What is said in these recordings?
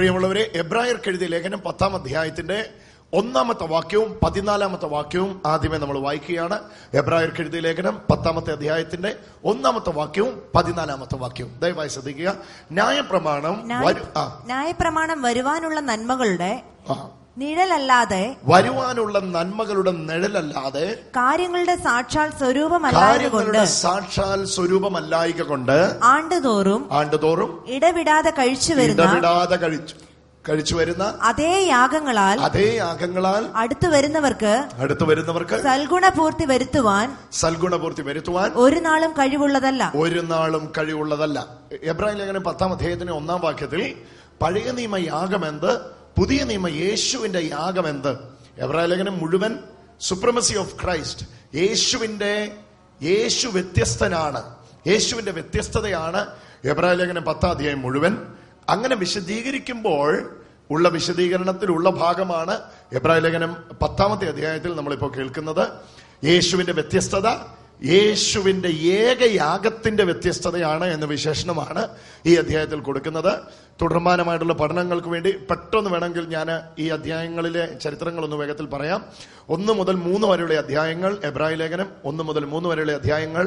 പ്രിയമുള്ളവരെ എബ്രായർക്ക് എഴുതിയ ലേഖനം പത്താം അധ്യായത്തിന്റെ ഒന്നാമത്തെ വാക്യവും പതിനാലാമത്തെ വാക്യവും ആദ്യമേ നമ്മൾ വായിക്കുകയാണ് എബ്രായർക്ക് എഴുതിയ ലേഖനം പത്താമത്തെ അധ്യായത്തിന്റെ ഒന്നാമത്തെ വാക്യവും പതിനാലാമത്തെ വാക്യവും ദയവായി ശ്രദ്ധിക്കുക ന്യായപ്രമാണം വരു- ആ, ന്യായപ്രമാണം വരുവാനുള്ള നന്മകളുടെ ആ. നിഴലല്ലാതെ വരുവാനുള്ള നന്മകളുടെ നിഴലല്ലാതെ കാര്യങ്ങളുടെ സാക്ഷാൽ സ്വരൂപമല്ലായതുകൊണ്ട് കാര്യങ്ങളുടെ സാക്ഷാൽ സ്വരൂപമല്ലായിക കൊണ്ട് ആണ്ടുതോറും ആണ്ടുതോറും ഇടവിടാതെ കഴിച്ചു വരുന്ന ഇടവിടാതെ കഴിച്ചു കഴിച്ചു വരുന്ന അതേ യാഗങ്ങളാൽ അതേ യാഗങ്ങളാൽ അടുത്തു വരുന്നവർക്ക് അടുത്തു വരുന്നവർക്ക് സൽഗുണപൂർത്തി വരുത്തുവാൻ സൽഗുണപൂർത്തി വരുത്തുവാൻ ഒരു നാളും കഴിവുള്ളതല്ല ഒരു നാളും കഴിവുള്ളതല്ല എബ്രാഹിം ലേഖനം പത്താം അധ്യായത്തിന്റെ ഒന്നാം വാക്യത്തിൽ പഴയ നിയമ യാഗമെന്ത് പുതിയ നിയമ യേശുവിന്റെ യാഗമെന്ത് എബ്രാഹിം ലേഖനം മുഴുവൻ സുപ്രമസി ഓഫ് ക്രൈസ്റ്റ് യേശുവിന്റെ യേശു വ്യത്യസ്തനാണ് യേശുവിന്റെ വ്യത്യസ്തതയാണ് എബ്രാഹിം ലേഖനം പത്താം അധ്യായം മുഴുവൻ അങ്ങനെ വിശദീകരിക്കുമ്പോൾ ഉള്ള വിശദീകരണത്തിലുള്ള ഭാഗമാണ് എബ്രാഹിം ലേഖനം പത്താമത്തെ അധ്യായത്തിൽ നമ്മളിപ്പോൾ കേൾക്കുന്നത് യേശുവിന്റെ വ്യത്യസ്തത യേശുവിന്റെ ഏകയാഗത്തിന്റെ വ്യത്യസ്തതയാണ് എന്ന വിശേഷണമാണ് ഈ അധ്യായത്തിൽ കൊടുക്കുന്നത് തുടർമാനമായിട്ടുള്ള പഠനങ്ങൾക്ക് വേണ്ടി പെട്ടെന്ന് വേണമെങ്കിൽ ഞാൻ ഈ അധ്യായങ്ങളിലെ ചരിത്രങ്ങളൊന്ന് വേഗത്തിൽ പറയാം ഒന്ന് മുതൽ മൂന്ന് വരെയുള്ള അധ്യായങ്ങൾ എബ്രാഹിം ലേഖനം ഒന്ന് മുതൽ മൂന്ന് വരെയുള്ള അധ്യായങ്ങൾ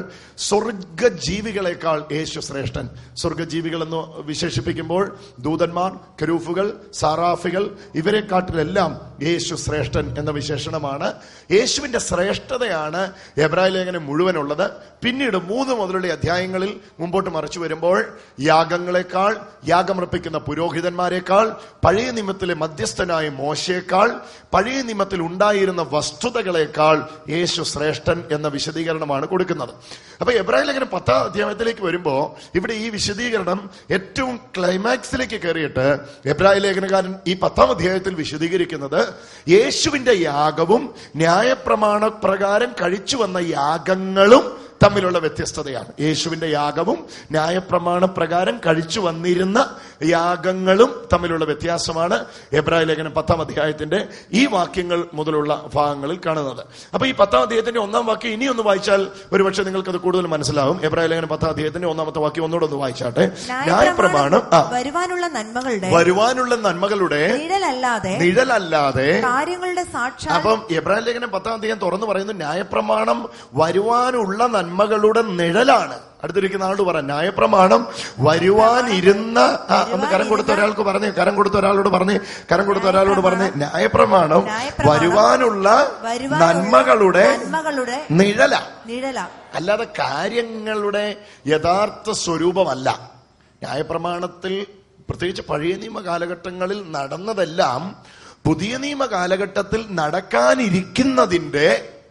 സ്വർഗജീവികളെക്കാൾ യേശു ശ്രേഷ്ഠൻ സ്വർഗജീവികൾ എന്ന് വിശേഷിപ്പിക്കുമ്പോൾ ദൂതന്മാർ കരൂഫുകൾ സാറാഫികൾ ഇവരെക്കാട്ടിലെല്ലാം യേശു ശ്രേഷ്ഠൻ എന്ന വിശേഷണമാണ് യേശുവിന്റെ ശ്രേഷ്ഠതയാണ് എബ്രാഹിം ലേഖനം മുഴുവനുള്ളത് പിന്നീട് മൂന്ന് മുതലുള്ള അധ്യായങ്ങളിൽ മുമ്പോട്ട് മറിച്ചു വരുമ്പോൾ യാഗങ്ങളെക്കാൾ യാഗമർപ്പിക്കുന്ന പുരോഹിതന്മാരെക്കാൾ പഴയ നിയമത്തിലെ മധ്യസ്ഥനായ മോശയേക്കാൾ പഴയ നിയമത്തിൽ ഉണ്ടായിരുന്ന വസ്തുതകളെക്കാൾ യേശു ശ്രേഷ്ഠൻ എന്ന വിശദീകരണമാണ് കൊടുക്കുന്നത് അപ്പൊ എബ്രാഹിം ലേഖനം പത്താം അധ്യായത്തിലേക്ക് വരുമ്പോ ഇവിടെ ഈ വിശദീകരണം ഏറ്റവും ക്ലൈമാക്സിലേക്ക് കയറിയിട്ട് എബ്രാഹിം ലേഖനകാരൻ ഈ പത്താം അധ്യായത്തിൽ വിശദീകരിക്കുന്നത് യേശുവിന്റെ യാഗവും ന്യായപ്രമാണ പ്രകാരം കഴിച്ചു വന്ന യാഗങ്ങളും തമ്മിലുള്ള വ്യത്യസ്തതയാണ് യേശുവിന്റെ യാഗവും ന്യായപ്രമാണ പ്രകാരം കഴിച്ചു വന്നിരുന്ന യാഗങ്ങളും തമ്മിലുള്ള വ്യത്യാസമാണ് എബ്രാഹിം ലേഖനം പത്താം അധ്യായത്തിന്റെ ഈ വാക്യങ്ങൾ മുതലുള്ള ഭാഗങ്ങളിൽ കാണുന്നത് അപ്പൊ ഈ പത്താം അധ്യായത്തിന്റെ ഒന്നാം വാക്യം ഇനി ഒന്ന് വായിച്ചാൽ ഒരുപക്ഷെ നിങ്ങൾക്ക് അത് കൂടുതൽ മനസ്സിലാവും എബ്രാഹിം ലേഖനം പത്താം അധ്യായത്തിന്റെ ഒന്നാമത്തെ വാക്യം ഒന്നുകൂടെ ഒന്ന് വായിച്ചാട്ടെ ന്യായപ്രമാണം ആ വരുവാനുള്ള നന്മകളുടെ വരുവാനുള്ള നന്മകളുടെ നിഴലല്ലാതെ നിഴലല്ലാതെ കാര്യങ്ങളുടെ സാക്ഷാൽ അപ്പം എബ്രാഹിം ലേഖനം പത്താം അധ്യായം തുറന്നു പറയുന്നു ന്യായപ്രമാണം വരുവാനുള്ള നന്മകളുടെ നിഴലാണ് അടുത്തിരിക്കുന്ന ആളോട് പറ ന്യായപ്രമാണം വരുവാനിരുന്ന ആ, ഒന്ന് കരം കൊടുത്ത ഒരാൾക്ക് പറഞ്ഞേ കരം കൊടുത്ത ഒരാളോട് പറഞ്ഞേ കരം കൊടുത്ത ഒരാളോട് പറഞ്ഞേ ന്യായപ്രമാണം ന്യായപ്രമാണം വരുവാനുള്ള വരുവാനുള്ള നന്മകളുടെ നന്മകളുടെ നിഴല നിഴല അല്ലാതെ കാര്യങ്ങളുടെ യഥാർത്ഥ സ്വരൂപമല്ല ന്യായപ്രമാണത്തിൽ പ്രത്യേകിച്ച് പഴയ നിയമ കാലഘട്ടങ്ങളിൽ നടന്നതെല്ലാം പുതിയ നിയമ കാലഘട്ടത്തിൽ നടക്കാനിരിക്കുന്നതിന്റെ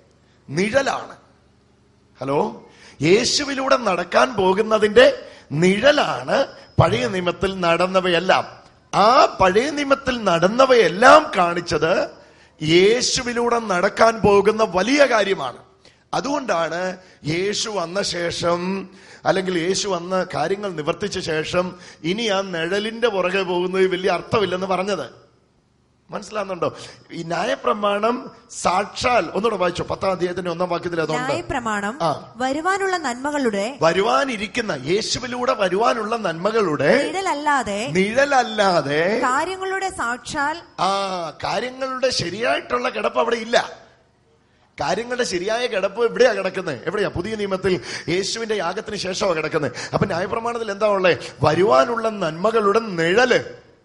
നിഴലാണ് ഹലോ യേശുവിലൂടെ നടക്കാൻ പോകുന്നതിന്റെ നിഴലാണ് പഴയ നിയമത്തിൽ നടന്നവയെല്ലാം ആ പഴയ നിയമത്തിൽ നടന്നവയെല്ലാം കാണിച്ചത് യേശുവിലൂടെ നടക്കാൻ പോകുന്ന വലിയ കാര്യമാണ് അതുകൊണ്ടാണ് യേശു വന്ന ശേഷം അല്ലെങ്കിൽ യേശു വന്ന് കാര്യങ്ങൾ നിവർത്തിച്ച ശേഷം ഇനി ആ നിഴലിന്റെ പുറകെ പോകുന്നത് വലിയ അർത്ഥമില്ലെന്ന് പറഞ്ഞത് മനസ്സിലാകുന്നുണ്ടോ ഈ ന്യായപ്രമാണം സാക്ഷാൽ ഒന്നുകൂടെ വായിച്ചോ പത്താം അധ്യായത്തിന്റെ ഒന്നാം വാക്യത്തിൽ അതുണ്ട് ന്യായപ്രമാണം ആ. വരുവാനുള്ള നന്മകളുടെ വരുവാനിരിക്കുന്ന യേശുവിലൂടെ വരുവാനുള്ള നന്മകളുടെ നിഴലല്ലാതെ നിഴലല്ലാതെ കാര്യങ്ങളുടെ സാക്ഷാൽ ആ കാര്യങ്ങളുടെ ശരിയായിട്ടുള്ള കിടപ്പ് അവിടെ ഇല്ല കാര്യങ്ങളുടെ ശരിയായ കിടപ്പ് എവിടെയാ കിടക്കുന്നത് എവിടെയാ പുതിയ നിയമത്തിൽ യേശുവിന്റെ യാഗത്തിന് ശേഷമാണ് കിടക്കുന്നത് അപ്പൊ ന്യായപ്രമാണത്തിൽ എന്താ ഉള്ളത് വരുവാനുള്ള നന്മകളുടെ നിഴല്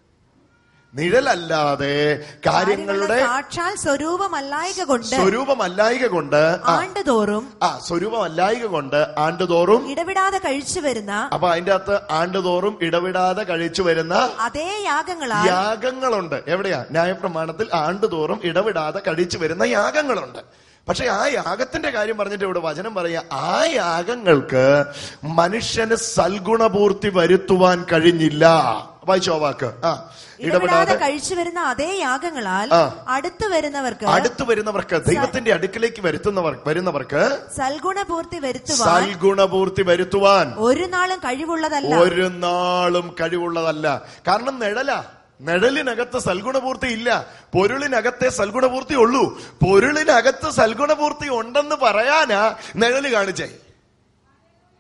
നിഴലല്ലാതെ കാര്യങ്ങളുടെ സാക്ഷാൽ സ്വരൂപമല്ലായക കൊണ്ട് സ്വരൂപമല്ലായിക കൊണ്ട് ആ, ആണ്ടുതോറും ആ സ്വരൂപമല്ലായിക കൊണ്ട് ആണ്ടുതോറും ഇടവിടാതെ കഴിച്ചു വരുന്ന അപ്പൊ അതിന്റെ അകത്ത് ആണ്ടുതോറും ഇടവിടാതെ കഴിച്ചു വരുന്ന അതേ യാഗങ്ങളാൽ യാഗങ്ങളുണ്ട് എവിടെയാ ന്യായപ്രമാണത്തിൽ ആണ്ടുതോറും ഇടവിടാതെ കഴിച്ചു വരുന്ന യാഗങ്ങളുണ്ട് പക്ഷെ ആ യാഗത്തിന്റെ കാര്യം പറഞ്ഞിട്ട് ഇവിടെ വചനം പറയാ ആ യാഗങ്ങൾക്ക് മനുഷ്യന് സൽഗുണപൂർത്തി വരുത്തുവാൻ കഴിഞ്ഞില്ല വായിച്ചോ ആ വാക്ക് ആ ഇടവിടാതെ ഇടപെടാതെ കഴിച്ചു വരുന്ന അതേ യാഗങ്ങളാൽ ആ. അടുത്തു വരുന്നവർക്ക് അടുത്തു വരുന്നവർക്ക് ദൈവത്തിന്റെ അടുക്കിലേക്ക് വരുത്തുന്നവർ വരുന്നവർക്ക് സൽഗുണപൂർത്തി വരുത്തുവാൻ സൽഗുണപൂർത്തി വരുത്തുവാൻ ഒരു നാളും കഴിവുള്ളതല്ല ഒരു നാളും കഴിവുള്ളതല്ല കാരണം നിഴല നിഴലിനകത്ത് സൽഗുണപൂർത്തി ഇല്ല പൊരുളിനകത്തെ സൽഗുണപൂർത്തി ഉള്ളൂ പൊരുളിനകത്ത് സൽഗുണപൂർത്തി ഉണ്ടെന്ന് പറയാനാ നിഴല് കാണിച്ചേ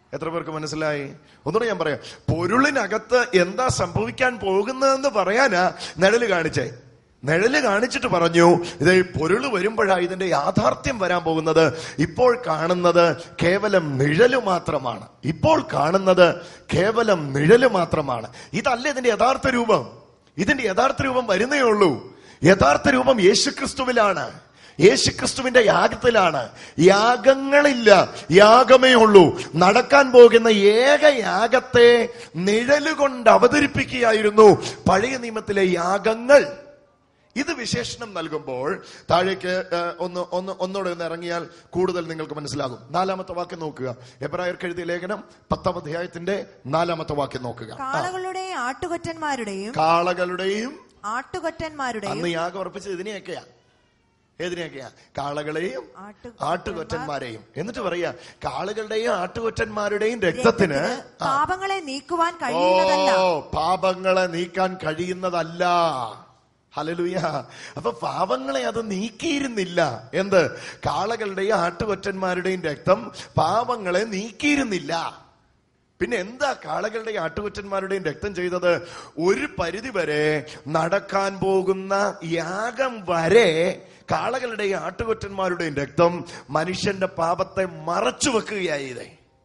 എത്ര പേർക്ക് മനസ്സിലായി ഒന്നുകൂടെ ഞാൻ പറയാം പൊരുളിനകത്ത് എന്താ സംഭവിക്കാൻ പോകുന്നതെന്ന് പറയാനാ നിഴല് കാണിച്ചേ നിഴല് കാണിച്ചിട്ട് പറഞ്ഞു ഇത് ഈ പൊരുള് വരുമ്പോഴാ ഇതിന്റെ യാഥാർത്ഥ്യം വരാൻ പോകുന്നത് ഇപ്പോൾ കാണുന്നത് കേവലം നിഴല് മാത്രമാണ് ഇപ്പോൾ കാണുന്നത് കേവലം നിഴല് മാത്രമാണ് ഇതല്ല ഇതിന്റെ യഥാർത്ഥ രൂപം ഇതിന്റെ യഥാർത്ഥ രൂപം വരുന്നേ ഉള്ളൂ യഥാർത്ഥ രൂപം യേശുക്രിസ്തുവിലാണ് യേശുക്രിസ്തുവിന്റെ യാഗത്തിലാണ് യാഗങ്ങളില്ല യാഗമേ ഉള്ളൂ നടക്കാൻ പോകുന്ന ഏക യാഗത്തെ നിഴലുകൊണ്ട് അവതരിപ്പിക്കുകയായിരുന്നു പഴയ നിയമത്തിലെ യാഗങ്ങൾ ഇത് വിശേഷണം നൽകുമ്പോൾ താഴേക്ക് ഏഹ്, ഒന്ന് ഒന്ന് ഒന്നുകൂടെ ഒന്ന് ഇറങ്ങിയാൽ കൂടുതൽ നിങ്ങൾക്ക് മനസ്സിലാകും നാലാമത്തെ വാക്യം നോക്കുക എബ്രായർക്ക് എഴുതിയ ലേഖനം പത്താം അധ്യായത്തിന്റെ നാലാമത്തെ വാക്യം നോക്കുക ആ. കാളകളുടെയും ആട്ടുകൊറ്റന്മാരുടെയും കാളകളുടെയും ആട്ടുകൊറ്റന്മാരുടെയും അന്ന് യാഗം ഉറപ്പിച്ചത് ഇതിനെയൊക്കെയാ ഏതിനെയൊക്കെയാ കാളകളെയും ആട്ടു- ആട്ടുകൊറ്റന്മാരെയും എന്നിട്ട് പറയാ കാളുകളുടെയും ആട്ടുകൊറ്റന്മാരുടെയും രക്തത്തിന് രക്തത്തിന് പാപങ്ങളെ നീക്കുവാൻ ഓ കഴിയുന്നതല്ല പാപങ്ങളെ നീക്കാൻ കഴിയുന്നതല്ല ഹലലുയ അപ്പൊ പാപങ്ങളെ അത് നീക്കിയിരുന്നില്ല എന്ത് കാളകളുടെയും ആട്ടുകൊറ്റന്മാരുടെയും രക്തം പാപങ്ങളെ നീക്കിയിരുന്നില്ല പിന്നെ എന്താ കാളകളുടെയും ആട്ടുകൊറ്റന്മാരുടെയും രക്തം ചെയ്തത് ഒരു പരിധി വരെ നടക്കാൻ പോകുന്ന യാഗം വരെ കാളകളുടെയും ആട്ടുകൊറ്റന്മാരുടെയും രക്തം മനുഷ്യന്റെ പാപത്തെ മറച്ചു വെക്കുകയായത്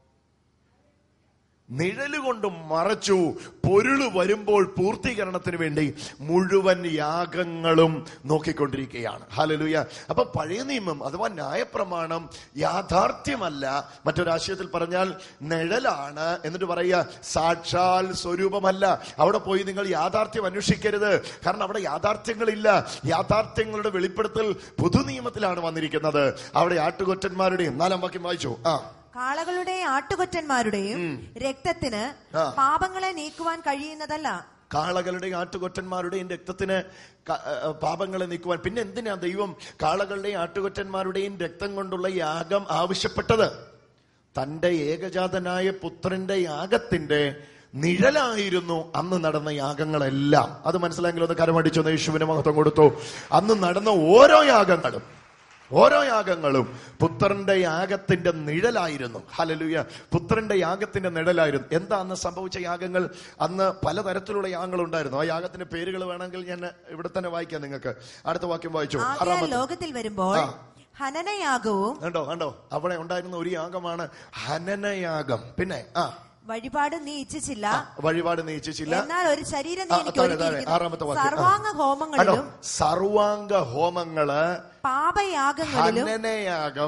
നിഴലുകൊണ്ട് മറച്ചു പൊരുള് വരുമ്പോൾ പൂർത്തീകരണത്തിന് വേണ്ടി മുഴുവൻ യാഗങ്ങളും നോക്കിക്കൊണ്ടിരിക്കുകയാണ് ഹലലുയ അപ്പൊ പഴയ നിയമം അഥവാ ന്യായപ്രമാണം യാഥാർത്ഥ്യമല്ല മറ്റൊരാശയത്തിൽ പറഞ്ഞാൽ നിഴലാണ് എന്നിട്ട് പറയുക സാക്ഷാൽ സ്വരൂപമല്ല അവിടെ പോയി നിങ്ങൾ യാഥാർത്ഥ്യം അന്വേഷിക്കരുത് കാരണം അവിടെ യാഥാർത്ഥ്യങ്ങളില്ല യാഥാർത്ഥ്യങ്ങളുടെ വെളിപ്പെടുത്തൽ പുതുനിയമത്തിലാണ് വന്നിരിക്കുന്നത് അവിടെ ആട്ടുകൊറ്റന്മാരുടെയും നാലാം വാക്യം വായിച്ചു ആ കാളകളുടെയും ആട്ടുകൊറ്റന്മാരുടെയും രക്തത്തിന് ആ. പാപങ്ങളെ നീക്കുവാൻ കഴിയുന്നതല്ല കാളകളുടെയും ആട്ടുകൊറ്റന്മാരുടെയും രക്തത്തിന് ക- ഏ, പാപങ്ങളെ നീക്കുവാൻ പിന്നെ എന്തിനാ ദൈവം കാളകളുടെയും ആട്ടുകൊറ്റന്മാരുടെയും രക്തം കൊണ്ടുള്ള യാഗം ആവശ്യപ്പെട്ടത് തന്റെ ഏകജാതനായ പുത്രന്റെ യാഗത്തിന്റെ നിഴലായിരുന്നു അന്ന് നടന്ന യാഗങ്ങളെല്ലാം അത് മനസ്സിലായെങ്കിൽ ഒന്ന് കരമടിച്ചൊന്ന് യേശുവിന് മഹത്വം കൊടുത്തു അന്ന് നടന്ന ഓരോ യാഗങ്ങളും ഓരോ യാഗങ്ങളും പുത്രന്റെ യാഗത്തിന്റെ നിഴലായിരുന്നു ഹലലുയ പുത്രന്റെ യാഗത്തിന്റെ നിഴലായിരുന്നു എന്താ അന്ന് സംഭവിച്ച യാഗങ്ങൾ അന്ന് പലതരത്തിലുള്ള യാഗങ്ങൾ ഉണ്ടായിരുന്നു ആ യാഗത്തിന്റെ പേരുകൾ വേണമെങ്കിൽ ഞാൻ ഇവിടെ തന്നെ വായിക്കാം നിങ്ങൾക്ക് അടുത്ത വാക്യം വായിച്ചു ആകയാൽ ആറാമത്തെ ലോകത്തിൽ വരുമ്പോൾ ആ. ഹനനയാഗവും കണ്ടോ കണ്ടോ അവിടെ ഉണ്ടായിരുന്ന ഒരു യാഗമാണ് ഹനനയാഗം പിന്നെ ആ വഴിപാട് നീ ഇച്ഛിച്ചില്ല വഴിപാട് നീച്ചിച്ചില്ല എന്നാൽ ഒരു ശരീരം ആ, നീ എനിക്ക് താഴെ, താഴെ, ആറാമത്തെ ഒരുക്കിയിരിക്കുന്നു വാക്യം. ആ. സർവാംഗ കണ്ടോ ഹോമങ്ങളിലും സർവാംഗ ഹോമങ്ങള് പാപയാഗങ്ങളിലും ഹനനയാഗം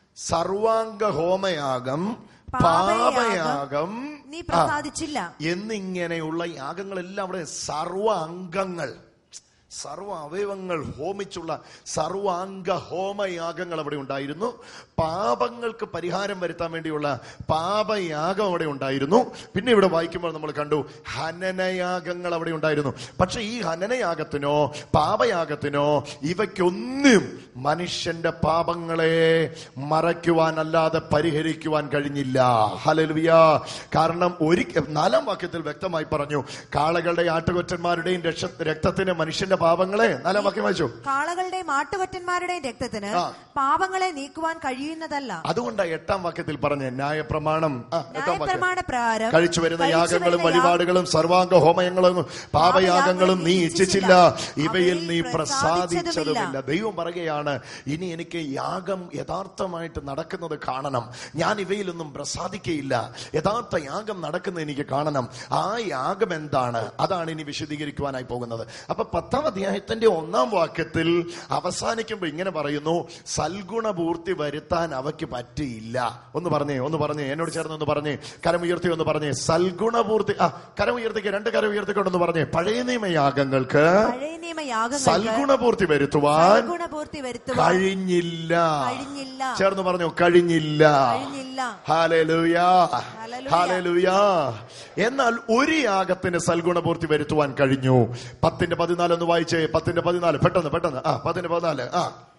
സർവാംഗ ഹോമയാഗം പാപയാഗം പാപയാഗം നീ ആ, പ്രസാദിച്ചില്ല എന്നിങ്ങനെയുള്ള യാഗങ്ങളെല്ലാം അവിടെ സർവ അംഗങ്ങൾ സർവ അവയവങ്ങൾ ഹോമിച്ചുള്ള സർവാംഗ ഹോമയാഗങ്ങൾ അവിടെ ഉണ്ടായിരുന്നു പാപങ്ങൾക്ക് പരിഹാരം വരുത്താൻ വേണ്ടിയുള്ള പാപയാഗം അവിടെ ഉണ്ടായിരുന്നു പിന്നെ ഇവിടെ വായിക്കുമ്പോൾ നമ്മൾ കണ്ടു ഹനനയാഗങ്ങൾ അവിടെ ഉണ്ടായിരുന്നു പക്ഷെ ഈ ഹനനയാഗത്തിനോ പാപയാഗത്തിനോ ഇവയ്ക്കൊന്നും മനുഷ്യന്റെ പാപങ്ങളെ മറയ്ക്കുവാനല്ലാതെ പരിഹരിക്കുവാൻ കഴിഞ്ഞില്ല ഹലലുവിയ കാരണം ഒരിക്കൽ നാലാം വാക്യത്തിൽ വ്യക്തമായി പറഞ്ഞു കാളകളുടെ ആട്ടുകൊറ്റന്മാരുടെയും രക്ഷ- രക്തത്തിന് മനുഷ്യന്റെ പാപങ്ങളെ നാലാം വാക്യം വായിച്ചു കാളകളുടെയും ആട്ടുകൊറ്റന്മാരുടെയും രക്തത്തിന് ആ. പാപങ്ങളെ നീക്കുവാൻ കഴിയുന്നതല്ല അതുകൊണ്ടാണ് എട്ടാം വാക്യത്തിൽ പറഞ്ഞ ന്യായപ്രമാണം ആ, എട്ടാം വാക്യം ന്യായപ്രമാണ പ്രകാരം കഴിച്ചു വരുന്ന കഴിച്ചു യാഗങ്ങളും വരുന്ന വഴിപാടുകളും സർവാംഗ ഹോമയങ്ങളും പാപയാഗങ്ങളും നീ ഇച്ഛിച്ചില്ല ഇവയിൽ നീ അവയിൽ പ്രസാദിച്ചതുമില്ല പ്രസാദിച്ചതുമില്ല. ദൈവം പറയുകയാണ് ഇനി എനിക്ക് യാഗം യഥാർത്ഥമായിട്ട് നടക്കുന്നത് കാണണം ഞാൻ ഇവയിലൊന്നും പ്രസാദിക്കയില്ല യഥാർത്ഥ യാഗം നടക്കുന്നത് എനിക്ക് കാണണം ആ യാഗം എന്താണ് അതാണ് ഇനി വിശദീകരിക്കുവാനായി പോകുന്നത് അപ്പൊ പത്താം അധ്യായത്തിന്റെ ഒന്നാം വാക്യത്തിൽ അവസാനിക്കുമ്പോൾ ഇങ്ങനെ പറയുന്നു സൽഗുണപൂർത്തി വരുത്താൻ അവയ്ക്ക് പറ്റിയില്ല ഒന്ന് പറഞ്ഞേ ഒന്ന് പറഞ്ഞേ എന്നോട് ചേർന്ന് ഒന്ന് പറഞ്ഞേ കരമുയർത്തി ഒന്ന് പറഞ്ഞേ സൽഗുണപൂർത്തി ആ കരമുയർത്തിക്ക് രണ്ട് കരം ഉയർത്തിക്കൊണ്ടെന്ന് പറഞ്ഞേ പഴയ നിയമയാഗങ്ങൾക്ക് പഴയ നിയമ യാഗങ്ങൾക്ക് സൽഗുണപൂർത്തി വരുത്തുവാൻ ഗുണപൂർത്തി വരുത്തുവാൻ കഴിഞ്ഞില്ല കഴിഞ്ഞില്ല ചേർന്ന് പറഞ്ഞു കഴിഞ്ഞില്ല കഴിഞ്ഞില്ല ഹാലലുയാ ഹല്ലേലൂയ. ഹാലലുയാ എന്നാൽ ഒരു യാഗത്തിന് സൽഗുണപൂർത്തി വരുത്തുവാൻ കഴിഞ്ഞു പത്തിന്റെ പതിനാല് ഒന്ന് വായിച്ചേ പത്തിന്റെ പതിനാല് പെട്ടെന്ന് പെട്ടെന്ന് ആ പത്തിന്റെ പതിനാല് ആ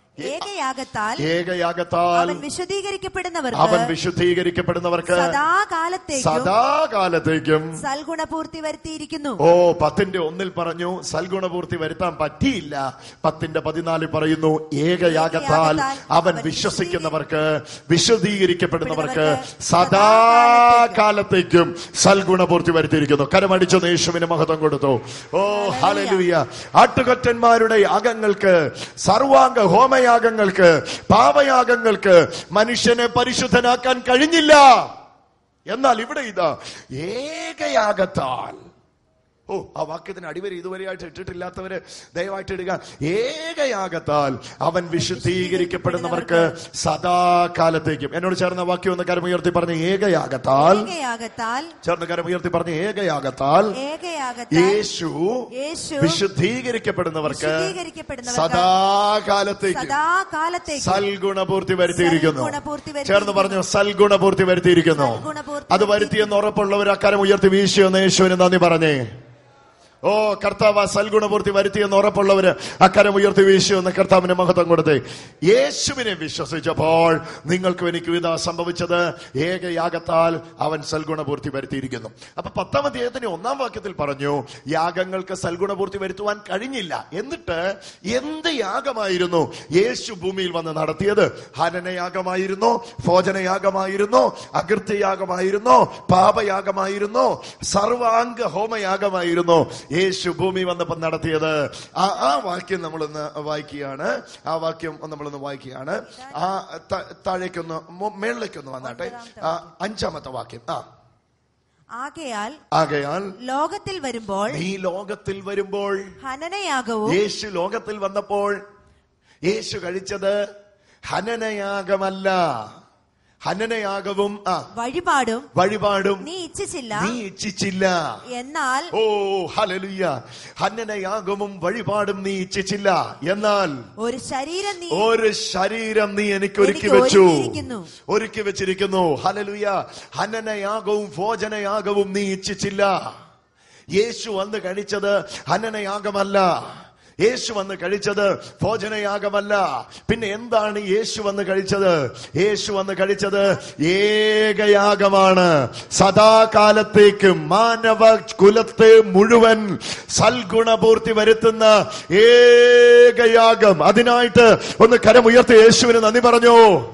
ഏകയാഗത്താൽ ഏകയാഗത്താൽ അവൻ വിശദീകരിക്കപ്പെടുന്നവർക്ക് അവൻ വിശുദ്ധീകരിക്കപ്പെടുന്നവർക്ക് സദാകാലത്തേക്കും സദാകാലത്തേക്കും സൽഗുണപൂർത്തി വരുത്തിയിരിക്കുന്നു ഓ പത്തിന്റെ ഒന്നിൽ പറഞ്ഞു സൽഗുണപൂർത്തി വരുത്താൻ പറ്റിയില്ല പത്തിന്റെ പതിനാലിൽ പറയുന്നു ഏകയാഗത്താൽ അവൻ വിശ്വസിക്കുന്നവർക്ക് വിശുദ്ധീകരിക്കപ്പെടുന്നവർക്ക് സദാകാലത്തേക്കും സൽഗുണപൂർത്തി വരുത്തിയിരിക്കുന്നു കരമടിച്ചു യേശുവിന് മഹത്വം കൊടുത്തു ഓ ഹലലുയ ആട്ടുകൊറ്റന്മാരുടെ യാഗങ്ങൾക്ക് സർവാംഗ ഹോമയാഗങ്ങൾക്ക് പാപയാഗങ്ങൾക്ക് മനുഷ്യനെ പരിശുദ്ധനാക്കാൻ കഴിഞ്ഞില്ല എന്നാൽ ഇവിടെ ഇതാ ഏകയാഗത്താൽ ഓ ആ വാക്യത്തിന് അടിവരി ഇതുവരെയായിട്ട് ഇട്ടിട്ടില്ലാത്തവര് ദയവായിട്ട് ഇടുക ഏകയാഗത്താൽ അവൻ വിശുദ്ധീകരിക്കപ്പെടുന്നവർക്ക് സദാകാലത്തേക്കും എന്നോട് ചേർന്ന വാക്യം ഒന്ന് കരമുയർത്തി പറഞ്ഞ ഏകയാഗത്താൽ ഏകയാഗത്താൽ ചേർന്ന് കരമുയർത്തി പറഞ്ഞ ഏകയാഗത്താൽ ഏകയാഗത്താൽ യേശു യേശു വിശുദ്ധീകരിക്കപ്പെടുന്നവർക്ക് വിശുദ്ധീകരിക്കപ്പെടുന്നവർക്ക് സദാകാലത്തേക്കും സദാകാലത്തേക്കും സൽഗുണപൂർത്തി വരുത്തിയിരിക്കുന്നു സൽഗുണപൂർത്തി വരുത്തിയിരിക്കുന്നു. ചേർന്ന് പറഞ്ഞു സൽഗുണപൂർത്തി വരുത്തിയിരിക്കുന്നു സൽഗുണപൂർത്തി അത് വരുത്തിയെന്ന് ഉറപ്പുള്ളവർ അക്കാരം ഉയർത്തി വീശിയെന്ന് യേശുവിന് നന്ദി പറഞ്ഞേ ഓ കർത്താവ് ആ സൽഗുണപൂർത്തി വരുത്തിയെന്ന് ഉറപ്പുള്ളവര് അക്കരം ഉയർത്തി വീശുമെന്ന് കർത്താവിന് മഹത്വം കൊടുത്തേ യേശുവിനെ വിശ്വസിച്ചപ്പോൾ നിങ്ങൾക്കും എനിക്കും ഇതാ സംഭവിച്ചത് ഏകയാഗത്താൽ അവൻ സൽഗുണപൂർത്തി വരുത്തിയിരിക്കുന്നു അപ്പൊ പത്താം അധ്യായത്തിന് ഒന്നാം വാക്യത്തിൽ പറഞ്ഞു യാഗങ്ങൾക്ക് സൽഗുണപൂർത്തി വരുത്തുവാൻ കഴിഞ്ഞില്ല എന്നിട്ട് എന്ത് യാഗമായിരുന്നു യേശു ഭൂമിയിൽ വന്ന് നടത്തിയത് ഹനനയാഗമായിരുന്നോ ഭോജനയാഗമായിരുന്നോ അകൃത്യയാഗമായിരുന്നോ പാപയാഗമായിരുന്നോ സർവാംഗ ഹോമയാഗമായിരുന്നോ യേശു ഭൂമി വന്നപ്പോൾ നടത്തിയത് ആ ആ വാക്യം നമ്മളൊന്ന് വായിക്കുകയാണ് ആ വാക്യം നമ്മളൊന്ന് വായിക്കുകയാണ് ആ ത- താഴേക്കൊന്ന് മു- മേളിലേക്കൊന്ന് വന്നാട്ടെ ആ, അഞ്ചാമത്തെ വാക്യം ആ ആകയാൽ ആകയാൽ ലോകത്തിൽ വരുമ്പോൾ നീ ലോകത്തിൽ വരുമ്പോൾ ഹനനയാഗവും യേശു ലോകത്തിൽ വന്നപ്പോൾ യേശു കഴിച്ചത് ഹനനയാഗമല്ല ഹനനയാഗവും ആ വഴിപാടും വഴിപാടും നീ ഇച്ഛിച്ചില്ല നീ ഇച്ഛിച്ചില്ല എന്നാൽ ഓ ഹലലുയ്യ ഹന്നനയാഗവും വഴിപാടും നീ ഇച്ഛിച്ചില്ല എന്നാൽ ഒരു ശരീരം നീ ഒരു ശരീരം നീ എനിക്ക് ഒരുക്കി എനിക്ക് വെച്ചു ഒരുക്കിയിരിക്കുന്നു. ഒരുക്കി വെച്ചിരിക്കുന്നു ഹലലുയ ഹനനയാഗവും ഭോജനയാഗവും നീ ഇച്ഛിച്ചില്ല യേശു വന്ന് കഴിച്ചത് ഹനനയാഗമല്ല യേശു വന്ന് കഴിച്ചത് ഭോജനയാഗമല്ല പിന്നെ എന്താണ് യേശു വന്ന് കഴിച്ചത് യേശു വന്ന് കഴിച്ചത് ഏകയാഗമാണ് സദാകാലത്തേക്കും മാനവ കുലത്തെ മുഴുവൻ സൽഗുണപൂർത്തി വരുത്തുന്ന ഏകയാഗം അതിനായിട്ട് ഒന്ന് കരമുയർത്തി യേശുവിന് നന്ദി പറഞ്ഞു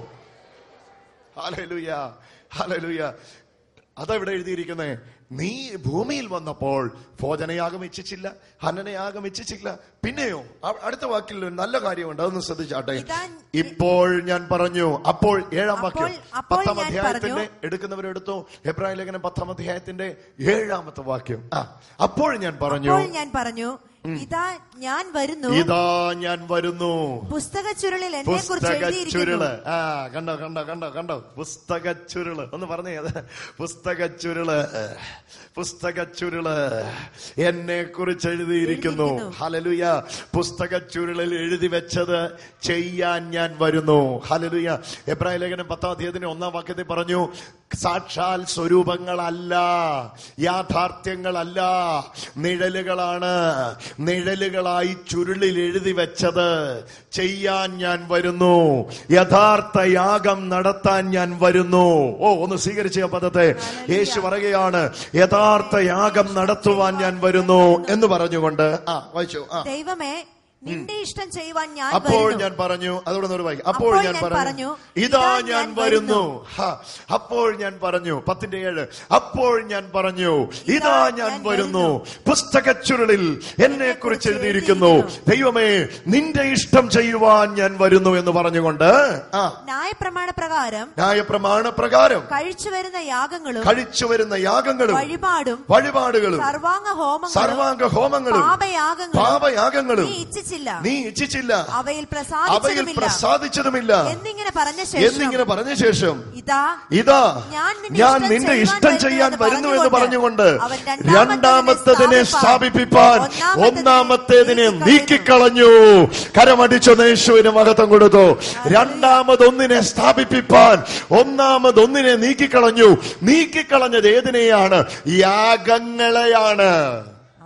ഹല്ലേലൂയ ഹല്ലേലൂയ അതെവിടെ എഴുതിയിരിക്കുന്നേ നീ ഭൂമിയിൽ വന്നപ്പോൾ ഭോജനയാഗം ഇച്ഛിച്ചില്ല ഹനനയാഗം ഇച്ഛിച്ചില്ല പിന്നെയോ അ- അടുത്ത വാക്കിൽ ഒരു നല്ല കാര്യമുണ്ട് അതൊന്ന് ശ്രദ്ധിച്ചാട്ടെ ഇതാ ഇപ്പോൾ ഞാൻ പറഞ്ഞു അപ്പോൾ ഏഴാം വാക്യം അപ്പോൾ- അപ്പോൾ പത്താം ഞാൻ അധ്യായത്തിന്റെ എടുക്കുന്നവരെടുത്തോ എബ്രാഹിം ലേഖനം പത്താം അധ്യായത്തിന്റെ ഏഴാമത്തെ വാക്യം ആ അപ്പോൾ ഞാൻ പറഞ്ഞു അപ്പോൾ ഞാൻ പറഞ്ഞു ഇതാ ഞാൻ വരുന്നു ഇതാ ഞാൻ വരുന്നു പുസ്തക ചുരുളിൽ എന്നെ കുറിച്ച് പുസ്തക എഴുതിയിരിക്കുന്നു ചുരുള് ആ കണ്ടോ കണ്ടോ കണ്ടോ കണ്ടോ പുസ്തക ചുരുള് ഒന്ന് പറഞ്ഞേ അത് പുസ്തക ചുരുള് പുസ്തക ചുരുള് എന്നെ കുറിച്ച് എഴുതിയിരിക്കുന്നു എഴുതിയിരിക്കുന്നു. ഹലലുയ പുസ്തക ചുരുളിൽ എഴുതി വെച്ചത് ചെയ്യാൻ ഞാൻ വരുന്നു ഹലലുയ എബ്രാഹിം ലേഖനം പത്താം അധ്യായത്തിന്റെ ഒന്നാം വാക്യത്തിൽ പറഞ്ഞു സാക്ഷാൽ സ്വരൂപങ്ങളല്ല യാഥാർത്ഥ്യങ്ങളല്ല നിഴലുകളാണ് നിഴലുകളായി ചുരുളിൽ എഴുതി വെച്ചത് ചെയ്യാൻ ഞാൻ വരുന്നു യഥാർത്ഥ യാഗം നടത്താൻ ഞാൻ വരുന്നു ഓ ഒന്ന് സ്വീകരിച്ച ആ പദത്തെ യേശു പറയുകയാണ് യഥാർത്ഥ യാഗം നടത്തുവാൻ ഞാൻ വരുന്നു എന്ന് പറഞ്ഞുകൊണ്ട് ആ വായിച്ചു ആ ദൈവമേ നിന്റെ ഇഷ്ടം ചെയ്യുവാൻ ഞാൻ അപ്പോൾ വരുന്നു ഞാൻ പറഞ്ഞു അതോടെ ഒന്ന് വായിക്കും അപ്പോൾ അപ്പോൾ ഞാൻ ഞാൻ പറഞ്ഞു പറഞ്ഞു, ഇതാ ഞാൻ വരുന്നു ഹാ, അപ്പോൾ ഞാൻ പറഞ്ഞു പത്തിന്റെ ഏഴ് അപ്പോൾ ഞാൻ പറഞ്ഞു ഇതാ ഞാൻ വരുന്നു പുസ്തക ചുരുളിൽ എന്നെ കുറിച്ച് എഴുതിയിരിക്കുന്നു ദൈവമേ നിന്റെ ഇഷ്ടം ചെയ്യുവാൻ ഞാൻ വരുന്നു എന്ന് പറഞ്ഞുകൊണ്ട് ആ ന്യായപ്രമാണ പ്രകാരം ന്യായപ്രമാണ പ്രകാരം കഴിച്ചു വരുന്ന യാഗങ്ങളും കഴിച്ചു വരുന്ന യാഗങ്ങളും വഴിപാടും വഴിപാടുകളും സർവാംഗ ഹോമങ്ങളും സർവാംഗ ഹോമങ്ങളും പാപയാഗങ്ങളും പാപയാഗങ്ങളും നീ ഇച്ഛിച്ചില്ല നീ ഇച്ഛിച്ചില്ല അവയിൽ അവയിൽ പ്രസാദിച്ചതുമില്ല പ്രസാദിച്ചതുമില്ല എന്നിങ്ങനെ പറഞ്ഞ ശേഷം എന്നിങ്ങനെ പറഞ്ഞ ശേഷം ഇതാ ഇതാ ഞാൻ നിന്റെ ഞാൻ ഇഷ്ടം നിന്റെ ചെയ്യുവാൻ ഇഷ്ടം ചെയ്യാൻ വരുന്നു വരുന്നു എന്ന് എന്ന് പറഞ്ഞുകൊണ്ട് അവൻ രണ്ടാമത്തതിനെ രണ്ടാമത്തതിനെ സ്ഥാപിപ്പിപ്പാൻ സ്ഥാപിപ്പാൻ ഒന്നാമത്തേതിനെ ഒന്നാമത്തേതിനെ നീക്കിക്കളഞ്ഞു കരമടിച്ചു യേശുവിന് മഹത്വം കൊടുത്തു രണ്ടാമതൊന്നിനെ സ്ഥാപിപ്പിപ്പാൻ ഒന്നാമതൊന്നിനെ നീക്കിക്കളഞ്ഞു നീക്കിക്കളഞ്ഞത് ഏതിനെയാണ് യാഗങ്ങളെയാണ് ആമേൻ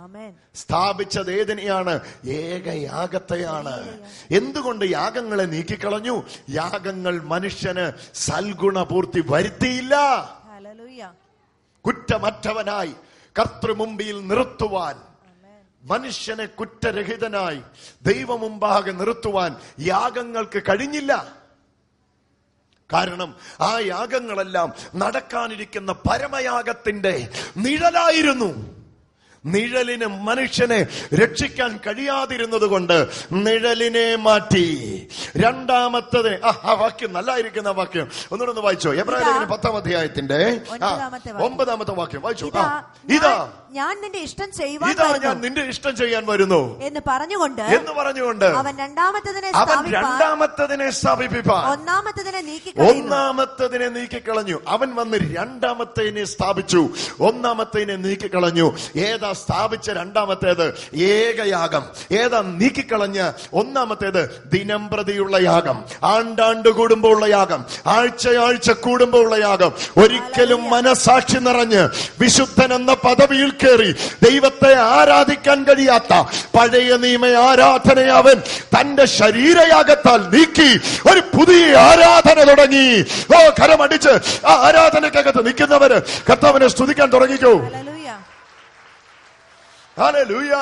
സ്ഥാപിച്ചത് ഏതിനെയാണ് ഏകയാഗത്തെയാണ് എന്തുകൊണ്ട് യാഗങ്ങളെ നീക്കിക്കളഞ്ഞു യാഗങ്ങൾ മനുഷ്യന് സൽഗുണപൂർത്തി വരുത്തിയില്ല ഹല്ലേലൂയ കുറ്റമറ്റവനായി കർത്തൃമുമ്പിൽ നിർത്തുവാൻ മനുഷ്യനെ കുറ്റരഹിതനായി ദൈവമുമ്പാകെ നിർത്തുവാൻ യാഗങ്ങൾക്ക് കഴിഞ്ഞില്ല കാരണം ആ യാഗങ്ങളെല്ലാം നടക്കാനിരിക്കുന്ന പരമയാഗത്തിന്റെ നിഴലായിരുന്നു നിഴലിന് മനുഷ്യനെ രക്ഷിക്കാൻ കഴിയാതിരുന്നത് കൊണ്ട് നിഴലിനെ മാറ്റി രണ്ടാമത്തത് ആ ആ വാക്യം നല്ലായിരിക്കുന്ന വാക്യം ഒന്നുകൂടെ ഒന്ന് വായിച്ചോ എബ്രാഹിം പത്താം അധ്യായത്തിന്റെ ആ, ഒൻപതാമത്തെ വാക്യം. ഒമ്പതാമത്തെ വാക്യം വായിച്ചു ഇതാ ആ, ഇതാ ഞാൻ- ഞാൻ നിന്റെ ഇഷ്ടം ചെയ്യുവാൻ ഇതാ ഞാൻ വരുന്നു നിന്റെ ഇഷ്ടം ചെയ്യാൻ വരുന്നു എന്ന് പറഞ്ഞുകൊണ്ട് എന്ന് പറഞ്ഞുകൊണ്ട് അവൻ രണ്ടാമത്തതിനെ അവൻ സ്ഥാപിപ്പാൻ രണ്ടാമത്തതിനെ സ്ഥാപിപ്പാൻ ഒന്നാമത്തതിനെ നീക്കിക്കളയുന്നു ഒന്നാമത്തതിനെ നീക്കിക്കളഞ്ഞു അവൻ വന്ന് രണ്ടാമത്തേനെ സ്ഥാപിച്ചു ഒന്നാമത്തേനെ നീക്കിക്കളഞ്ഞു ഏതാ സ്ഥാപിച്ച രണ്ടാമത്തേത് ഏകയാഗം ഏതാ നീക്കിക്കളഞ്ഞ ഒന്നാമത്തേത് ദിനം പ്രതിയുള്ള യാഗം ആണ്ടാണ്ട് കൂടുമ്പോ ഉള്ള യാഗം ആഴ്ചയാഴ്ച കൂടുമ്പോ ഉള്ള യാഗം ഒരിക്കലും മനസാക്ഷി നിറഞ്ഞ് വിശുദ്ധൻ എന്ന പദവിയിൽ കയറി ദൈവത്തെ ആരാധിക്കാൻ കഴിയാത്ത പഴയ നിയമ ആരാധനയെ അവൻ തന്റെ ശരീരയാഗത്താൽ നീക്കി ഒരു പുതിയ ആരാധന തുടങ്ങി ഓ കരമടിച്ച് ആ ആരാധനക്കകത്ത് നിൽക്കുന്നവര് കർത്താവിനെ സ്തുതിക്കാൻ തുടങ്ങിക്കോ ഹല്ലേലൂയ ഹല്ലേലൂയ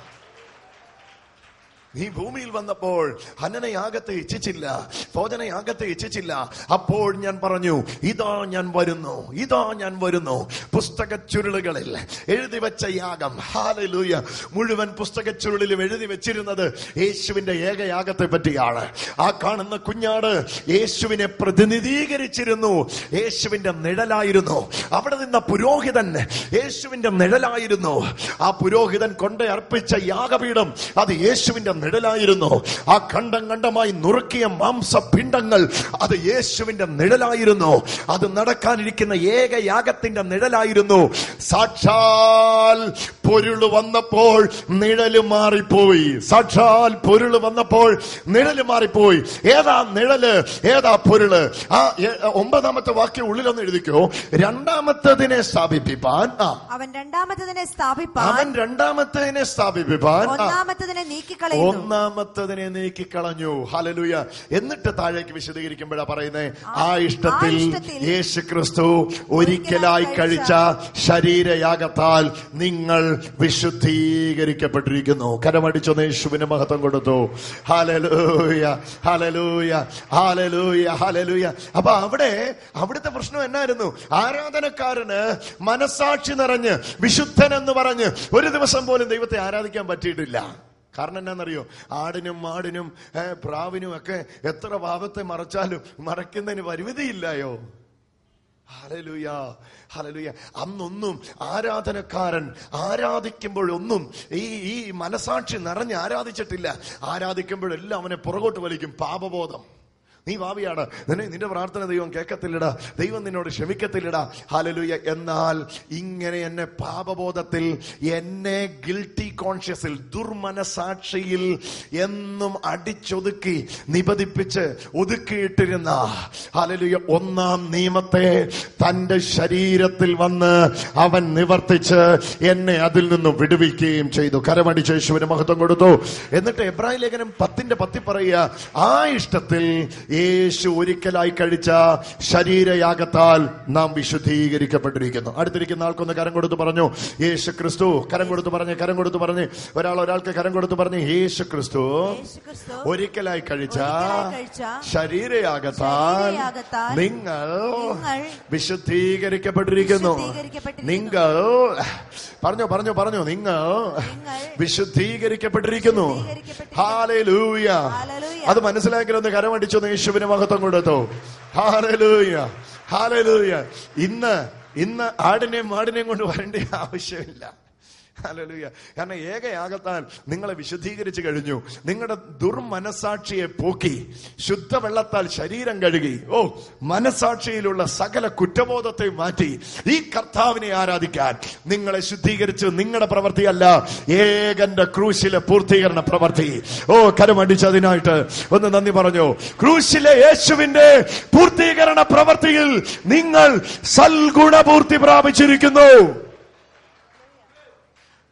നീ ഭൂമിയിൽ വന്നപ്പോൾ ഹനനയാഗത്തെ ഇച്ഛിച്ചില്ല ഭോജനയാഗത്തെ ഇച്ഛിച്ചില്ല അപ്പോൾ ഞാൻ പറഞ്ഞു ഇതാ ഞാൻ വരുന്നു ഇതാ ഞാൻ വരുന്നു പുസ്തക ചുരുളുകളിൽ എഴുതി വെച്ച യാഗം ഹാലലൂയ മുഴുവൻ പുസ്തക ചുരുളിലും എഴുതി വെച്ചിരുന്നത് യേശുവിന്റെ ഏകയാഗത്തെ പറ്റിയാണ് ആ കാണുന്ന കുഞ്ഞാട് യേശുവിനെ പ്രതിനിധീകരിച്ചിരുന്നു യേശുവിന്റെ നിഴലായിരുന്നു അവിടെ നിന്ന പുരോഹിതൻ യേശുവിന്റെ നിഴലായിരുന്നു ആ പുരോഹിതൻ കൊണ്ട് അർപ്പിച്ച യാഗപീഠം അത് യേശുവിന്റെ നിഴലായിരുന്നു ആ ഖണ്ഡം ഖണ്ഡമായി നുറുക്കിയ മാംസപിണ്ഡങ്ങൾ അത് യേശുവിന്റെ നിഴലായിരുന്നു അത് നടക്കാനിരിക്കുന്ന ഏക യാഗത്തിന്റെ നിഴലായിരുന്നു സാക്ഷാൽ പൊരുള് വന്നപ്പോൾ നിഴല് മാറിപ്പോയി സാക്ഷാൽ പൊരുള് വന്നപ്പോൾ നിഴല് മാറിപ്പോയി ഏതാ നിഴല് ഏതാ പൊരുള് ആ ഏ- ഒമ്പതാമത്തെ വാക്യം ഉള്ളിലൊന്ന് എഴുതിക്കോ രണ്ടാമത്തതിനെ സ്ഥാപിപ്പിപ്പാൻ ആ അവൻ രണ്ടാമത്തതിനെ സ്ഥാപിപ്പാൻ അവൻ രണ്ടാമത്തതിനെ സ്ഥാപിപ്പിപ്പാൻ ആ ഒന്നാമത്തതിനെ നീക്കിക്കളയുന്നു ഒന്നാമത്തതിനെ നീക്കിക്കളഞ്ഞു ഹലലുയ എന്നിട്ട് താഴേക്ക് വിശദീകരിക്കുമ്പോഴാ പറയുന്നത് ആ ഇഷ്ടത്തിൽ ആ ഇഷ്ടത്തിൽ യേശു ക്രിസ്തു ഒരിക്കലായി കഴിച്ച ശരീരയാഗത്താൽ നിങ്ങൾ വിശുദ്ധീകരിക്കപ്പെട്ടിരിക്കുന്നു കരമടിച്ചൊന്ന് യേശുവിന് മഹത്വം കൊടുത്തു ഹലലൂയ ഹലലൂയ ഹലലൂയ ഹലലൂയ അപ്പൊ അവിടെ അവിടുത്തെ പ്രശ്നം എന്നായിരുന്നു ആരാധനക്കാരന് മനസാക്ഷി നിറഞ്ഞ് വിശുദ്ധൻ എന്ന് പറഞ്ഞ് ഒരു ദിവസം പോലും ദൈവത്തെ ആരാധിക്കാൻ പറ്റിയിട്ടില്ല കാരണം എന്നാന്നറിയോ ആടിനും മാടിനും ഏ, പ്രാവിനും ഒക്കെ എത്ര പാപത്തെ മറച്ചാലും മറയ്ക്കുന്നതിന് പരിമിതിയില്ലായോ ഹലലുയ ഹലലുയ അന്നൊന്നും ആരാധനക്കാരൻ ആരാധിക്കുമ്പോഴൊന്നും ഈ ഈ മനസാക്ഷി നിറഞ്ഞ് ആരാധിച്ചിട്ടില്ല ആരാധിക്കുമ്പോഴെല്ലാം അവനെ പുറകോട്ട് വലിക്കും പാപബോധം നീ ഭാവിയാണ് നിന്നെ നിന്റെ പ്രാർത്ഥന ദൈവം കേൾക്കത്തില്ലടാ ദൈവം നിന്നോട് ക്ഷമിക്കത്തില്ലടാ ഹലലുയ എന്നാൽ ഇങ്ങനെ എന്നെ പാപബോധത്തിൽ എന്നെ ഗിൽറ്റി കോൺഷ്യസിൽ ദുർമനസാക്ഷിയിൽ എന്നും അടിച്ചൊതുക്കി നിബദിപ്പിച്ച് ഒതുക്കിയിട്ടിരുന്ന ഹലലുയ ഒന്നാം നിയമത്തെ തന്റെ ശരീരത്തിൽ വന്ന് അവൻ നിവർത്തിച്ച് എന്നെ അതിൽ നിന്നും വിടുവിക്കുകയും ചെയ്തു കരമടിച്ച് യേശുവിന് മഹത്വം കൊടുത്തു എന്നിട്ട് എബ്രാഹിം ലേഖനം പത്തിന്റെ പത്തി പറയുക ആ ഇഷ്ടത്തിൽ യേശു ഒരിക്കലായി കഴിച്ച ശരീരയാഗത്താൽ നാം വിശുദ്ധീകരിക്കപ്പെട്ടിരിക്കുന്നു അടുത്തിരിക്കുന്ന ആൾക്കൊന്ന് കരം കൊടുത്ത് പറഞ്ഞു യേശു ക്രിസ്തു കരം കൊടുത്ത് പറഞ്ഞ് കരം കൊടുത്ത് പറഞ്ഞ് ഒരാൾ ഒരാൾക്ക് കരം കൊടുത്ത് പറഞ്ഞ് യേശു ക്രിസ്തു യേശുക്രിസ്തു ഒരിക്കലായി കഴിച്ച ഒരിക്കലായി കഴിച്ച ശരീരയാഗത്താൽ ശരീരയാഗത്താൽ നിങ്ങൾ നിങ്ങൾ വിശുദ്ധീകരിക്കപ്പെട്ടിരിക്കുന്നു വിശുദ്ധീകരിക്കപ്പെട്ടിരിക്കുന്നു. നിങ്ങൾ പറഞ്ഞോ പറഞ്ഞോ പറഞ്ഞോ നിങ്ങൾ നിങ്ങൾ വിശുദ്ധീകരിക്കപ്പെട്ടിരിക്കുന്നു വിശുദ്ധീകരിക്കപ്പെട്ടിരിക്കുന്നു. Hallelujah hallelujah. അത് മനസ്സിലാക്കിയൊന്ന് കരമടിച്ചു യേശുവിന് മഹത്വം കൊടുത്തു ഹാലലൂയ ഹാലലൂയ ഇന്ന് ഇന്ന് ആടിനെയും മാടിനെയും കൊണ്ട് വരേണ്ട ആവശ്യമില്ല ഹല്ലേലൂയ കാരണം ഏകയാകത്താൽ നിങ്ങളെ വിശുദ്ധീകരിച്ചു കഴിഞ്ഞു നിങ്ങളുടെ ദുർമനസാക്ഷിയെ പോക്കി ശുദ്ധവെള്ളത്താൽ ശരീരം കഴുകി ഓ മനസാക്ഷിയിലുള്ള സകല കുറ്റബോധത്തെ മാറ്റി ഈ കർത്താവിനെ ആരാധിക്കാൻ നിങ്ങളെ ശുദ്ധീകരിച്ച് നിങ്ങളുടെ പ്രവൃത്തിയല്ല ഏകന്റെ ക്രൂശിലെ പൂർത്തീകരണ പ്രവൃത്തി ഓ കരമടിച്ചതിനായിട്ട് ഒന്ന് നന്ദി പറഞ്ഞു ക്രൂശിലെ യേശുവിന്റെ പൂർത്തീകരണ പ്രവൃത്തിയിൽ നിങ്ങൾ സൽഗുണപൂർത്തി പ്രാപിച്ചിരിക്കുന്നു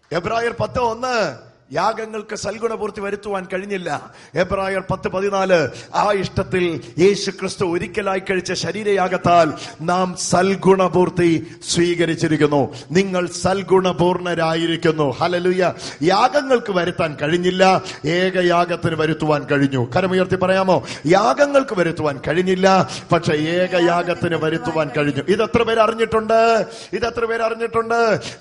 എബ്രായർ പത്ത് ഒന്ന് യാഗങ്ങൾക്ക് സൽഗുണപൂർത്തി വരുത്തുവാൻ കഴിഞ്ഞില്ല എബ്രായർ പത്ത് പതിനാല് ആ ഇഷ്ടത്തിൽ യേശു ക്രിസ്തു ഒരിക്കലായി കഴിച്ച ശരീരയാഗത്താൽ നാം സൽഗുണപൂർത്തി സ്വീകരിച്ചിരിക്കുന്നു നിങ്ങൾ സൽഗുണപൂർണരായിരിക്കുന്നു ഹലലുയ യാഗങ്ങൾക്ക് വരുത്താൻ കഴിഞ്ഞില്ല ഏകയാഗത്തിന് വരുത്തുവാൻ കഴിഞ്ഞു കരമുയർത്തി പറയാമോ യാഗങ്ങൾക്ക് വരുത്തുവാൻ കഴിഞ്ഞില്ല പക്ഷെ ഏകയാഗത്തിന് വരുത്തുവാൻ കഴിഞ്ഞു ഇതെത്ര പേര് അറിഞ്ഞിട്ടുണ്ട് ഇതെത്ര പേര് അറിഞ്ഞിട്ടുണ്ട്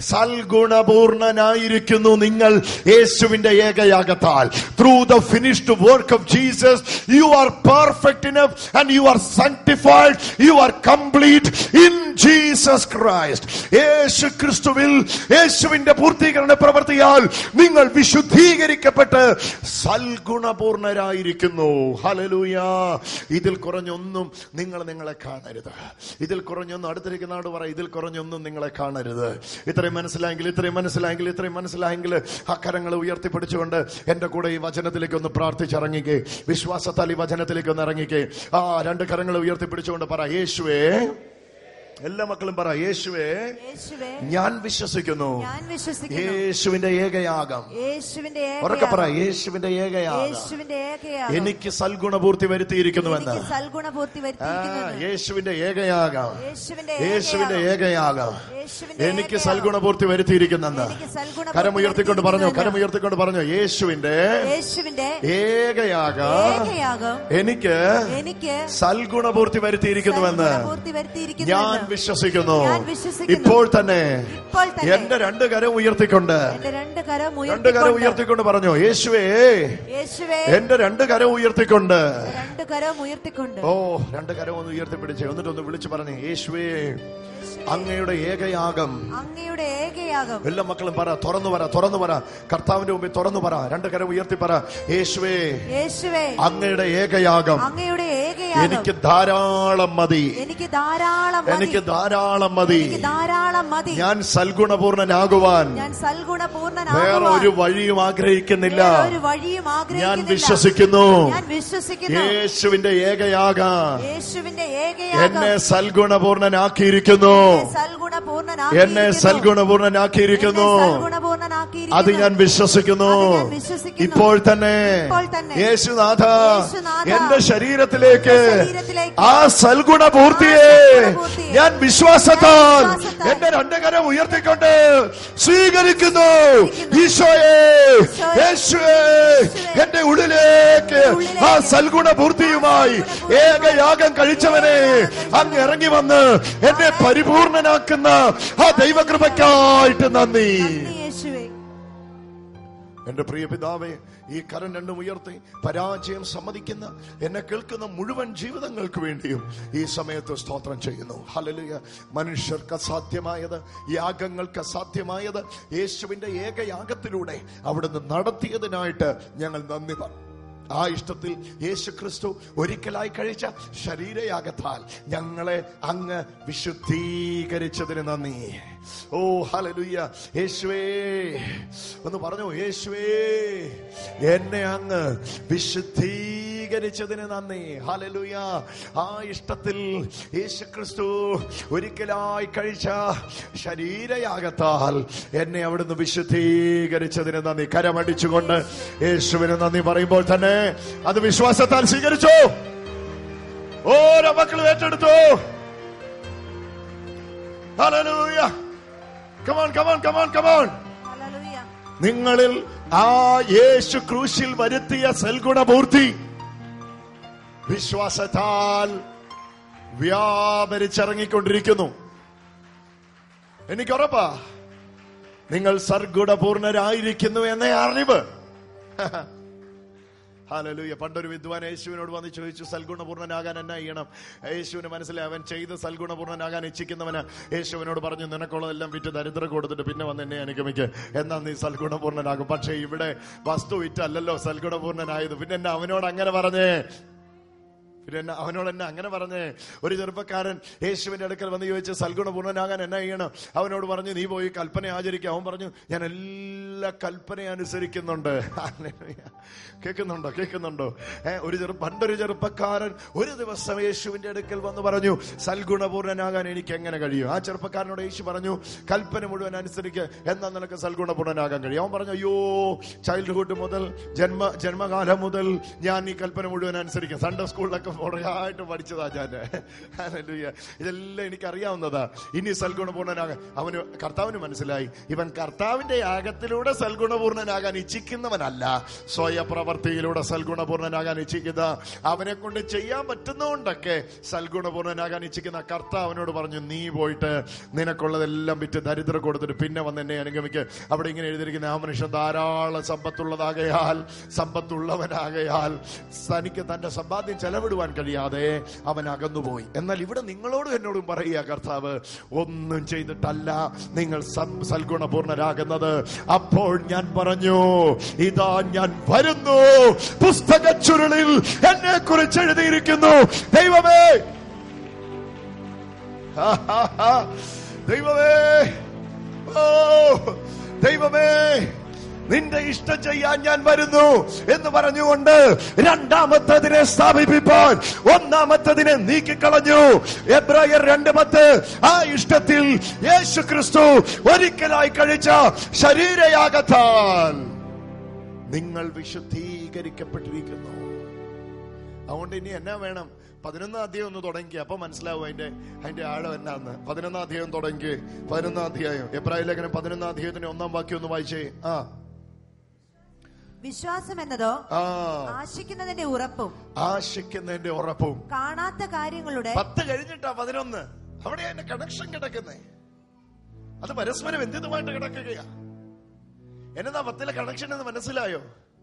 സൽഗുണപൂർണനായിരിക്കുന്നു നിങ്ങൾ യേശുവിന്റെ ഏകയാഗത്താൽ through the finished work of Jesus you are perfect enough and you are sanctified you are complete in Jesus Christ യേശു ക്രിസ്തുവിൽ യേശുവിന്റെ പൂർത്തീകരണ പ്രവൃത്തിയാൽ നിങ്ങൾ വിശുദ്ധീകരിക്കപ്പെട്ട് സൽഗുണപൂർണരായിരിക്കുന്നു ഹലലൂയ ഇതിൽ കുറഞ്ഞൊന്നും നിങ്ങൾ നിങ്ങളെ കാണരുത് ഇതിൽ കുറഞ്ഞൊന്നും അടുത്തിരിക്കുന്ന ആട് പറ ഇതിൽ കുറഞ്ഞൊന്നും നിങ്ങളെ കാണരുത് ഇത്രയും മനസ്സിലായെങ്കിൽ ഇത്രയും മനസ്സിലായെങ്കിൽ ഇത്രയും മനസ്സിലായെങ്കിൽ ആ കരങ്ങൾ ഉയർത്തിപ്പിടിച്ചുകൊണ്ട് എന്റെ കൂടെ ഈ വചനത്തിലേക്ക് ഒന്ന് പ്രാർത്ഥിച്ചിറങ്ങിക്കേ വിശ്വാസത്താൽ ഈ വചനത്തിലേക്ക് ഒന്ന് ഇറങ്ങിക്കേ ആ രണ്ട് കരങ്ങൾ ഉയർത്തിപ്പിടിച്ചുകൊണ്ട് പറ യേശുവേ എല്ലാ മക്കളും പറ യേശുവേ യേശുവേ ഞാൻ വിശ്വസിക്കുന്നു ഞാൻ വിശ്വസിക്കുന്നു യേശുവിന്റെ ഏകയാഗം യേശുവിന്റെ ഉറക്കെ പറ ഏകയാഗം യേശുവിന്റെ ഏകയാഗം യേശുവിന്റെ ഏകയാഗം എനിക്ക് സൽഗുണപൂർത്തി വരുത്തിയിരിക്കുന്നുവെന്ന് എനിക്ക് സൽഗുണപൂർത്തി ആ, വരുത്തിയിരിക്കുന്നു യേശുവിന്റെ ഏകയാഗം യേശുവിന്റെ യേശുവിന്റെ ഏകയാഗം ഏകയാഗം യേശുവിന്റെ എനിക്ക് ഏകയാഗം. സൽഗുണപൂർത്തി വരുത്തിയിരിക്കുന്നെന്ന് എനിക്ക് സൽഗുണപൂർത്തി കരമുയർത്തിക്കൊണ്ട് പറഞ്ഞു വരുത്തിയിരിക്കുന്നെന്ന്. കരമുയർത്തിക്കൊണ്ട് പറഞ്ഞു യേശുവിന്റെ യേശുവിന്റെ ഏകയാഗം ഏകയാഗം എനിക്ക് എനിക്ക് സൽഗുണപൂർത്തി വരുത്തിയിരിക്കുന്നുവെന്ന് സൽഗുണപൂർത്തി വരുത്തിയിരിക്കുന്നു ഞാൻ വിശ്വസിക്കുന്നു ഞാൻ വിശ്വസിക്കുന്നു. ഇപ്പോൾ തന്നെ ഇപ്പോൾ തന്നെ എന്റെ രണ്ട് കരം ഉയർത്തിക്കൊണ്ട് എന്റെ രണ്ട് കരം രണ്ട് കരം ഉയർത്തിക്കൊണ്ട് ഉയർത്തിക്കൊണ്ട് പറഞ്ഞു യേശുവേ യേശുവേ എന്റെ രണ്ട് കരം ഉയർത്തിക്കൊണ്ട് രണ്ട് കരം ഉയർത്തിക്കൊണ്ട് ഓ രണ്ട് കരം ഒന്ന് ഉയർത്തിപ്പിടിച്ച് എന്നിട്ട് ഒന്ന് വിളിച്ചു പറഞ്ഞു യേശുവേ അങ്ങയുടെ ഏകയാഗം അങ്ങയുടെ ഏകയാഗം എല്ലാ മക്കളും പറ തുറന്നു പറ തുറന്നു പറ കർത്താവിന്റെ മുമ്പിൽ തുറന്നു പറ രണ്ട് കരം ഉയർത്തി പറ യേശുവേ യേശുവേ അങ്ങയുടെ ഏകയാഗം അങ്ങയുടെ ഏകയാഗം എനിക്ക് ധാരാളം മതി എനിക്ക് ധാരാളം മതി. എനിക്ക് ധാരാളം മതി എനിക്ക് ധാരാളം മതി ഞാൻ സൽഗുണപൂർണനാകുവാൻ ഞാൻ വേറെ സൽഗുണപൂർണ്ണനാകുവാൻ ഒരു വഴിയും ആഗ്രഹിക്കുന്നില്ല വേറെ ഒരു വഴിയും ഞാൻ ആഗ്രഹിക്കുന്നില്ല വിശ്വസിക്കുന്നു ഞാൻ വിശ്വസിക്കുന്നു യേശുവിന്റെ ഏകയാഗം യേശുവിന്റെ എന്നെ ഏകയാഗം സൽഗുണപൂർണനാക്കിയിരിക്കുന്നു എന്നെ സൽഗുണപൂർണനാക്കിയിരിക്കുന്നു അത് ഞാൻ വിശ്വസിക്കുന്നു അത് ഞാൻ വിശ്വസിക്കുന്നു. ഇപ്പോൾ തന്നെ ഇപ്പോൾ തന്നെ യേശുനാഥ യേശുനാഥ, എന്റെ ശരീരത്തിലേക്ക് എന്റെ ശരീരത്തിലേക്ക് ആ സൽഗുണപൂർത്തിയെ ആ സൽഗുണപൂർത്തിയെ ഞാൻ വിശ്വാസത്താൽ ഞാൻ വിശ്വാസത്താൽ എന്റെ രണ്ട് കരം ഉയർത്തിക്കൊണ്ട് സ്വീകരിക്കുന്നു സ്വീകരിക്കുന്നു. ഈശോയെ ഈശോയെ, യേശുവേ യേശുവേ, എന്റെ ഉള്ളിലേക്ക് ഉള്ളിലേക്ക് ആ സൽഗുണപൂർത്തിയുമായി ഏകയാഗം കഴിച്ചവനെ അങ്ങ് ഇറങ്ങി വന്ന് എന്നെ പരിപൂർണനാക്കുന്ന ആ ദൈവകൃപയ്ക്കായിട്ട് നന്ദി നന്ദി യേശുവേ എന്റെ പ്രിയ പിതാവേ ഈ കരം രണ്ടും ഉയർത്തി പരാജയം സമ്മതിക്കുന്ന എന്നെ കേൾക്കുന്ന മുഴുവൻ ജീവിതങ്ങൾക്ക് വേണ്ടിയും ഈ സമയത്ത് സ്തോത്രം ചെയ്യുന്നു ഹലലുയ മനുഷ്യർക്ക് അസാധ്യമായത് യാഗങ്ങൾക്ക് അസാധ്യമായത് യേശുവിന്റെ ഏകയാഗത്തിലൂടെ അവിടുന്ന് നടത്തിയതിനായിട്ട് ഞങ്ങൾ നന്ദി പറഞ്ഞു ആ ഇഷ്ടത്തിൽ യേശു ക്രിസ്തു ഒരിക്കലായി കഴിച്ച ശരീരയാഗത്താൽ ഞങ്ങളെ അങ്ങ് വിശുദ്ധീകരിച്ചതിന് നന്ദി ഓ ഹലലുയ്യ യേശുവേ ഒന്ന് പറഞ്ഞു യേശുവേ എന്നെ അങ്ങ് വിശുദ്ധീകരിച്ചതിന് നന്ദി ഹലലുയ ആ ഇഷ്ടത്തിൽ യേശു ക്രിസ്തു ഒരിക്കലായി കഴിച്ച ശരീരയാഗത്താൽ എന്നെ അവിടുന്ന് വിശുദ്ധീകരിച്ചതിന് നന്ദി കരമടിച്ചുകൊണ്ട് യേശുവിന് നന്ദി പറയുമ്പോൾ തന്നെ അത് വിശ്വാസത്താൽ സ്വീകരിച്ചു ഓരോ മക്കളും ഏറ്റെടുത്തു hallelujah come on come on come on come on hallelujah നിങ്ങളിൽ ആ യേശു ക്രൂശിൽ വരുത്തിയ സൽഗുണപൂർത്തി വിശ്വാസത്താൽ വ്യാപരിച്ചിറങ്ങിക്കൊണ്ടിരിക്കുന്നു എനിക്ക് ഉറപ്പാ നിങ്ങൾ സർഗുണപൂർണരായിരിക്കുന്നു എന്ന അറിവ് ഹാലലൂയ പണ്ടൊരു വിദ്വാൻ യേശുവിനോട് വന്ന് ചോദിച്ചു സൽഗുണപൂർണ്ണനാകാൻ എന്നാ ചെയ്യണം യേശുവിന് മനസ്സിലായി അവൻ ചെയ്ത് സൽഗുണപൂർണ്ണനാകാൻ ഇച്ഛിക്കുന്നവന് യേശുവിനോട് പറഞ്ഞു നിനക്കുള്ളതെല്ലാം വിറ്റ് ദരിദ്ര കൊടുത്തിട്ട് പിന്നെ വന്ന് എന്നെ അനുഗമിക്ക് എന്നാ നീ സൽഗുണപൂർണ്ണനാകും പക്ഷേ ഇവിടെ വസ്തു വിറ്റല്ലല്ലോ സൽഗുണപൂർണ്ണനായത് പിന്നെ എന്നെ അവനോട് അങ്ങനെ പറഞ്ഞേ പിന്നെ എന്നെ അവനോട് എന്നെ അങ്ങനെ പറഞ്ഞേ ഒരു ചെറുപ്പക്കാരൻ യേശുവിന്റെ അടുക്കൽ വന്ന് ചോദിച്ച് സൽഗുണപൂർണ്ണനാകാൻ എന്നാ ചെയ്യണം അവനോട് പറഞ്ഞു നീ പോയി കൽപ്പന ആചരിക്കുക അവൻ പറഞ്ഞു ഞാൻ എല്ലാ കൽപ്പനയും അനുസരിക്കുന്നുണ്ട് ഹല്ലേലൂയ. കേൾക്കുന്നുണ്ടോ കേൾക്കുന്നുണ്ടോ ഏ ഒരു ചെറു പണ്ടൊരു ചെറുപ്പക്കാരൻ ഒരു ദിവസം യേശുവിന്റെ അടുക്കൽ വന്ന് പറഞ്ഞു സൽഗുണപൂർണ്ണനാകാൻ എനിക്ക് എങ്ങനെ കഴിയും ആ ചെറുപ്പക്കാരനോട് യേശു പറഞ്ഞു കൽപ്പന മുഴുവൻ അനുസരിക്കുക എന്നാ നിനക്ക് സൽഗുണപൂർണ്ണനാകാൻ കഴിയും അവൻ പറഞ്ഞു അയ്യോ ചൈൽഡ്ഹുഡ് മുതൽ ജന്മ ജന്മകാലം മുതൽ ഞാൻ ഈ കൽപ്പന മുഴുവൻ അനുസരിക്കും സൺഡേ സ്കൂളിലൊക്കെ പുറകായിട്ട് പഠിച്ചതാ ഞാൻ ഹല്ലേലൂയ. ഇതെല്ലാം എനിക്ക് അറിയാവുന്നതാ ഇനി സൽഗുണപൂർണ്ണനാകാൻ അവന് കർത്താവിന് മനസ്സിലായി ഇവൻ കർത്താവിന്റെ യാഗത്തിലൂടെ സൽഗുണപൂർണ്ണനാകാൻ ഇച്ഛിക്കുന്നവനല്ല സ്വയപ്രവർത്തിയിലൂടെ സൽഗുണപൂർണ്ണനാകാൻ ഇച്ഛിക്കുന്ന അവനെ കൊണ്ട് ചെയ്യാൻ പറ്റുന്നതുകൊണ്ടൊക്കെ സൽഗുണപൂർണ്ണനാകാൻ ഇച്ഛിക്കുന്ന കർത്താവിനോട് പറഞ്ഞു നീ പോയിട്ട് നിനക്കുള്ളതെല്ലാം വിറ്റ് ദരിദ്ര കൊടുത്തിട്ട് പിന്നെ വന്ന് എന്നെ അനുഗമിക്ക് അവിടെ ഇങ്ങനെ എഴുതിയിരിക്കുന്ന ആ മനുഷ്യൻ ധാരാളം സമ്പത്തുള്ളതാകയാൽ സമ്പത്തുള്ളവനാകയാൽ തനിക്ക് തന്റെ സമ്പാദ്യം ചെലവിടുവാൻ കഴിയാതെ അവൻ അകന്നുപോയി എന്നാൽ ഇവിടെ നിങ്ങളോടും എന്നോടും പറയുക കർത്താവ് ഒന്നും ചെയ്തിട്ടല്ല നിങ്ങൾ സം- സൽഗുണപൂർണരാകുന്നത് അപ്പോൾ ഞാൻ പറഞ്ഞു ഇതാ ഞാൻ വരുന്നു പുസ്തക ചുരുളിൽ എന്നെ കുറിച്ച് എഴുതിയിരിക്കുന്നു ദൈവമേ ഹാ, ഹാ, ഹാ. ദൈവമേ ഓ ദൈവമേ നിന്റെ ഇഷ്ടം ചെയ്യാൻ ഞാൻ വരുന്നു എന്ന് പറഞ്ഞുകൊണ്ട് രണ്ടാമത്തതിനെ സ്ഥാപിപ്പിപ്പാൻ ഒന്നാമത്തതിനെ നീക്കിക്കളഞ്ഞു എബ്രായർ രണ്ട് പത്ത് ആ ഇഷ്ടത്തിൽ യേശു ക്രിസ്തു ഒരിക്കലായി കഴിച്ച ശരീരയാകത്താൽ നിങ്ങൾ വിശുദ്ധീകരിക്കപ്പെട്ടിരിക്കുന്നു അതുകൊണ്ട് ഇനി എന്നാ വേണം പതിനൊന്നാം അധ്യായം ഒന്ന് തുടങ്ങി അപ്പൊ മനസ്സിലാവും അതിന്റെ അതിന്റെ ആഴം എന്നാന്ന് പതിനൊന്നാം അധ്യായം തുടങ്ങി പതിനൊന്നാം അധ്യായം എബ്രാഹിം ലേഖനം പതിനൊന്നാം അധ്യായത്തിന്റെ ഒന്നാം വാക്യം ഒന്ന് വായിച്ചേ ആ വിശ്വാസം എന്നതോ ആ ആശിക്കുന്നതിന്റെ ഉറപ്പും ആശിക്കുന്നതിന്റെ ഉറപ്പും കാണാത്ത കാര്യങ്ങളുടെ പത്ത് കഴിഞ്ഞിട്ടാ പതിനൊന്ന് അവിടെ അതിന്റെ കണക്ഷൻ കിടക്കുന്നേ അത് പരസ്പരം എന്തിനുമായിട്ട് കിടക്കുകയാ എന്നതാ പത്തിലെ കണക്ഷൻ എന്ന് മനസ്സിലായോ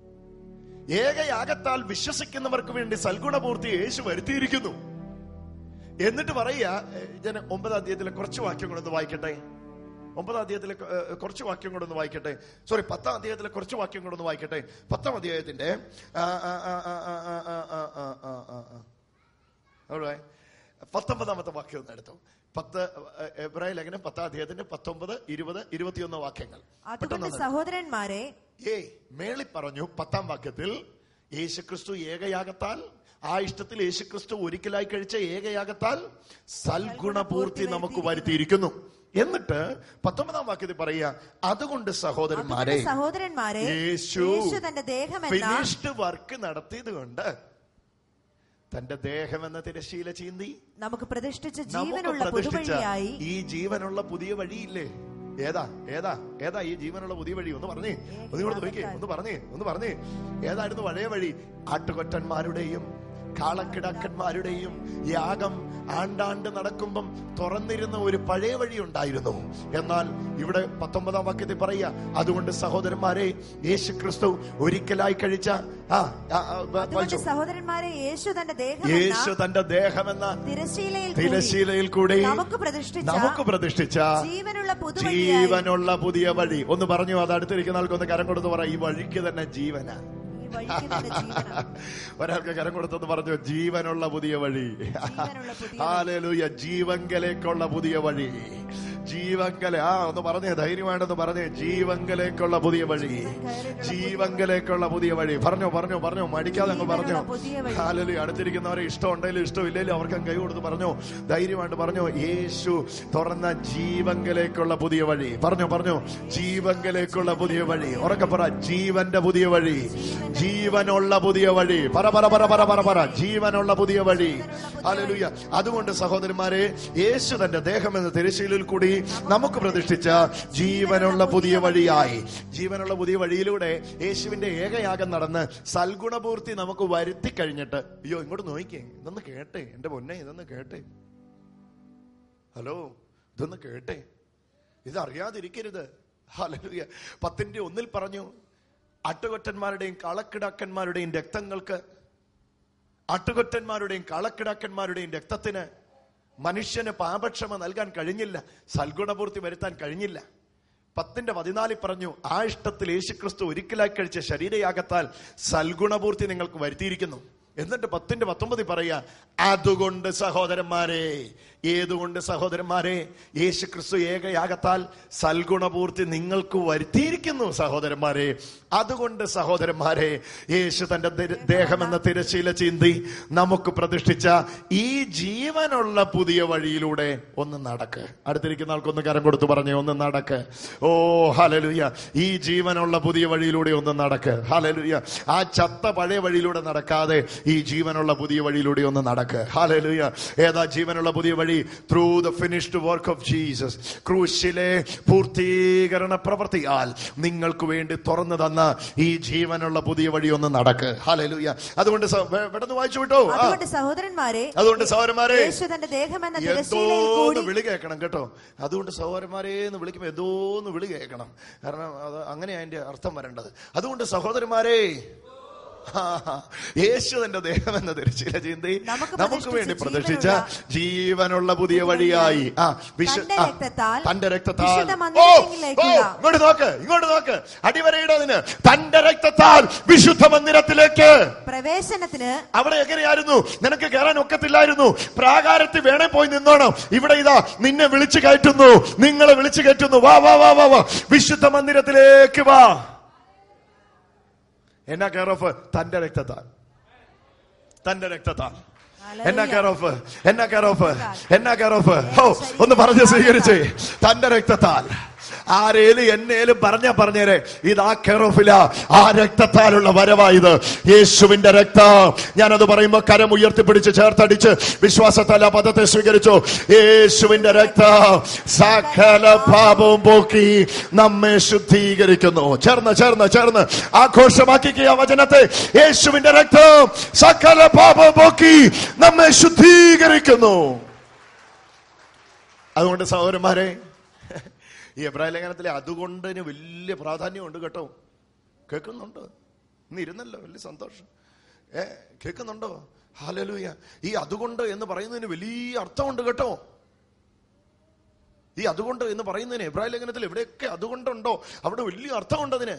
ഏകയാകത്താൽ വിശ്വസിക്കുന്നവർക്ക് വേണ്ടി സൽഗുണപൂർത്തി യേശു വരുത്തിയിരിക്കുന്നു എന്നിട്ട് പറയുക ഞാൻ ഒമ്പതാം അധ്യായത്തിലെ കുറച്ച് വാക്യങ്ങളൊന്ന് വായിക്കട്ടെ ഒമ്പതാം അധ്യായത്തിലെ ഏഹ്, കുറച്ച് വാക്യം കൂടെ ഒന്ന് വായിക്കട്ടെ സോറി പത്താം അധ്യായത്തിലെ കുറച്ച് വാക്യം കൂടെ ഒന്ന് വായിക്കട്ടെ പത്താം അധ്യായത്തിന്റെ ആ, ആ, ആ, ആ, ആ, ആ, ആ, ആ, ആ, ആ, ആ. Alright. പത്തൊമ്പതാമത്തെ വാക്യം ഒന്ന് എടുത്തു പത്ത് എബ്രാഹിം ലേഖനം പത്താം അധ്യായത്തിന്റെ പത്തൊമ്പത് ഇരുപത് ഇരുപത്തിയൊന്ന് വാക്യങ്ങൾ അതുകൊണ്ട് പെട്ടെന്ന് സഹോദരന്മാരെ ഏയ് മേളി പറഞ്ഞു പത്താം വാക്യത്തിൽ യേശുക്രിസ്തു ഏകയാകത്താൽ ആ ഇഷ്ടത്തിൽ യേശുക്രിസ്തു ഒരിക്കലായി കഴിച്ച ഏകയാകത്താൽ സൽഗുണപൂർത്തി നമുക്ക് വരുത്തിയിരിക്കുന്നു എന്നിട്ട് പത്തൊമ്പതാം വാക്യത്തിൽ പറയുക അതുകൊണ്ട് സഹോദരന്മാരെ അതുകൊണ്ട് സഹോദരന്മാരെ യേശു യേശു തന്റെ ദേഹമെന്ന ഫിനിഷ്ഡ് വർക്ക് നടത്തിയത് കൊണ്ട് തന്റെ ദേഹം എന്ന തിരശീല ചീന്തി നമുക്ക് പ്രതിഷ്ഠിച്ച നമുക്ക് ജീവനുള്ള പ്രതിഷ്ഠിച്ച പുതുവഴിയായി ഈ ജീവനുള്ള പുതിയ വഴിയില്ലേ ഏതാ ഏതാ ഏതാ ഈ ജീവനുള്ള പുതിയ വഴി ഒന്ന് പറഞ്ഞേ ഒന്ന് ഇങ്ങോട്ട് നോക്കിയേ ഒന്ന് പറഞ്ഞേ ഒന്ന് പറഞ്ഞേ ഏതായിരുന്നു പഴയ വഴി ആട്ടുകൊറ്റന്മാരുടെയും കാളക്കിടാക്കന്മാരുടെയും യാഗം ആണ്ടാണ്ട് നടക്കുമ്പം തുറന്നിരുന്ന ഒരു പഴയ വഴി ഉണ്ടായിരുന്നു എന്നാൽ ഇവിടെ പത്തൊമ്പതാം വാക്യത്തിൽ പറയുക അതുകൊണ്ട് സഹോദരന്മാരെ യേശു ക്രിസ്തു ഒരിക്കലായി കഴിച്ച ആ ആ, ആ, വ- അതുകൊണ്ട് വായിച്ചോ. സഹോദരന്മാരെ യേശു തന്റെ യേശു ദേഹമെന്ന തന്റെ ദേഹമെന്ന തിരശീലയിൽ കൂടി തിരശീലയിൽ കൂടി നമുക്ക് പ്രതിഷ്ഠിച്ച നമുക്ക് പ്രതിഷ്ഠിച്ച ജീവനുള്ള പുതുവഴിയായി ജീവനുള്ള പുതിയ വഴി ഒന്ന് പറഞ്ഞു അത് അടുത്തിരിക്കുന്ന ആൾക്ക് ഒന്ന് കരം കൊടുത്ത് പറ ഈ വഴിക്ക് തന്നെ ജീവന ഈ വഴിക്ക് തന്നെ ജീവനാ. ഒരാൾക്ക് കരം കൊടുത്തെന്ന് പറഞ്ഞു ജീവനുള്ള പുതിയ വഴി ജീവനുള്ള പുതിയ ഹാലലൂയ ജീവങ്കലേക്കുള്ള പുതിയ വഴി ജീവങ്കല ആ ഒന്ന് പറഞ്ഞേ ധൈര്യമായിട്ടൊന്ന് പറഞ്ഞേ ജീവങ്കലേക്കുള്ള പുതിയ വഴി ജീവങ്കലേക്കുള്ള പുതിയ വഴി പറഞ്ഞോ പറഞ്ഞോ പറഞ്ഞോ മടിക്കാതെ അങ്ങ് പറഞ്ഞോ ജീവനുള്ള പുതിയ വഴി. ഹാലലൂയ അടുത്തിരിക്കുന്നവരെ ഇഷ്ടമുണ്ടെങ്കിലും ഇഷ്ടമില്ലെങ്കിലും അവർക്ക് കൈ കൊടുത്ത് പറഞ്ഞോ ധൈര്യമായിട്ട് പറഞ്ഞോ യേശു തുറന്ന ജീവങ്കലേക്കുള്ള പുതിയ വഴി പറഞ്ഞോ പറഞ്ഞോ ജീവങ്കലേക്കുള്ള പുതിയ വഴി ഉറക്കെ പറ ജീവന്റെ പുതിയ വഴി ജീവനുള്ള പുതിയ വഴി പറ പറ പറ പറ പറ പറ ജീവനുള്ള പുതിയ വഴി ഹാലലൂയ അതുകൊണ്ട് സഹോദരന്മാരെ യേശു തന്റെ ദേഹം എന്ന തിരശ്ശീലിൽ കൂടി നമുക്ക് പ്രതിഷ്ഠിച്ച ജീവനുള്ള പുതിയ വഴിയായി ജീവനുള്ള പുതിയ വഴിയിലൂടെ യേശുവിന്റെ ഏകയാഗം നടന്ന് സൽഗുണപൂർത്തി നമുക്ക് വരുത്തി കഴിഞ്ഞിട്ട് അയ്യോ ഇങ്ങോട്ട് നോക്കിക്കേ ഇതൊന്ന് കേട്ടെ എന്റെ പൊന്നെ ഇതൊന്ന് കേട്ടെ ഹലോ ഇതൊന്ന് കേട്ടെ ഇത് അറിയാതിരിക്കരുത് ഹല്ലേലൂയ പത്തിന്റെ ഒന്നിൽ പറഞ്ഞു ആട്ടുകൊറ്റന്മാരുടെയും കളക്കിടാക്കന്മാരുടെയും രക്തങ്ങൾക്ക് ആട്ടുകൊറ്റന്മാരുടെയും കളക്കിടാക്കന്മാരുടെയും രക്തത്തിന് മനുഷ്യന് പാപക്ഷമ നൽകാൻ കഴിഞ്ഞില്ല സൽഗുണപൂർത്തി വരുത്താൻ കഴിഞ്ഞില്ല പത്തിന്റെ പതിനാലിൽ പറഞ്ഞു ആ ഇഷ്ടത്തിൽ യേശുക്രിസ്തു ഒരിക്കലായി കഴിച്ച ശരീരയാകത്താൽ സൽഗുണപൂർത്തി നിങ്ങൾക്ക് വരുത്തിയിരിക്കുന്നു എന്നിട്ട് പത്തിന്റെ പത്തൊമ്പതിൽ പറയാ അതുകൊണ്ട് സഹോദരന്മാരെ ഏതുകൊണ്ട് സഹോദരന്മാരെ യേശു ക്രിസ്തു ഏകയാകത്താൽ സൽഗുണപൂർത്തി നിങ്ങൾക്ക് വരുത്തിയിരിക്കുന്നു സഹോദരന്മാരെ അതുകൊണ്ട് സഹോദരന്മാരെ യേശു തന്റെ ദേ- ദേഹമെന്ന തിരശീല ചീന്തി നമുക്ക് പ്രതിഷ്ഠിച്ച ഈ ജീവനുള്ള പുതിയ വഴിയിലൂടെ ഒന്ന് നടക്ക് അടുത്തിരിക്കുന്ന ആൾക്കൊന്ന് കരം കൊടുത്തു പറഞ്ഞേ ഒന്ന് നടക്ക് ഓ ഹലലുയ ഈ ജീവനുള്ള പുതിയ വഴിയിലൂടെ ഒന്ന് നടക്ക് ഹലലുയ ആ ചത്ത പഴയ വഴിയിലൂടെ നടക്കാതെ ഈ ജീവനുള്ള പുതിയ വഴിയിലൂടെ ഒന്ന് നടക്ക് ഹലലുയ ഏതാ ജീവനുള്ള പുതിയ വഴി through the finished work of Jesus ക്രൂശിലെ പൂർത്തീകരണ പ്രവൃത്തിയാൽ നിങ്ങൾക്ക് വേണ്ടി തുറന്നു തന്ന ഈ ജീവനുള്ള പുതിയ വഴി ഒന്ന് നടക്ക് ഹലലുയ അതുകൊണ്ട് സ- വെ- പെട്ടെന്ന് വായിച്ചു വിട്ടോ ആ. അതുകൊണ്ട് സഹോദരന്മാരെ അതുകൊണ്ട് സഹോദരന്മാരെ യേശു തന്റെ ദേഹമെന്ന തിരശ്ശീലയിൽ എന്തോന്ന് കൂടി വിളി കേൾക്കണം കേട്ടോ അതുകൊണ്ട് സഹോദരന്മാരെ എന്ന് വിളിക്കുമ്പോൾ എന്തോന്ന് വിളി കേൾക്കണം കാരണം അത് അങ്ങനെ അതിന്റെ അർത്ഥം വരേണ്ടത് അതുകൊണ്ട് സഹോദരന്മാരെ ആ, യേശു തന്റെ ദേഹം എന്ന തിരച്ചില ചിന്തി നമുക്ക് നമുക്ക് വേണ്ടി പ്രതിഷ്ഠിച്ച പ്രതിഷ്ഠിച്ച ജീവനുള്ള പുതിയ വഴിയായി ആ വിശു തന്റെ ആ, രക്തത്താൽ തന്റെ രക്തത്താൽ വിശുദ്ധ ഓ, മന്ദിരത്തിലേക്കുള്ള ഓ, ഇങ്ങോട്ട് നോക്ക് ഇങ്ങോട്ട് നോക്ക് അടിവരയിടതിന് തന്റെ രക്തത്താൽ വിശുദ്ധ മന്ദിരത്തിലേക്ക് പ്രവേശനത്തിന് അവിടെ എങ്ങനെയായിരുന്നു നിനക്ക് കയറാൻ ഒക്കത്തില്ലായിരുന്നു പ്രാകാരത്തിൽ വേണേ പോയി നിന്നോണം ഇവിടെ ഇതാ നിന്നെ വിളിച്ചു കയറ്റുന്നു നിങ്ങളെ വിളിച്ചു കയറ്റുന്നു വാ വാ വാ വാ വാ വിശുദ്ധ മന്ദിരത്തിലേക്ക് വാ എന്നാ കെയർ ഓഫ് തന്റെ രക്തത്താൽ തന്റെ രക്തത്താൽ എന്നാ കെയർ ഓഫ് എന്നാ കെയർ ഓഫ് എന്നാ കെയർ ഓഫ് ഓ ഒന്ന് പറഞ്ഞ് സ്വീകരിച്ചേ തന്റെ രക്തത്താൽ ആരേലും എന്നേലും പറഞ്ഞ പറഞ്ഞേരെ ഇത് ആ കെറോഫില ആ രക്തത്താലുള്ള വരവായത് യേശുവിന്റെ രക്തം ഞാനത് പറയുമ്പോ കരം ഉയർത്തിപ്പിടിച്ച് ചേർത്തടിച്ച് വിശ്വാസത്താൽ ആ പദത്തെ സ്വീകരിച്ചു യേശുവിന്റെ രക്തം സകല പാപവും പോക്കി നമ്മെ ശുദ്ധീകരിക്കുന്നു ചേർന്ന് ചേർന്ന് ചേർന്ന് ആഘോഷമാക്കിക്കുക ആ വചനത്തെ യേശുവിന്റെ രക്തം സകല പാപവും പോക്കി നമ്മെ ശുദ്ധീകരിക്കുന്നു അതുകൊണ്ട് സഹോദരന്മാരെ ഈ എബ്രാഹിം ലേഖനത്തിലെ അതുകൊണ്ടിന് വലിയ പ്രാധാന്യമുണ്ട് കേട്ടോ കേൾക്കുന്നുണ്ട് ഇന്ന് ഇരുന്നല്ലോ വലിയ സന്തോഷം ഏ കേൾക്കുന്നുണ്ടോ ഹാലലൂയ ഈ അതുകൊണ്ട് എന്ന് പറയുന്നതിന് വലിയ അർത്ഥമുണ്ട് കേട്ടോ ഈ അതുകൊണ്ട് എന്ന് പറയുന്നതിന് എബ്രാഹിം ലേഖനത്തിൽ എവിടെയൊക്കെ അതുകൊണ്ടുണ്ടോ അവിടെ വലിയ അർത്ഥമുണ്ട് അതിന്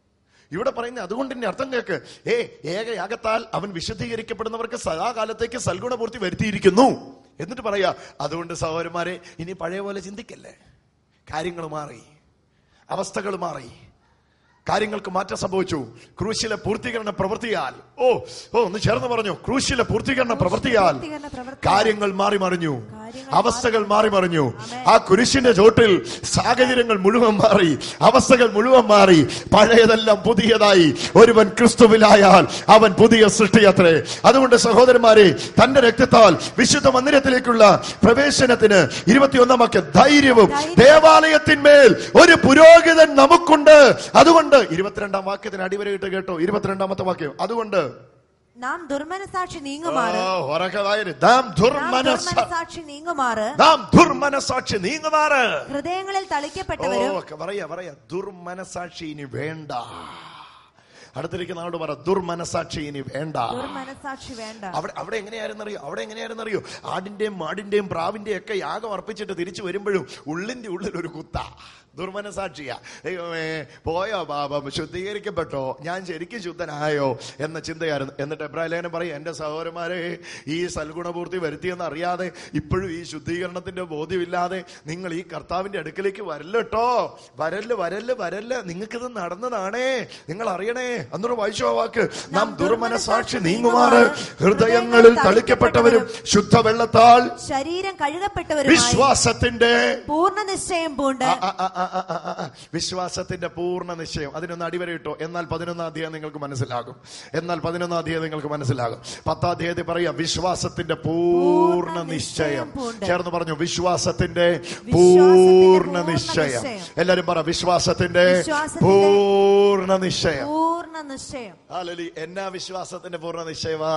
ഇവിടെ പറയുന്ന അതുകൊണ്ടിന്റെ അർത്ഥം കേക്ക് ഏ ഏകയാകത്താൽ അവൻ വിശുദ്ധീകരിക്കപ്പെടുന്നവർക്ക് സദാകാലത്തേക്ക് സൽഗുണപൂർത്തി വരുത്തിയിരിക്കുന്നു എന്നിട്ട് പറയാ അതുകൊണ്ട് സഹോദരന്മാരെ ഇനി പഴയ പോലെ ചിന്തിക്കല്ലേ കാര്യങ്ങൾ മാറി അവസ്ഥകൾ മാറി കാര്യങ്ങൾക്ക് മാറ്റം സംഭവിച്ചു ക്രൂശിലെ പൂർത്തീകരണ പ്രവൃത്തിയാൽ ഓ ഓ ഒന്ന് ചേർന്ന് പറഞ്ഞു ക്രൂശിലെ പൂർത്തീകരണ പ്രവൃത്തിയാൽ പൂർത്തീകരണ പ്രവൃത്തിയാൽ കാര്യങ്ങൾ മാറി മറിഞ്ഞു കാര്യങ്ങൾ അവസ്ഥകൾ മാറി മറിഞ്ഞു ആമേൻ. ആ കുരിശിന്റെ ചോട്ടിൽ സാഹചര്യങ്ങൾ മുഴുവൻ മാറി അവസ്ഥകൾ മുഴുവൻ മാറി പഴയതെല്ലാം പുതിയതായി ഒരുവൻ ക്രിസ്തുവിലായാൽ അവൻ പുതിയ സൃഷ്ടിയത്രേ അതുകൊണ്ട് സഹോദരന്മാരെ തന്റെ രക്തത്താൽ വിശുദ്ധ മന്ദിരത്തിലേക്കുള്ള പ്രവേശനത്തിന് ഇരുപത്തിയൊന്നാം വാക്യം ധൈര്യവും ധൈര്യം. ദേവാലയത്തിന്മേൽ ഒരു പുരോഹിതൻ നമുക്കുണ്ട് അതുകൊണ്ട് ഇരുപത്തിരണ്ടാം വാക്യത്തിന് അടിവരയിട്ട് കേട്ടോ ഇരുപത്തിരണ്ടാമത്തെ വാക്യം അതുകൊണ്ട് നാം ദുർമനസാക്ഷി നീങ്ങുമാറ് ഓ, ഉറക്കെ വായന. നാം നാം ദുർമനസ ദുർമനസാക്ഷി നീങ്ങുമാറ് നാം ദുർമനസാക്ഷി നീങ്ങുമാറ് ഹൃദയങ്ങളിൽ ഓ തളിക്കപ്പെട്ടവരും ഒക്കെ പറയാ പറയാ ദുർമനസാക്ഷി ഇനി വേണ്ട അടുത്തിരിക്കുന്ന ആളോട് പറ ദുർമനസാക്ഷി ഇനി വേണ്ട ദുർമനസാക്ഷി വേണ്ട അവിടെ അവിടെ എങ്ങനെയായിരുന്നറിയോ അവിടെ എങ്ങനെയായിരുന്നറിയോ ആടിന്റെയും മാടിന്റെയും പ്രാവിന്റെയും ഒക്കെ യാഗം അർപ്പിച്ചിട്ട് തിരിച്ചു വരുമ്പോഴും ഉള്ളിന്റെ ഉള്ളിൽ ഒരു കുത്ത ദുർമനസാക്ഷിയാ ദൈവമേ പോയോ പാപം ശുദ്ധീകരിക്കപ്പെട്ടോ ഞാൻ ശരിക്കും ശുദ്ധനായോ എന്ന ചിന്തയായിരുന്നു എന്നിട്ട് എബ്രാഹിലേഖനം പറയും എന്റെ സഹോദരന്മാരെ ഈ സൽഗുണപൂർത്തി വരുത്തിയെന്ന് അറിയാതെ ഇപ്പോഴും ഈ ശുദ്ധീകരണത്തിന്റെ ബോധ്യമില്ലാതെ നിങ്ങൾ ഈ കർത്താവിന്റെ അടുക്കലേക്ക് വരല്ലോ വരല് വരല് വരല് നിങ്ങൾക്കിത് നടന്നതാണേ നിങ്ങൾ അറിയണേ അന്നൊരു വായിച്ചോ ആ വാക്ക് നാം ദുർമനസാക്ഷി നീങ്ങുമാറ് ഹൃദയങ്ങളിൽ തളിക്കപ്പെട്ടവരും ശുദ്ധവെള്ളത്താൽ ശരീരം കഴുകപ്പെട്ടവരുമായി വിശ്വാസത്തിന്റെ പൂർണ്ണ നിശ്ചയം പൂണ്ട് ആ, ആ, ആ, ആ, ആ, ആ, ആ. വിശ്വാസത്തിന്റെ പൂർണ്ണ നിശ്ചയം അതിനൊന്ന് അടിവരയിട്ടോ എന്നാൽ പതിനൊന്നാം അധ്യായം നിങ്ങൾക്ക് മനസ്സിലാകും എന്നാൽ പതിനൊന്നാം അധ്യായം നിങ്ങൾക്ക് മനസ്സിലാകും പത്താം അധ്യായത്തിൽ പറയാം വിശ്വാസത്തിന്റെ പൂർണ്ണ നിശ്ചയം പൂണ്ട്. ചേർന്ന് പറഞ്ഞു വിശ്വാസത്തിന്റെ വിശ്വാസത്തിന്റെ പൂർണ്ണ പൂർണ്ണ നിശ്ചയം നിശ്ചയം. എല്ലാരും പറ വിശ്വാസത്തിന്റെ വിശ്വാസത്തിന്റെ പൂർണ്ണ നിശ്ചയം പൂർണ്ണ നിശ്ചയം ഹാലലി എന്നാ വിശ്വാസത്തിന്റെ പൂർണ്ണ നിശ്ചയമാ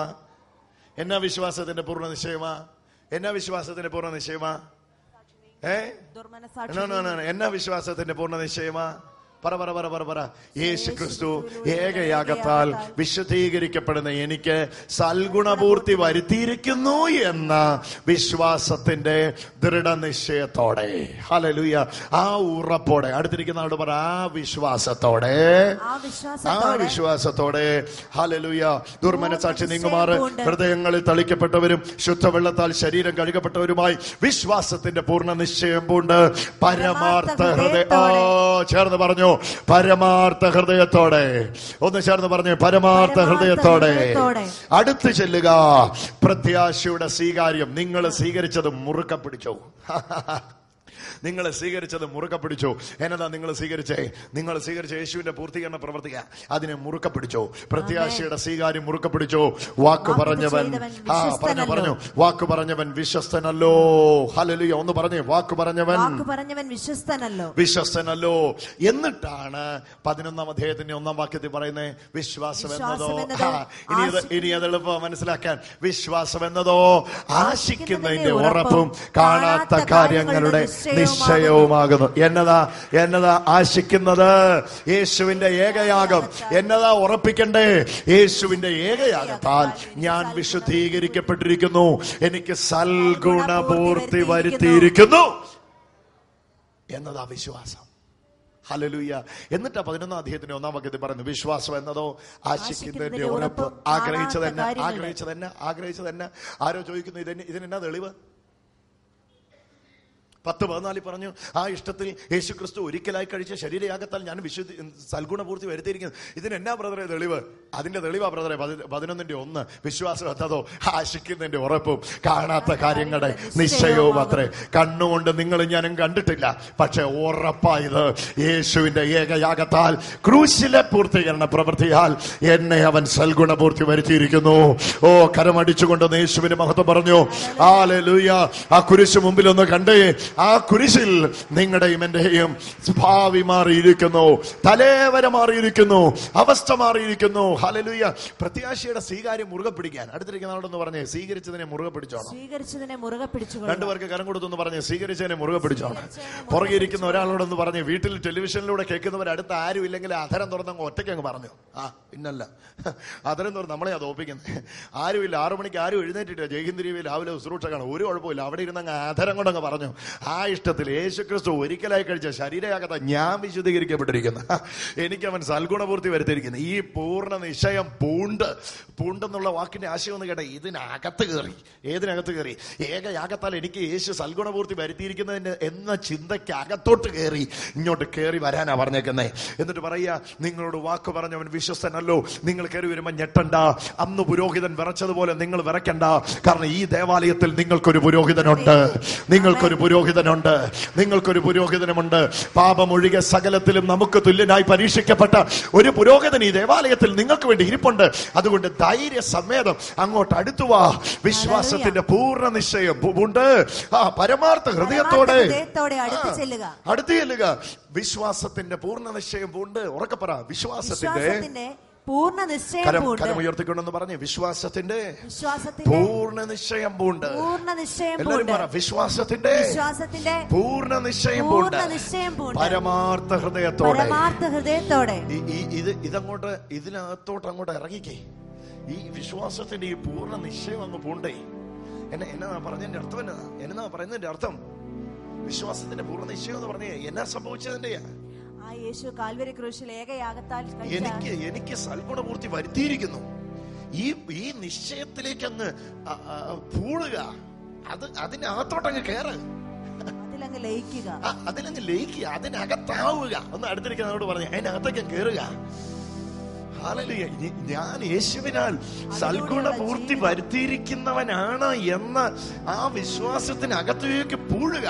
എന്നാ വിശ്വാസത്തിന്റെ പൂർണ്ണ നിശ്ചയമാ എന്നാ വിശ്വാസത്തിന്റെ പൂർണ്ണ നിശ്ചയമാ ഏ ദുർമനസാക്ഷി No, no, no, no. എന്നാ വിശ്വാസത്തിന്റെ പൂർണ്ണ നിശ്ചയമാ പറ പറ പറ പറ പറ യേശു ക്രിസ്തു ഏകയാഗത്താൽ വിശുദ്ധീകരിക്കപ്പെടുന്ന എനിക്ക് സൽഗുണപൂർത്തി വരുത്തിയിരിക്കുന്നു എന്ന വിശ്വാസത്തിന്റെ ദൃഢനിശ്ചയത്തോടെ ഹലലുയ ആ ഉറപ്പോടെ അടുത്തിരിക്കുന്ന ആളോട് പറ ആ വിശ്വാസത്തോടെ ആ ആ വിശ്വാസത്തോടെ വിശ്വാസത്തോടെ ഹലലുയ ദുർമനസാക്ഷി നീങ്ങുമാറ് പൂർണ്ണ ഹൃദയങ്ങളിൽ തളിക്കപ്പെട്ടവരും ശുദ്ധവെള്ളത്താൽ ശരീരം കഴുകപ്പെട്ടവരുമായി വിശ്വാസത്തിന്റെ പൂർണ്ണ നിശ്ചയം പൂണ്ട് പരമാർത്ഥ ഹൃദയ ഓ ചേർന്ന് പറഞ്ഞു പരമാർത്ഥ ഹൃദയത്തോടെ ഒന്ന് ചേർന്ന് പറഞ്ഞു പരമാർത്ഥ പരമാർത്ഥ ഹൃദയത്തോടെ ഹൃദയത്തോടെ. അടുത്ത് ചെല്ലുക പ്രത്യാശയുടെ സ്വീകാര്യം നിങ്ങൾ സ്വീകരിച്ചത് മുറുക്ക പിടിച്ചോ നിങ്ങൾ സ്വീകരിച്ചത് മുറുക്ക പിടിച്ചോ എന്നതാ നിങ്ങൾ സ്വീകരിച്ചേ നിങ്ങൾ സ്വീകരിച്ച യേശുവിന്റെ പൂർത്തീകരണ പ്രവർത്തിക്ക അതിനെ മുറുക്ക പിടിച്ചോ പ്രത്യാശയുടെ സ്വീകാര്യം മുറുക്ക പിടിച്ചോ വാക്ക് വാക്ക് പറഞ്ഞവൻ ചെയ്തവൻ ആ പറഞ്ഞു പറഞ്ഞു വാക്ക് പറഞ്ഞവൻ വിശ്വസ്തനല്ലോ ഹലലുയ ഒന്ന് പറഞ്ഞേ വാക്ക് പറഞ്ഞവൻ വാക്ക് പറഞ്ഞവൻ വിശ്വസ്തനല്ലോ വിശ്വസ്തനല്ലോ എന്നിട്ടാണ് പതിനൊന്നാം അധ്യായത്തിന്റെ ഒന്നാം വാക്യത്തിൽ പറയുന്നത് വിശ്വാസം എന്നതോ വിശ്വാസം എന്നതോ ആ, ഇനി അത് ഇനി അത് എളുപ്പം മനസ്സിലാക്കാൻ വിശ്വാസം എന്നതോ ആശിക്കുന്നതിന്റെ ഉറപ്പും കാണാത്ത കാര്യങ്ങളുടെ നിശ്ചയവുമാകുന്നു എന്നതാ എന്നതാ ആശിക്കുന്നത് യേശുവിന്റെ ഏകയാഗം എന്നതാ ഉറപ്പിക്കണ്ടേ യേശുവിന്റെ ഏകയാഗത്താൽ ഞാൻ വിശുദ്ധീകരിക്കപ്പെട്ടിരിക്കുന്നു എനിക്ക് സൽഗുണപൂർത്തി വരുത്തിയിരിക്കുന്നു എന്നതാ വിശ്വാസം ഹലലുയ്യ എന്നിട്ടാ പതിനൊന്നാം അധ്യായത്തിന്റെ ഒന്നാം വാക്യത്തിൽ പറയുന്നു വിശ്വാസം എന്നതോ ആശിക്കുന്നതിന്റെ ഉറപ്പ് ആഗ്രഹിച്ചത് തന്നെ ആഗ്രഹിച്ചത് തന്നെ ആഗ്രഹിച്ചത് തന്നെ ആരോ ചോദിക്കുന്നു ഇതിന് ഇതിനെന്നാ തെളിവ് പത്ത് പതിനാലിൽ പറഞ്ഞു ആ ഇഷ്ടത്തിൽ യേശു ക്രിസ്തു ഒരിക്കലായി കഴിച്ച ശരീരയാഗത്താൽ ഞാൻ വിശുദ്ധി സൽഗുണപൂർത്തി വരുത്തിയിരിക്കുന്നു ഇതിന് എന്നാ ബ്രദറെ തെളിവ് അതിന്റെ തെളിവാ ബ്രദറെ പതി- പതിനൊന്നിന്റെ ഒന്ന് വിശ്വാസം എത്തതോ ആശിക്കുന്നതിന്റെ ഉറപ്പും കാണാത്ത കാര്യങ്ങളുടെ നിശ്ചയവും അത്രേ കണ്ണുകൊണ്ട് നിങ്ങൾ ഞാനും കണ്ടിട്ടില്ല പക്ഷെ ഉറപ്പായത് യേശുവിന്റെ ഏകയാഗത്താൽ ക്രൂശിലെ പൂർത്തീകരണ പ്രവൃത്തിയാൽ എന്നെ അവൻ സൽഗുണപൂർത്തി വരുത്തിയിരിക്കുന്നു ഓ കരമടിച്ചുകൊണ്ട് യേശുവിന്റെ മഹത്വം പറഞ്ഞു ആ ലൂയ ആ കുരിശ് മുമ്പിൽ ഒന്ന് കണ്ടേ ആ കുരിശിൽ നിങ്ങളുടെയും എന്റെയും ഭാവി മാറിയിരിക്കുന്നു തലേവര മാറിയിരിക്കുന്നു അവസ്ഥ മാറിയിരിക്കുന്നു ഹലലുയ പ്രത്യാശയുടെ സ്വീകാര്യം മുറുകെ പിടിക്കാൻ അടുത്തിരിക്കുന്നവരോടൊന്ന് പറഞ്ഞേ സ്വീകരിച്ചതിനെ മുറുകെ പിടിച്ചോണം സ്വീകരിച്ചതിനെ മുറുകെ പിടിച്ചുകൊള്ളുക രണ്ടുപേർക്ക് കരം കൊടുത്തൊന്ന് പറഞ്ഞ് സ്വീകരിച്ചതിനെ മുറുകെ പിടിച്ചോണം പുറകെ ഇരിക്കുന്ന ഒരാളോടൊന്ന് പറഞ്ഞ് വീട്ടിൽ ടെലിവിഷനിലൂടെ കേൾക്കുന്നവർ അടുത്ത് ആരും ഇല്ലെങ്കിൽ അധരം തുറന്നങ്ങ് ഒറ്റയ്ക്ക് അങ്ങ് പറഞ്ഞു ആ പിന്നല്ല അധരം തുറന്ന് നമ്മളെ അത് ഓപ്പിക്കുന്നത് ആരുമില്ല ആറു മണിക്ക് ആരും എഴുന്നേറ്റിട്ടില്ല ജയഹിന്ദ്രീവി രാവിലെ ശുശ്രൂഷ കാണും ഒരു കുഴപ്പമില്ല അവിടെ ഇരുന്ന് അങ്ങ് ആധാരം കൊണ്ടങ്ങ് പറഞ്ഞു ആ ഇഷ്ടത്തിൽ യേശു ക്രിസ്തു ഒരിക്കലായി കഴിച്ച ശരീരയാകത്ത ഞാൻ വിശുദ്ധീകരിക്കപ്പെട്ടിരിക്കുന്നു എനിക്ക് അവൻ സൽഗുണപൂർത്തി വരുത്തിയിരിക്കുന്നു ഈ പൂർണ്ണ നിശ്ചയം പൂണ്ട് പൂണ്ടെന്നുള്ള വാക്കിന്റെ ആശയം ഒന്ന് കേട്ടെ ഇതിനകത്ത് കയറി ഏതിനകത്ത് കയറി ഏകയാകത്താൽ എനിക്ക് യേശു സൽഗുണപൂർത്തി വരുത്തിയിരിക്കുന്നതിന് എന്ന ചിന്തയ്ക്ക് അകത്തോട്ട് കയറി ഇങ്ങോട്ട് കയറി വരാനാ പറഞ്ഞേക്കുന്നേ എന്നിട്ട് പറയുക നിങ്ങളോട് വാക്ക് പറഞ്ഞവൻ വിശ്വസ്തനല്ലോ നിങ്ങൾ കയറി വരുമ്പോൾ ഞെട്ടണ്ട അന്ന് പുരോഹിതൻ വിറച്ചതുപോലെ നിങ്ങൾ വിറയ്ക്കണ്ട കാരണം ഈ ദേവാലയത്തിൽ നിങ്ങൾക്കൊരു പുരോഹിതനുണ്ട് നിങ്ങൾക്കൊരു പുരോഹിതനുണ്ട് നിങ്ങൾക്കൊരു പുരോഹിതനുമുണ്ട് പാപമൊഴികെ സകലത്തിലും നമുക്ക് തുല്യനായി പരീക്ഷിക്കപ്പെട്ട ഒരു പുരോഹിതൻ ഈ ദേവാലയത്തിൽ നിങ്ങൾക്ക് വേണ്ടി ഇരിപ്പുണ്ട് അതുകൊണ്ട് ധൈര്യ സമേതം അങ്ങോട്ട് അടുത്തുവാ വിശ്വാസത്തിന്റെ പൂർണ്ണ നിശ്ചയം പു- ഉണ്ട് ആ പരമാർത്ഥ ഹൃദയത്തോടെ ഹൃദയത്തോടെ അടുത്ത് ചെല്ലുക അടുത്ത് ചെല്ലുക വിശ്വാസത്തിന്റെ പൂർണ്ണ നിശ്ചയം പൂണ്ട് ഉറക്കപ്പറ വിശ്വാസത്തിന്റെ വിശ്വാസത്തിന്റെ പൂർണ്ണ നിശ്ചയം കരം പൂണ്ട് കരം ഉയർത്തിക്കൊണ്ടെന്ന് പറഞ്ഞു വിശ്വാസത്തിന്റെ വിശ്വാസത്തിന്റെ പൂർണ്ണ നിശ്ചയം പൂണ്ട് പൂർണ്ണ നിശ്ചയം എല്ലാവരും പൂണ്ട് പറ വിശ്വാസത്തിന്റെ വിശ്വാസത്തിന്റെ പൂർണ്ണ നിശ്ചയം പൂണ്ട് പൂർണ്ണ നിശ്ചയം പൂണ്ട് പരമാർത്ഥ ഹൃദയത്തോടെ പരമാർത്ഥ ഹൃദയത്തോടെ ഈ- ഈ- ഇത് ഇതങ്ങോട്ട് ഇതിനകത്തോട്ട് അങ്ങോട്ട് ഇറങ്ങിക്കേ ഈ വിശ്വാസത്തിന്റെ ഈ പൂർണ്ണ നിശ്ചയം അങ്ങ് പൂണ്ടേ എന്നെ എന്നാ പറഞ്ഞതിന്റെ അർത്ഥം എന്നാ എന്നാ പറയുന്നതിന്റെ അർത്ഥം വിശ്വാസത്തിന്റെ പൂർണ്ണ നിശ്ചയം എന്ന് പറഞ്ഞേ എന്നാ സംഭവിച്ചതിന്റെയാ ആ യേശു കാൽവരി ക്രൂശിൽ ഏകയാഗത്താൽ കഴിച്ച എനിക്ക് എനിക്ക് സൽഗുണപൂർത്തി വരുത്തിയിരിക്കുന്നു ഈ ഈ നിശ്ചയത്തിലേക്ക് അങ്ങ് അ- അ- പൂളുക അത് അതിനകത്തോട്ടങ്ങ് കയറ് അതിലങ്ങ് ലയിക്കുക ആ, അതിലങ്ങ് ലയിക്കുക അതിനകത്താവുക ഒന്ന് അടുത്തിരിക്കുന്നവരോട് പറഞ്ഞു അതിനകത്തേക്ക് കയറുക ഹാലലുയ ഇ- ഞാൻ യേശുവിനാൽ സൽഗുണ പൂർത്തി വരുത്തിയിരിക്കുന്നവനാണ് എന്ന ആ വിശ്വാസത്തിനകത്തേക്ക് പൂഴുക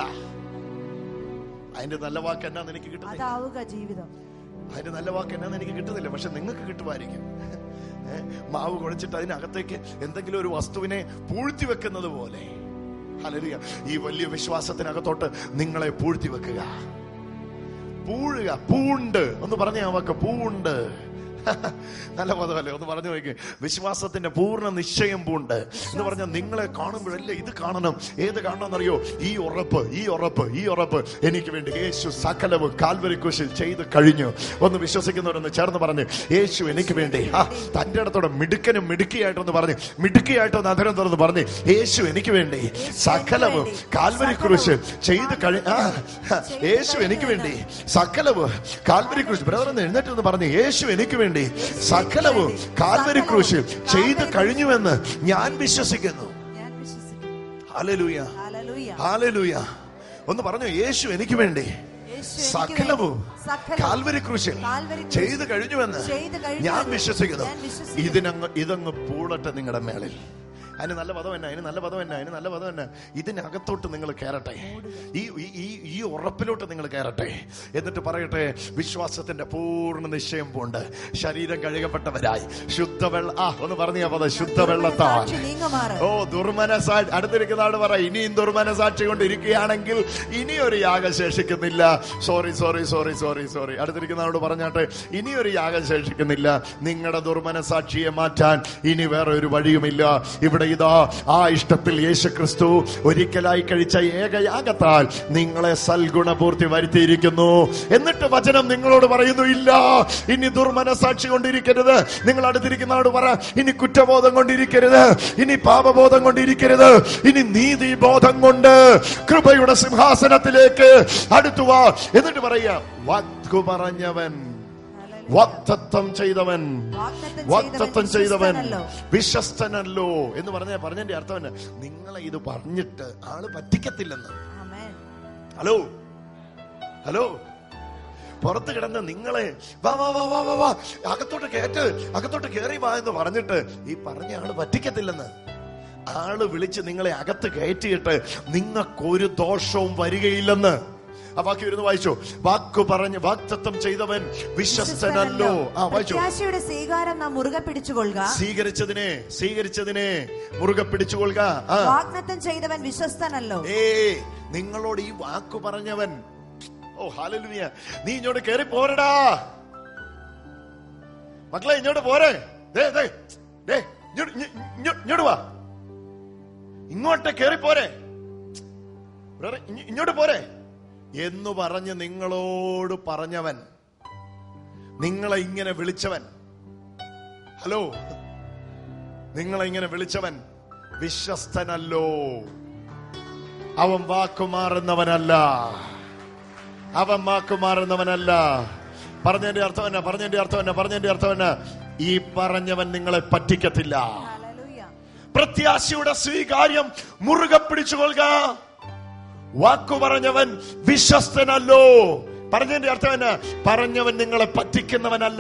അതിന്റെ നല്ല വാക്ക് എന്നാന്ന് എനിക്ക് കിട്ടുന്നില്ല അതാവുക ജീവിതം അതിന്റെ നല്ല വാക്ക് എന്നാന്ന് എനിക്ക് കിട്ടുന്നില്ല പക്ഷെ നിങ്ങൾക്ക് കിട്ടുമായിരിക്കും ഏ, മാവ് കുഴച്ചിട്ട് അതിനകത്തേക്ക് എന്തെങ്കിലും ഒരു വസ്തുവിനെ പൂഴ്ത്തി വെക്കുന്നത് പോലെ ഹല്ലേലൂയ ഈ വലിയ വിശ്വാസത്തിനകത്തോട്ട് നിങ്ങളെ പൂഴ്ത്തി വെക്കുക പൂഴുക പൂണ്ട് ഒന്ന് പറഞ്ഞ ആ വാക്ക് പൂണ്ട് നല്ല പദമല്ലേ ഒന്ന് പറഞ്ഞു നോക്കി വിശ്വാസത്തിന്റെ പൂർണ്ണ നിശ്ചയം പൂണ്ട് എന്ന് പറഞ്ഞാൽ നിങ്ങളെ കാണുമ്പോഴല്ലേ ഇത് കാണണം ഏത് കാണണം എന്നറിയോ ഈ ഉറപ്പ് ഈ ഉറപ്പ് ഈ ഉറപ്പ് എനിക്ക് വേണ്ടി യേശു സകലവും കാൽവരി കുശിൽ ചെയ്ത് കഴിഞ്ഞു ഒന്ന് വിശ്വസിക്കുന്നവരൊന്ന് ചേർന്ന് പറഞ്ഞു യേശു എനിക്ക് വേണ്ടി ആ തന്റെ അടുത്തോടെ മിടുക്കനും മിടുക്കിയായിട്ടൊന്ന് പറഞ്ഞു മിടുക്കിയായിട്ടൊന്ന് അധരം തുറന്ന് പറഞ്ഞു യേശു എനിക്ക് വേണ്ടി സകലവും കാൽവരി കുരിശ് ചെയ്ത് കഴി ആ, യേശു എനിക്ക് വേണ്ടി സകലവും കാൽവരി ക്രൂശ് ബ്രദർ എന്ന് എഴുന്നേറ്റ് പറഞ്ഞു യേശു എനിക്ക് വേണ്ടി സകലവും കാൽവരി ക്രൂശ് ചെയ്ത് കഴിഞ്ഞുവെന്ന് ഞാൻ വിശ്വസിക്കുന്നു ഞാൻ വിശ്വസിക്കുന്നു ഹാലലൂയ ഹല്ലേലൂയ ഹാലലൂയ ഒന്ന് പറഞ്ഞു യേശു എനിക്ക് വേണ്ടി യേശു എനിക്ക് സകലവും വേണ്ടി സകലവും കാൽവരി ക്രൂശിൽ കാൽവരി ക്രൂശിൽ ചെയ്ത് കഴിഞ്ഞുവെന്ന് ചെയ്ത് കഴിഞ്ഞുവെന്ന് ഞാൻ വിശ്വസിക്കുന്നു ഞാൻ വിശ്വസിക്കുന്നു. ഇതിനങ്ങ് ഇതങ്ങ് പൂടട്ടെ നിങ്ങളുടെ മേളിൽ അതിന് നല്ല പദം എന്നാ അതിന് നല്ല പദം എന്നാ അതിന് നല്ല പദം എന്നാ ഇതിനകത്തോട്ട് നിങ്ങൾ കയറട്ടെ ഈ ഈ- ഈ ഈ ഉറപ്പിലോട്ട് നിങ്ങൾ കയറട്ടെ എന്നിട്ട് പറയട്ടെ വിശ്വാസത്തിന്റെ പൂർണ്ണ നിശ്ചയം പോണ്ട് ശരീരം കഴുകപ്പെട്ടവരായി ശുദ്ധവെള്ള ആ ഒന്ന് പറഞ്ഞ പദം ശുദ്ധവെള്ളത്താൽ സാക്ഷി നീങ്ങുമാറ് ഓ ദുർമനസാക്ഷി അടുത്തിരിക്കുന്ന ആള് പറ ഇനിയും ദുർമനസാക്ഷി കൊണ്ട് ഇരിക്കുകയാണെങ്കിൽ ഇനി ഒരു യാഗം ശേഷിക്കുന്നില്ല sorry sorry sorry sorry sorry അടുത്തിരിക്കുന്ന ആളോട് പറഞ്ഞാട്ടെ ഇനി ഒരു യാഗം ശേഷിക്കുന്നില്ല നിങ്ങളുടെ ദുർമനസാക്ഷിയെ മാറ്റാൻ ഇനി വേറെ ഒരു വഴിയുമില്ല ഇവിടെ ഇതാ ആ ഇഷ്ടത്തിൽ യേശു ക്രിസ്തു ഒരിക്കലായി കഴിച്ച ഏകയാഗത്താൽ നിങ്ങളെ സൽഗുണപൂർത്തി വരുത്തിയിരിക്കുന്നു എന്നിട്ട് വചനം നിങ്ങളോട് പറയുന്നു ഇല്ല ഇനി ദുർമനസാക്ഷി കൊണ്ടിരിക്കരുത് നിങ്ങൾ അടുത്തിരിക്കുന്ന ആളോട് പറ ഇനി കുറ്റബോധം കൊണ്ടിരിക്കരുത് ഇനി പാപബോധം കൊണ്ടിരിക്കരുത് ഇനി നീതി ബോധം കൊണ്ട് കൃപയുടെ സിംഹാസനത്തിലേക്ക് അടുത്തുവാ എന്നിട്ട് പറയുക വാക്കു പറഞ്ഞവൻ വാക്തത്വം ചെയ്തവൻ വാഗ്ദത്തം വാക്തത്വം ചെയ്തവൻ വിശ്വസ്തനല്ലോ. വിശ്വസ്തനല്ലോ എന്ന് പറഞ്ഞ പറഞ്ഞതിന്റെ അർത്ഥം തന്നെ നിങ്ങളെ ഇത് പറഞ്ഞിട്ട് ആള് പറ്റിക്കത്തില്ലെന്ന് ആമേൻ ഹലോ ഹലോ പുറത്ത് കിടന്ന് നിങ്ങളെ വാ വാ വാ വാ വാ വാ അകത്തോട്ട് കേറ്റ് അകത്തോട്ട് കേറി വാ എന്ന് പറഞ്ഞിട്ട് ഈ പറഞ്ഞ ആള് പറ്റിക്കത്തില്ലെന്ന് ആള് വിളിച്ച് നിങ്ങളെ അകത്ത് കയറ്റിയിട്ട് നിങ്ങൾക്കൊരു ദോഷവും വരികയില്ലെന്ന് ആ വാക്യം ഇരുന്ന് വായിച്ചു വാക്കു പറഞ്ഞ് വാക്തത്വം ചെയ്തവൻ വിശ്വസ്തനല്ലോ ആ വായിച്ചു പ്രത്യാശയുടെ സ്വീകാരം നാം മുറുകെ പിടിച്ചുകൊള്ളുക സ്വീകരിച്ചതിനെ സ്വീകരിച്ചതിനെ മുറുകെ പിടിച്ചുകൊള്ളുക ആ വാഗ്ദത്തം ചെയ്തവൻ വിശ്വസ്തനല്ലോ ഏ നിങ്ങളോട് ഈ വാക്കു പറഞ്ഞവൻ ഓ ഹാലലുമിയ നീ ഇങ്ങോട്ട് കേറി പോരടാ മക്കളെ ഇങ്ങോട്ട് പോരെ ദേ ദേ ദേ ഇങ്ങോട്ട് ഇങ്ങ- ഇങ്ങ- ഇങ്ങോട്ട് വാ ഇങ്ങോട്ട് കേറി പോരെ ബ്രദറെ, ഇങ്ങ- ഇങ്ങോട്ട് പോരെ എന്ന് പറഞ്ഞ് നിങ്ങളോട് പറഞ്ഞവൻ നിങ്ങളെ ഇങ്ങനെ വിളിച്ചവൻ ഹലോ നിങ്ങളെ ഇങ്ങനെ വിളിച്ചവൻ വിശ്വസ്തനല്ലോ അവൻ വാക്കുമാറുന്നവനല്ല അവൻ വാക്കുമാറുന്നവനല്ല പറഞ്ഞതിന്റെ അർത്ഥം എന്നാ പറഞ്ഞതിന്റെ അർത്ഥം എന്നാ പറഞ്ഞതിന്റെ അർത്ഥം എന്നാ ഈ പറഞ്ഞവൻ നിങ്ങളെ പറ്റിക്കത്തില്ല ഹല്ലേലൂയ പ്രത്യാശയുടെ സ്വീകാര്യം മുറുകെ പിടിച്ചുകൊള്ളുക വാക്കു പറഞ്ഞവൻ വിശ്വസ്തനല്ലോ പറഞ്ഞതിന്റെ അർത്ഥം എന്നാ പറഞ്ഞവൻ നിങ്ങളെ പറ്റിക്കുന്നവനല്ല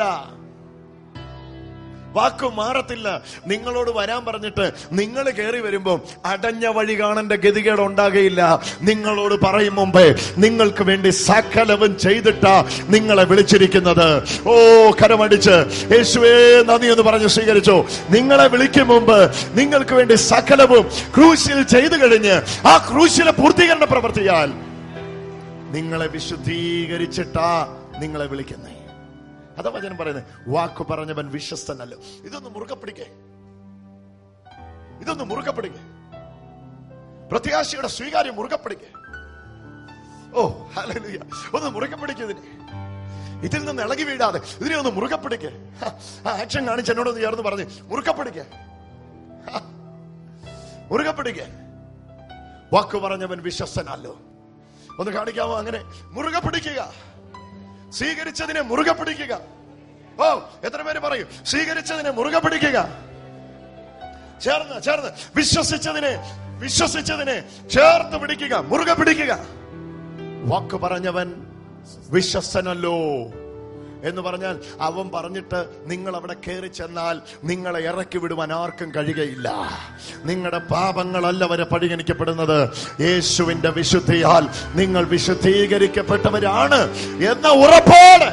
വാക്കു മാറത്തില്ല നിങ്ങളോട് വരാൻ പറഞ്ഞിട്ട് നിങ്ങൾ കയറി വരുമ്പോൾ അടഞ്ഞ വഴി കാണേണ്ട ഗതികേട് ഉണ്ടാകയില്ല നിങ്ങളോട് പറയും മുമ്പേ നിങ്ങൾക്ക് വേണ്ടി സകലവും ചെയ്തിട്ടാ നിങ്ങളെ വിളിച്ചിരിക്കുന്നത് ഓ കരമടിച്ച് യേശുവേ നന്ദി എന്ന് പറഞ്ഞ് സ്വീകരിച്ചു നിങ്ങളെ വിളിക്കും മുമ്പ് നിങ്ങൾക്ക് വേണ്ടി സകലവും ക്രൂശിൽ ചെയ്തു കഴിഞ്ഞ് ആ ക്രൂശിലെ പൂർത്തീകരണ പ്രവർത്തിയാൽ നിങ്ങളെ വിശുദ്ധീകരിച്ചിട്ടാ നിങ്ങളെ വിളിക്കുന്നേ അതാ വചനം പറയുന്നത് വാക്കു പറഞ്ഞവൻ വിശ്വസ്തനല്ലോ ഇതൊന്ന് മുറുകെ പിടിക്കേ ഇതൊന്ന് മുറുകെ പിടിക്കേ പ്രത്യാശയുടെ സ്വീകാര്യം മുറുകെ പിടിക്കേ ഓ ഹല്ലേലൂയ ഒന്ന് മുറുകെ പിടിക്കതിന് ഇതിൽ നിന്ന് ഇളകി വീഴാതെ ഇതിനെ ഒന്ന് മുറുകെ പിടിക്കേ ഹ, ആ ആക്ഷൻ കാണിച്ച് എന്നോടൊന്ന് ചേർന്ന് പറഞ്ഞ് മുറുകെ പിടിക്കേ ഹ, മുറുകെ പിടിക്കേ വാക്കു പറഞ്ഞവൻ വിശ്വസ്തനല്ലോ ഒന്ന് കാണിക്കാമോ അങ്ങനെ മുറുകെ പിടിക്കുക സ്വീകരിച്ചതിനെ മുറുകെ പിടിക്കുക ഓ എത്ര പേര് പറയും സ്വീകരിച്ചതിനെ മുറുകെ പിടിക്കുക ചേർന്ന് ചേർന്ന് വിശ്വസിച്ചതിനെ വിശ്വസിച്ചതിനെ ചേർത്ത് പിടിക്കുക മുറുകെ പിടിക്കുക വാക്ക് പറഞ്ഞവൻ വിശ്വസ്തനല്ലോ എന്ന് പറഞ്ഞാൽ അവൻ പറഞ്ഞിട്ട് നിങ്ങൾ അവിടെ കയറി ചെന്നാൽ നിങ്ങളെ ഇറക്കി വിടുവാൻ ആർക്കും കഴിയുകയില്ല നിങ്ങളുടെ പാപങ്ങളല്ല വരെ പരിഗണിക്കപ്പെടുന്നത് യേശുവിന്റെ വിശുദ്ധിയാൽ നിങ്ങൾ വിശുദ്ധീകരിക്കപ്പെട്ടവരാണ് എന്ന ഉറപ്പോടെ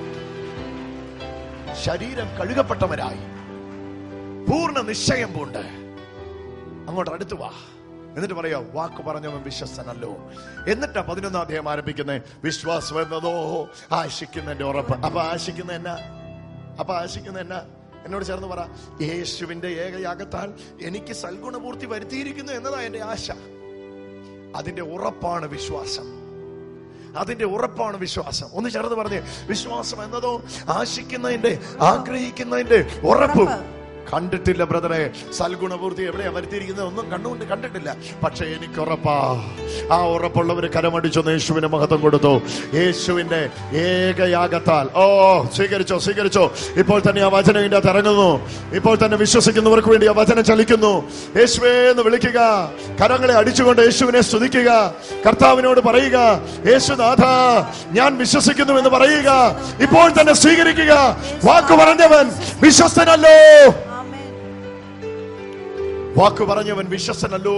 ശരീരം കഴുകപ്പെട്ടവരായി പൂർണ്ണ നിശ്ചയം പൂണ്ട് അങ്ങോട്ട് അടുത്തു വാ എന്നിട്ട് പറയാ വാക്ക് പറഞ്ഞവൻ വിശ്വസ്തനല്ലോ എന്നിട്ടാ പതിനൊന്നാം അധ്യായം ആരംഭിക്കുന്നത് വിശ്വാസം എന്നതോ ആശിക്കുന്നതിന്റെ ഉറപ്പ് അപ്പൊ ആശിക്കുന്ന എന്നാ അപ്പൊ ആശിക്കുന്ന എന്നാ എന്നോട് ചേർന്ന് പറ യേശുവിന്റെ ഏകയാകത്താൽ എനിക്ക് സൽഗുണപൂർത്തി വരുത്തിയിരിക്കുന്നു എന്നതാ എന്റെ ആശ അതിന്റെ ഉറപ്പാണ് വിശ്വാസം അതിന്റെ ഉറപ്പാണ് വിശ്വാസം ഒന്ന് ചേർന്ന് പറഞ്ഞേ വിശ്വാസം എന്നതോ ആശിക്കുന്നതിന്റെ ആഗ്രഹിക്കുന്നതിന്റെ ഉറപ്പ് കണ്ടിട്ടില്ല ബ്രദറെ സൽഗുണപൂർത്തി എവിടെയാ വരുത്തിയിരിക്കുന്നത് ഒന്നും കണ്ണുകൊണ്ട് കണ്ടിട്ടില്ല പക്ഷെ എനിക്ക് ഉറപ്പാ ആ ഉറപ്പുള്ളവര് കരമടിച്ചൊന്ന് യേശുവിന് മഹത്വം കൊടുത്തു യേശുവിന്റെ ഏകയാഗത്താൽ ഓ സ്വീകരിച്ചോ സ്വീകരിച്ചോ ഇപ്പോൾ തന്നെ ആ വചനം ഇതിന്റെ അകത്ത് ഇറങ്ങുന്നു ഇപ്പോൾ തന്നെ വിശ്വസിക്കുന്നവർക്ക് വേണ്ടി ആ വചനം ചലിക്കുന്നു യേശുവേ എന്ന് വിളിക്കുക കരങ്ങളെ അടിച്ചുകൊണ്ട് യേശുവിനെ സ്തുതിക്കുക കർത്താവിനോട് പറയുക യേശുനാഥ ഞാൻ വിശ്വസിക്കുന്നു എന്ന് പറയുക ഇപ്പോൾ തന്നെ സ്വീകരിക്കുക വാക്ക് പറഞ്ഞവൻ വിശ്വസ്തനല്ലോ ആമേൻ വാക്ക് പറഞ്ഞവൻ വിശ്വസ്തനല്ലോ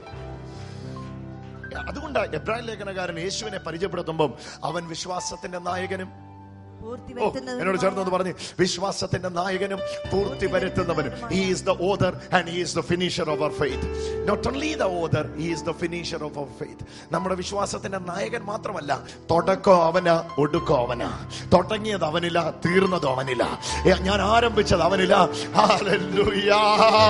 അതുകൊണ്ട് എബ്രാഹിം ലേഖനകാരൻ യേശുവിനെ പരിചയപ്പെടുത്തുമ്പോൾ അവൻ വിശ്വാസത്തിന്റെ നായകനും പൂർത്തി ഓ എന്നോട് ചേർന്നത് പറഞ്ഞു വിശ്വാസത്തിന്റെ നായകനും പൂർത്തി വരുത്തുന്നവനും is the author and is the finisher of our faith not only the author is the finisher of our faith നമ്മുടെ വിശ്വാസത്തിന്റെ നായകൻ മാത്രമല്ല തുടക്കം അവന ഒടുക്കം അവന തുടങ്ങിയത് അവനില്ല തീർന്നത് അവനില്ല ഏ, ഞാൻ ആരംഭിച്ചത് അവനില്ല ഹല്ലേലൂയാ.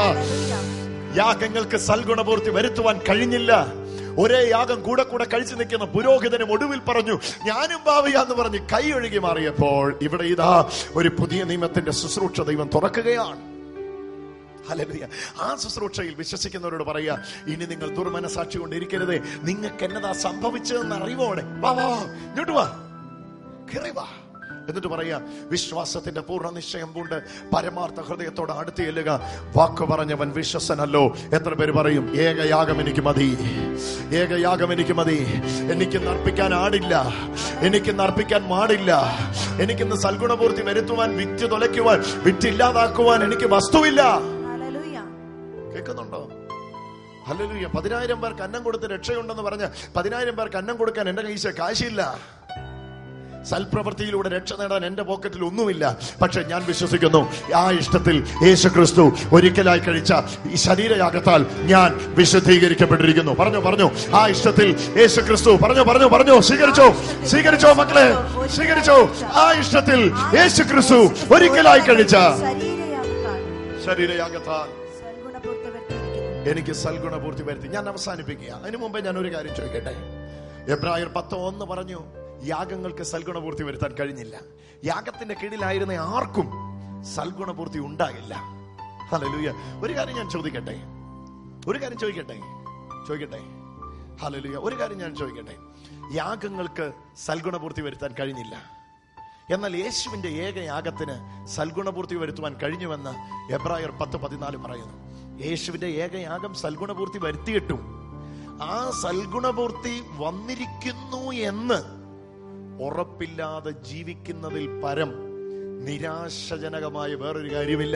യാഗങ്ങൾക്ക് സൽഗുണപൂർത്തി വരുത്തുവാൻ കഴിഞ്ഞില്ല ഒരേ യാഗം കൂടെ കൂടെ കഴിച്ചു നിൽക്കുന്ന പുരോഹിതനും ഒടുവിൽ പറഞ്ഞു ഞാനും ഭാവിയാന്ന് പറഞ്ഞ് കൈ ഒഴുകി മാറിയപ്പോൾ ഇവിടെ ഇതാ ഒരു പുതിയ നിയമത്തിന്റെ ശുശ്രൂഷ ദൈവം തുറക്കുകയാണ് ഹല്ലേലൂയ. ആ ശുശ്രൂഷയിൽ വിശ്വസിക്കുന്നവരോട് പറയുക ഇനി നിങ്ങൾ ദുർമനസാക്ഷി കൊണ്ടിരിക്കരുത് നിങ്ങൾക്ക് എന്നതാ സംഭവിച്ചതെന്ന് അറിവോടെ വാ വാ വാ. ഇങ്ങോട്ട് വാ കയറി വാ എന്നിട്ട് പറയാ വിശ്വാസത്തിന്റെ പൂർണ്ണ നിശ്ചയം കൊണ്ട് പരമാർത്ഥ ഹൃദയത്തോട് അടുത്ത് ചെല്ലുക വാക്ക് പറഞ്ഞവൻ വിശ്വസനല്ലോ എത്ര പേര് പറയും ഏകയാഗം എനിക്ക് മതി ഏകയാഗം എനിക്ക് മതി എനിക്കിന്ന് അർപ്പിക്കാൻ ആടില്ല എനിക്കിന്ന് അർപ്പിക്കാൻ മാടില്ല എനിക്കിന്ന് സൽഗുണപൂർത്തി വരുത്തുവാൻ വിറ്റ് തുലയ്ക്കുവാൻ വിറ്റില്ലാതാക്കുവാൻ എനിക്ക് വസ്തുവില്ല ഹല്ലേലൂയ കേൾക്കുന്നുണ്ടോ ഹല്ലേലൂയ പതിനായിരം പേർക്ക് അന്നം കൊടുത്ത് രക്ഷയുണ്ടെന്ന് പറഞ്ഞ് പതിനായിരം പേർക്ക് അന്നം കൊടുക്കാൻ എന്റെ കൈശ കാശില്ല സൽപ്രവൃത്തിയിലൂടെ രക്ഷ നേടാൻ എന്റെ പോക്കറ്റിൽ ഒന്നുമില്ല പക്ഷെ ഞാൻ വിശ്വസിക്കുന്നു ആ ഇഷ്ടത്തിൽ യേശു ക്രിസ്തു ഒരിക്കലായി കഴിച്ച ഈ ശരീരയാഗത്താൽ ഞാൻ വിശുദ്ധീകരിക്കപ്പെട്ടിരിക്കുന്നു പറഞ്ഞു പറഞ്ഞു ആ ഇഷ്ടത്തിൽ യേശു ക്രിസ്തു പറഞ്ഞു പറഞ്ഞു പറഞ്ഞു സ്വീകരിച്ചോ സ്വീകരിച്ചോ മക്കളെ സ്വീകരിച്ചോ ആ ഇഷ്ടത്തിൽ യേശു ക്രിസ്തു ഒരിക്കലായി കഴിച്ച ശരീരയാഗത്താൽ ശരീരയാഗത്താൽ സൽഗുണപൂർത്തി വരുത്തിയിരിക്കുന്നു എനിക്ക് സൽഗുണപൂർത്തി വരുത്തി ഞാൻ അവസാനിപ്പിക്കുക അതിനു മുമ്പേ ഞാൻ ഒരു കാര്യം ചോദിക്കട്ടെ എബ്രായർ പത്ത് ഒന്ന് പറഞ്ഞു യാഗങ്ങൾക്ക് സൽഗുണപൂർത്തി വരുത്താൻ കഴിഞ്ഞില്ല യാഗത്തിന്റെ കീഴിലായിരുന്ന ആർക്കും സൽഗുണപൂർത്തി ഉണ്ടാകില്ല ഹല്ലേലൂയ ഒരു കാര്യം ഞാൻ ചോദിക്കട്ടെ ഒരു കാര്യം ചോദിക്കട്ടെ ചോദിക്കട്ടെ ഹല്ലേലൂയ ഒരു കാര്യം ഞാൻ ചോദിക്കട്ടെ യാഗങ്ങൾക്ക് സൽഗുണപൂർത്തി വരുത്താൻ കഴിഞ്ഞില്ല എന്നാൽ യേശുവിന്റെ ഏക യാഗത്തിന് സൽഗുണപൂർത്തി വരുത്തുവാൻ കഴിഞ്ഞുവെന്ന് എബ്രായർ പത്ത് പതിനാല് പറയുന്നു യേശുവിന്റെ ഏക യാഗം സൽഗുണപൂർത്തി വരുത്തിയിട്ടും ആ സൽഗുണപൂർത്തി വന്നിരിക്കുന്നു എന്ന് ഉറപ്പില്ലാതെ ജീവിക്കുന്നതിൽ പരം നിരാശജനകമായ വേറൊരു കാര്യമില്ല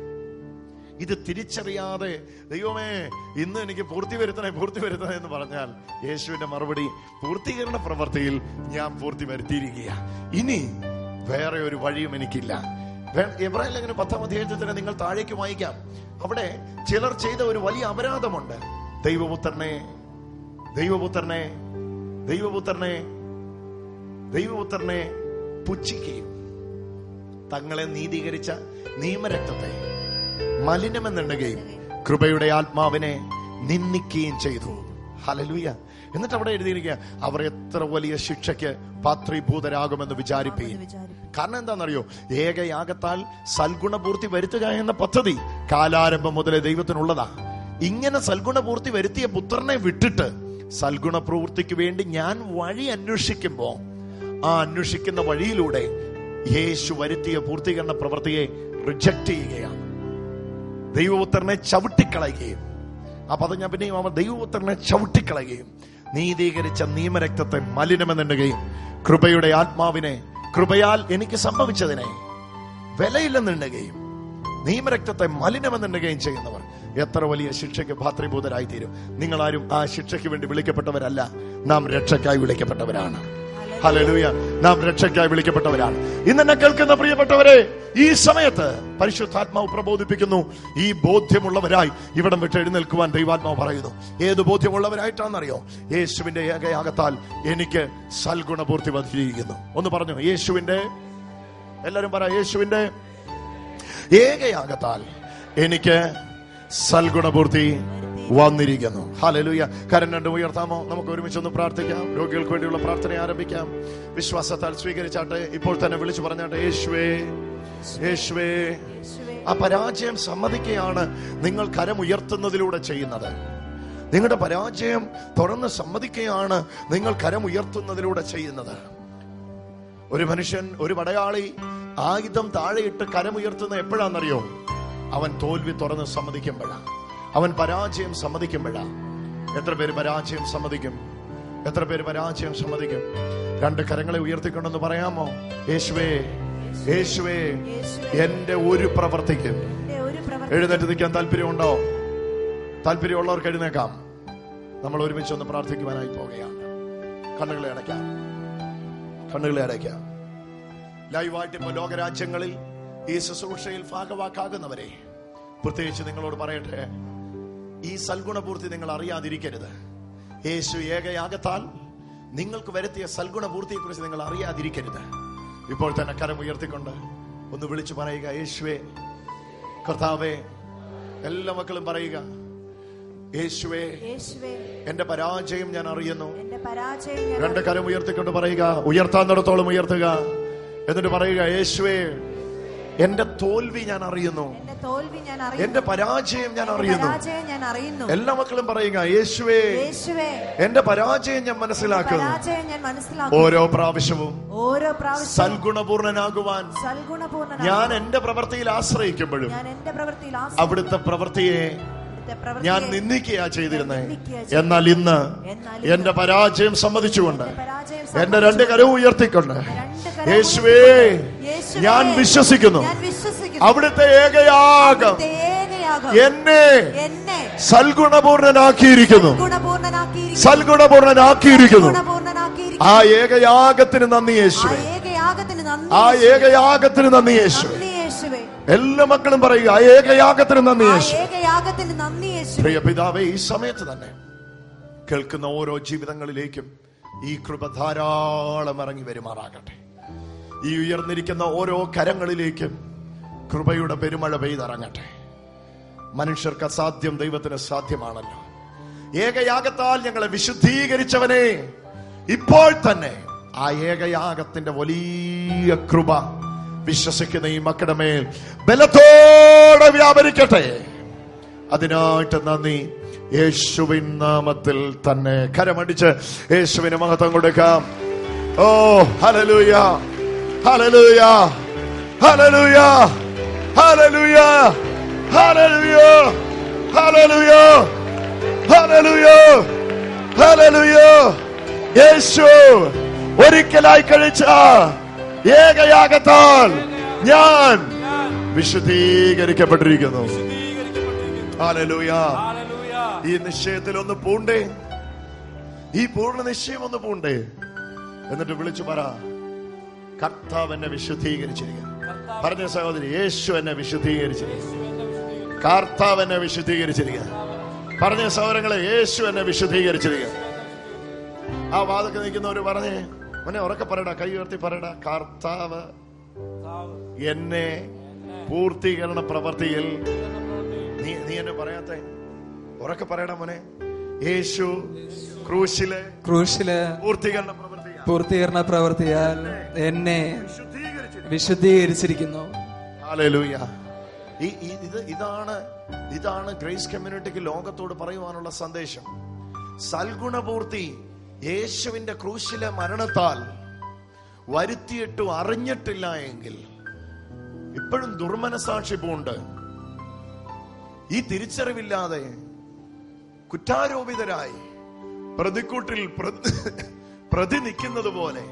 ഇത് തിരിച്ചറിയാതെ ദൈവമേ ഇന്ന് എനിക്ക് പൂർത്തി വരുത്തണേ പൂർത്തി വരുത്തണേ എന്ന് പറഞ്ഞാൽ യേശുവിന്റെ മറുപടി പൂർത്തീകരണ പ്രവർത്തിയിൽ ഞാൻ പൂർത്തി വരുത്തിയിരിക്കുക ഇനി വേറെ ഒരു വഴിയും എനിക്കില്ല വേ- എബ്രാഹിം ലേഖനം പത്താം അധ്യായത്തിൽ തന്നെ നിങ്ങൾ താഴേക്ക് വായിക്കാം അവിടെ ചിലർ ചെയ്ത ഒരു വലിയ അപരാധമുണ്ട് ദൈവപുത്രനെ ദൈവപുത്രനെ ദൈവപുത്രനെ ദൈവപുത്രനെ പുച്ഛിക്കുകയും തങ്ങളെ നീതീകരിച്ച നിയമരക്തത്തെ മലിനമെന്നുണ്ടെങ്കിൽ കൃപയുടെ ആത്മാവിനെ നിന്ദിക്കുകയും ചെയ്തു ഹലലൂയ എന്നിട്ട് അവിടെ എഴുതിയിരിക്കുക അവർ എത്ര വലിയ ശിക്ഷയ്ക്ക് പാത്രീഭൂതരാകുമെന്ന് വിചാരിപ്പീൻ വിചാരിപ്പീൻ. കാരണം എന്താണെന്നറിയോ ഏകയാഗത്താൽ സൽഗുണപൂർത്തി വരുത്തുക എന്ന പദ്ധതി കാലാരംഭം മുതലേ ദൈവത്തിനുള്ളതാ ഇങ്ങനെ സൽഗുണപൂർത്തി വരുത്തിയ പുത്രനെ വിട്ടിട്ട് സൽഗുണ പ്രവൃത്തിക്ക് വേണ്ടി ഞാൻ വഴി അന്വേഷിക്കുമ്പോ ആ അന്വേഷിക്കുന്ന വഴിയിലൂടെ യേശു വരുത്തിയ പൂർത്തീകരണ പ്രവൃത്തിയെ റിജക്ട് ചെയ്യുകയാണ് ദൈവപുത്രനെ ചവിട്ടിക്കളയുകയും ആ പദം ഞാൻ പിന്നെയും അവൻ ദൈവപുത്രനെ ചവിട്ടിക്കളയുകയും നീതീകരിച്ച നിയമരക്തത്തെ മലിനമെന്നുണ്ടെങ്കിൽ കൃപയുടെ ആത്മാവിനെ കൃപയാൽ എനിക്ക് സംഭവിച്ചതിനെ വിലയില്ലെന്നുണ്ടെങ്കിൽ നിയമരക്തത്തെ മലിനമെന്നുണ്ടെങ്കിലും ചെയ്യുന്നവർ എത്ര വലിയ ശിക്ഷയ്ക്ക് ഭാത്രിഭൂതരായി തീരും നിങ്ങളാരും ആ ശിക്ഷയ്ക്ക് വേണ്ടി വിളിക്കപ്പെട്ടവരല്ല നാം രക്ഷയ്ക്കായി വിളിക്കപ്പെട്ടവരാണ് ഹല്ലേലൂയ നാം രക്ഷയ്ക്കായി വിളിക്കപ്പെട്ടവരാണ് ഇന്ന് എന്നെ കേൾക്കുന്ന പ്രിയപ്പെട്ടവരെ ഈ സമയത്ത് പരിശുദ്ധാത്മാവ് പ്രബോധിപ്പിക്കുന്നു ഈ ബോധ്യമുള്ളവരായി ഇവിടം വിട്ട് എഴുന്നേൽക്കുവാൻ ദൈവാത്മാവ് പറയുന്നു ഏത് ബോധ്യമുള്ളവരായിട്ടാണെന്നറിയോ യേശുവിന്റെ ഏകയാകത്താൽ എനിക്ക് സൽഗുണപൂർത്തി വന്നിരിക്കുന്നു ഒന്ന് പറഞ്ഞു യേശുവിന്റെ എല്ലാരും പറ യേശുവിന്റെ ഏകയാകത്താൽ എനിക്ക് സൽഗുണപൂർത്തി വന്നിരിക്കുന്നു ഹാലലൂയ കരം രണ്ടും ഉയർത്താമോ നമുക്ക് ഒരുമിച്ച് ഒന്ന് പ്രാർത്ഥിക്കാം രോഗികൾക്ക് വേണ്ടിയുള്ള പ്രാർത്ഥന ആരംഭിക്കാം വിശ്വാസത്താൽ സ്വീകരിച്ചാട്ടെ ഇപ്പോൾ തന്നെ വിളിച്ചു പറഞ്ഞാട്ടെ യേശുവേ യേശുവേ യേശുവേ ആ പരാജയം സമ്മതിക്കുകയാണ് നിങ്ങൾ കരം ഉയർത്തുന്നതിലൂടെ ചെയ്യുന്നത് നിങ്ങളുടെ പരാജയം തുറന്ന് സമ്മതിക്കുകയാണ് നിങ്ങൾ കരം ഉയർത്തുന്നതിലൂടെ ചെയ്യുന്നത് ഒരു മനുഷ്യൻ ഒരു പടയാളി ആയുധം താഴെയിട്ട് കരമുയർത്തുന്ന എപ്പോഴാണെന്നറിയോ അവൻ തോൽവി തുറന്ന് സമ്മതിക്കുമ്പോഴാണ് അവൻ പരാജയം സമ്മതിക്കുമ്പോഴാണ് എത്ര പേര് പരാജയം സമ്മതിക്കും എത്ര പേര് പരാജയം സമ്മതിക്കും രണ്ട് കരങ്ങളെ ഉയർത്തിക്കൊണ്ടെന്ന് പറയാമോ യേശുവേ യേശുവേ എന്റെ ഒരു പ്രവർത്തിക്കും എന്റെ ഒരു പ്രവർത്തി എഴുന്നേറ്റ് നിൽക്കാൻ താല്പര്യമുണ്ടോ താല്പര്യമുള്ളവർക്ക് എഴുന്നേക്കാം നമ്മൾ ഒരുമിച്ച് ഒന്ന് പ്രാർത്ഥിക്കുവാനായി പോവുകയാണ് കണ്ണുകളെ അടയ്ക്കാം കണ്ണുകളെ അടയ്ക്കാം ലൈവായിട്ട് ഇപ്പൊ ലോകരാജ്യങ്ങളിൽ ഈ ശുശ്രൂഷയിൽ ഭാഗവാക്കാകുന്നവരെ പ്രത്യേകിച്ച് നിങ്ങളോട് പറയട്ടെ ഈ സൽഗുണപൂർത്തി നിങ്ങൾ അറിയാതിരിക്കരുത് യേശു ഏകയാകത്താൽ നിങ്ങൾക്ക് വരുത്തിയ സൽഗുണപൂർത്തിയെ കുറിച്ച് നിങ്ങൾ അറിയാതിരിക്കരുത് ഇപ്പോൾ തന്നെ കരം ഉയർത്തിക്കൊണ്ട് ഒന്ന് വിളിച്ചു പറയുക യേശുവേ കർത്താവേ എല്ലാ മക്കളും പറയുക യേശുവേ യേശുവേ എന്റെ പരാജയം ഞാൻ അറിയുന്നു എന്റെ പരാജയം ഞാൻ രണ്ട് കരം ഉയർത്തിക്കൊണ്ട് പറയുക ഉയർത്താന്നിടത്തോളം ഉയർത്തുക എന്നിട്ട് പറയുക യേശുവേ എന്റെ തോൽവി ഞാൻ അറിയുന്നു എന്റെ തോൽവി ഞാൻ അറിയുന്നു എന്റെ പരാജയം ഞാൻ എന്റെ അറിയുന്നു പരാജയം ഞാൻ അറിയുന്നു എല്ലാ മക്കളും പറയുക യേശുവേ യേശുവേ എന്റെ പരാജയം ഞാൻ മനസ്സിലാക്കുന്നു പരാജയം ഞാൻ മനസ്സിലാക്കുന്നു ഓരോ പ്രാവശ്യവും ഓരോ പ്രാവശ്യം സൽഗുണപൂർണനാകുവാൻ സൽഗുണപൂർണ്ണ ഞാൻ എന്റെ പ്രവൃത്തിയിൽ ആശ്രയിക്കുമ്പോഴും ഞാൻ എന്റെ പ്രവൃത്തിയിൽ അവിടുത്തെ പ്രവൃത്തിയെ ആശ്രയിച്ച പ്രവൃത്തിയെ ഞാൻ നിന്ദിക്കുകയാ ചെയ്തിരുന്നേ നിന്ദിക്കുകയാ എന്നാൽ ഇന്ന് എന്നാൽ എന്റെ പരാജയം സമ്മതിച്ചുകൊണ്ട് എന്റെ പരാജയം എന്റെ രണ്ട് കരവും ഉയർത്തിക്കൊണ്ട് രണ്ട് കരവും യേശുവേ യേശുവേ, ഞാൻ വിശ്വസിക്കുന്നു ഞാൻ വിശ്വസിക്കുന്നു അവിടുത്തെ ഏകയാഗം അവിടുത്തെ ഏകയാഗം എന്നെ എന്നെ സൽഗുണപൂർണനാക്കിയിരിക്കുന്നു ഗുണപൂർണ്ണനാക്കിയിരിക്കുന്നു സൽഗുണപൂർണനാക്കിയിരിക്കുന്നു ഗുണപൂർണ്ണനാക്കിയിരിക്കുന്നു ആ ഏകയാഗത്തിന് നന്ദി ആ യേശുവേ ഏകയാഗത്തിന് നന്ദി ആ യേശുവേ. ഏകയാഗത്തിന് നന്ദി യേശുവേ നന്ദി യേശുവേ എല്ലാ മക്കളും പറയുക ആ ഏകയാഗത്തിന് നന്ദി ആ യേശു ഏകയാഗത്തിന് നന്ദി യേശുവേ പ്രിയ പിതാവേ ഈ സമയത്ത് തന്നെ കേൾക്കുന്ന ഓരോ ജീവിതങ്ങളിലേക്കും ഈ കൃപ ധാരാളം ഇറങ്ങി വരുമാറാകട്ടെ ഈ ഉയർന്നിരിക്കുന്ന ഓരോ കരങ്ങളിലേക്കും കൃപയുടെ പെരുമഴ പെയ്തിറങ്ങട്ടെ മനുഷ്യർക്ക് അസാധ്യം ദൈവത്തിന് സാധ്യമാണല്ലോ ഏകയാഗത്താൽ ഞങ്ങളെ വിശുദ്ധീകരിച്ചവനെ ഇപ്പോൾ തന്നെ ആ ഏകയാഗത്തിന്റെ വലിയ കൃപ വിശ്വസിക്കുന്ന ഈ മക്കളുടെ മേൽ ബലത്തോടെ വ്യാപരിക്കട്ടെ അതിനായിട്ട് നന്ദി യേശുവിൻ നാമത്തിൽ തന്നെ കരമടിച്ച് യേശുവിന് മഹത്വം കൊടുക്കാം ഓ ഹലലൂയ ഹലലൂയ ഹലലൂയ ഹലലൂയ ഹലലൂയ ഹലലൂയ ഹലലൂയ ഹലലൂയ യേശു ഒരിക്കലായി കഴിച്ച ഏകയാകത്താൽ ഞാൻ വിശുദ്ധീകരിക്കപ്പെട്ടിരിക്കുന്നു ഹല്ലേലൂയ ഈ നിശ്ചയത്തിൽ ഒന്ന് പൂണ്ടേ ഈ പൂർണ്ണ നിശ്ചയം ഒന്ന് പൂണ്ടേ എന്നിട്ട് വിളിച്ചു പറ കർത്താവ് എന്നെ വിശുദ്ധീകരിച്ചിരിക്കുന്നു പറഞ്ഞ സഹോദരി യേശു എന്നെ വിശുദ്ധീകരിച്ചിരിക്കുന്നു കർത്താവ് എന്നെ വിശുദ്ധീകരിച്ചിരിക്കുന്നു പറഞ്ഞ സഹോദരങ്ങളെ യേശു എന്നെ വിശുദ്ധീകരിച്ചിരിക്കുന്നു ആ വാതൊക്കെ നിൽക്കുന്നവര് പറഞ്ഞേ മോനെ ഉറക്കെ പറയടാ കൈ ഉയർത്തി പറയടാ കർത്താവ് എന്നെ പൂർത്തീകരണ പ്രവർത്തിയിൽ നീ നീ എന്നെ പറയാത്ത ഉറക്കെ പറയടാ മോനെ യേശു ക്രൂശിലെ ക്രൂശില് പൂർത്തീകരണ പ്രവർത്തിയാൽ പൂർത്തീകരണ പ്രവർത്തിയാൽ എന്നെ വിശുദ്ധീകരിച്ചിരിക്കുന്നു. വിശുദ്ധീകരിച്ചിരിക്കുന്നു ഹല്ലേലൂയ. ഈ ഈ- ഇത് ഇതാണ് ഇതാണ് ഗ്രേസ് കമ്മ്യൂണിറ്റിക്ക് ലോകത്തോട് പറയുവാനുള്ള സന്ദേശം സൽഗുണപൂർത്തി യേശുവിന്റെ ക്രൂശിലെ മരണത്താൽ വരുത്തിയിട്ടും അറിഞ്ഞിട്ടില്ല എങ്കിൽ ഇപ്പോഴും ദുർമനസാക്ഷിപ്പുണ്ട് ഈ തിരിച്ചറിവില്ലാതെ കുറ്റാരോപിതരായി പ്രതിക്കൂട്ടിൽ പ്രതി- പ്രതി നിൽക്കുന്നത് പോലെ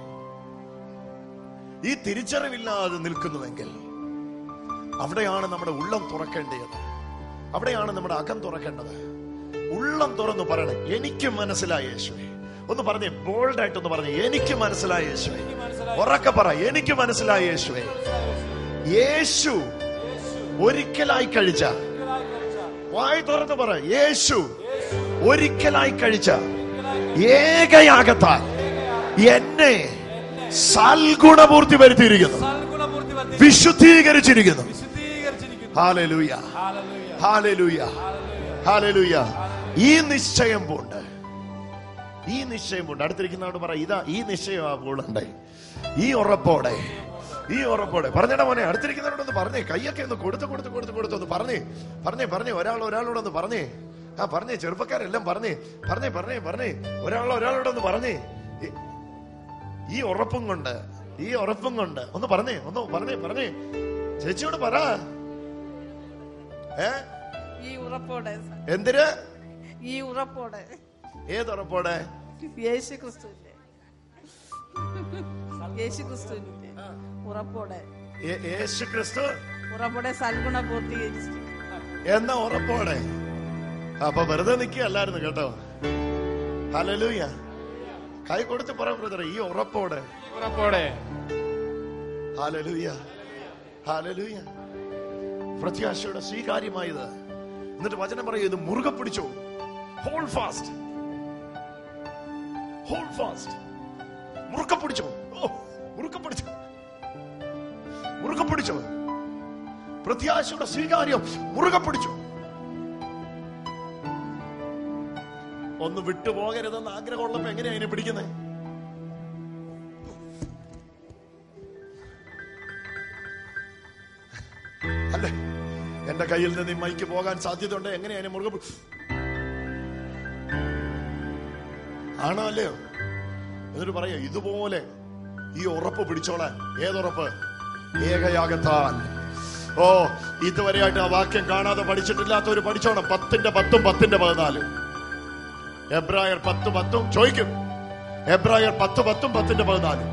ഈ തിരിച്ചറിവില്ലാതെ നിൽക്കുന്നുവെങ്കിൽ അവിടെയാണ് നമ്മുടെ ഉള്ളം തുറക്കേണ്ടത് അവിടെയാണ് നമ്മുടെ അകം തുറക്കേണ്ടത് ഉള്ളം തുറന്നു പറയണേ എനിക്ക് മനസ്സിലായ യേശുവേ ഒന്ന് പറഞ്ഞേ ബോൾഡ് ആയിട്ടൊന്ന് പറഞ്ഞേ എനിക്ക് മനസ്സിലായ യേശുവേ ഉറക്കെ പറ എനിക്ക് മനസ്സിലായ യേശുവേ യേശു ഒരിക്കലായി കഴിച്ച വായി തുറന്ന് പറ യേശു ഒരിക്കലായി കഴിച്ച ഏകയാകത്താൽ എന്നെ സൽഗുണപൂർത്തി വരുത്തിയിരിക്കുന്നു വിശുദ്ധീകരിച്ചിരിക്കുന്നു ഹാലലൂയ ഹാലലൂയ ഹാലലൂയ ഈ നിശ്ചയം പോണ്ട് ഈ നിശ്ചയം പോണ്ട് അടുത്തിരിക്കുന്നവരോട് പറ ഇതാ ഈ നിശ്ചയം ആ പോളുണ്ട് ഈ ഉറപ്പോടെ ഈ ഉറപ്പോടെ പറഞ്ഞടാ മോനെ അടുത്തിരിക്കുന്നവരോടൊന്ന് പറഞ്ഞേ കൈയൊക്കെ ഒന്ന് കൊടുത്ത് കൊടുത്ത് കൊടുത്ത് കൊടുത്ത് ഒന്ന് പറഞ്ഞേ പറഞ്ഞേ പറഞ്ഞേ ഒരാൾ ഒരാളോടൊന്ന് പറഞ്ഞേ ആ പറഞ്ഞേ ചെറുപ്പക്കാരെല്ലാം പറഞ്ഞേ പറഞ്ഞേ പറഞ്ഞേ പറഞ്ഞേ ഒരാൾ ഒരാളോടൊന്ന് പറഞ്ഞേ ഈ- ഈ ഉറപ്പും കൊണ്ട് ഈ ഉറപ്പും കൊണ്ട് ഒന്ന് പറഞ്ഞേ ഒന്ന് പറഞ്ഞേ പറഞ്ഞേ ചേച്ചിയോട് പറ ഏ ഈ ഉറപ്പോടെ എന്തിന് ഈ ഉറപ്പോടെ ഏതുറപ്പോടെ യേശു ക്രിസ്തുവിന്റെ യേശു ക്രിസ്തുവിന്റെ ഉറപ്പോടെ യേ- യേശു ക്രിസ്തു ഉറപ്പോടെ സൽഗുണ പൂർത്തീകരിച്ചു എന്ന ഉറപ്പോടെ അപ്പൊ വെറുതെ നിൽക്കുകയല്ലായിരുന്നു കേട്ടോ ഹലലൂയ കൈ കൊടുത്ത് പറ ബ്രദർ ഈ ഉറപ്പോടെ ഉറപ്പോടെ ഹാലലൂയ ഹാലലൂയ പ്രത്യാശയുടെ സ്വീകാര്യമായത് എന്നിട്ട് വചനം പറയും ഇത് മുറുകെ പിടിച്ചോ ഹോൾ ഫാസ്റ്റ് ഹോൾ ഫാസ്റ്റ് മുറുകെ പിടിച്ചോ ഓ മുറുകെ പിടിച്ചോ മുറുകെ പിടിച്ചോ പ്രത്യാശയുടെ സ്വീകാര്യം മുറുകെ പിടിച്ചു ഒന്ന് വിട്ടുപോകരുതെന്ന് ആഗ്രഹമുള്ളപ്പോ എങ്ങനെയാ അതിനെ പിടിക്കുന്നത് അല്ലേ എന്റെ കയ്യിൽ നിന്ന് ഈ മൈക്ക് പോകാൻ സാധ്യതയുണ്ട് എങ്ങനെയാ അതിനെ മുറുകെ പിടി- ആണോ അല്ലയോ എന്നിട്ട് പറയാ ഇതുപോലെ ഈ ഉറപ്പ് പിടിച്ചോളാൻ ഏതുറപ്പ് ഏകയാകത്താൻ ഓ ഇതുവരെയായിട്ട് ആ വാക്യം കാണാതെ പഠിച്ചിട്ടില്ലാത്തവര് പഠിച്ചോണം പത്തിന്റെ പത്തും പത്തിന്റെ പതിനാലും എബ്രായർ പത്ത് പത്തും ചോദിക്കും എബ്രായർ പത്ത് പത്തും പത്തിന്റെ പതിനാലും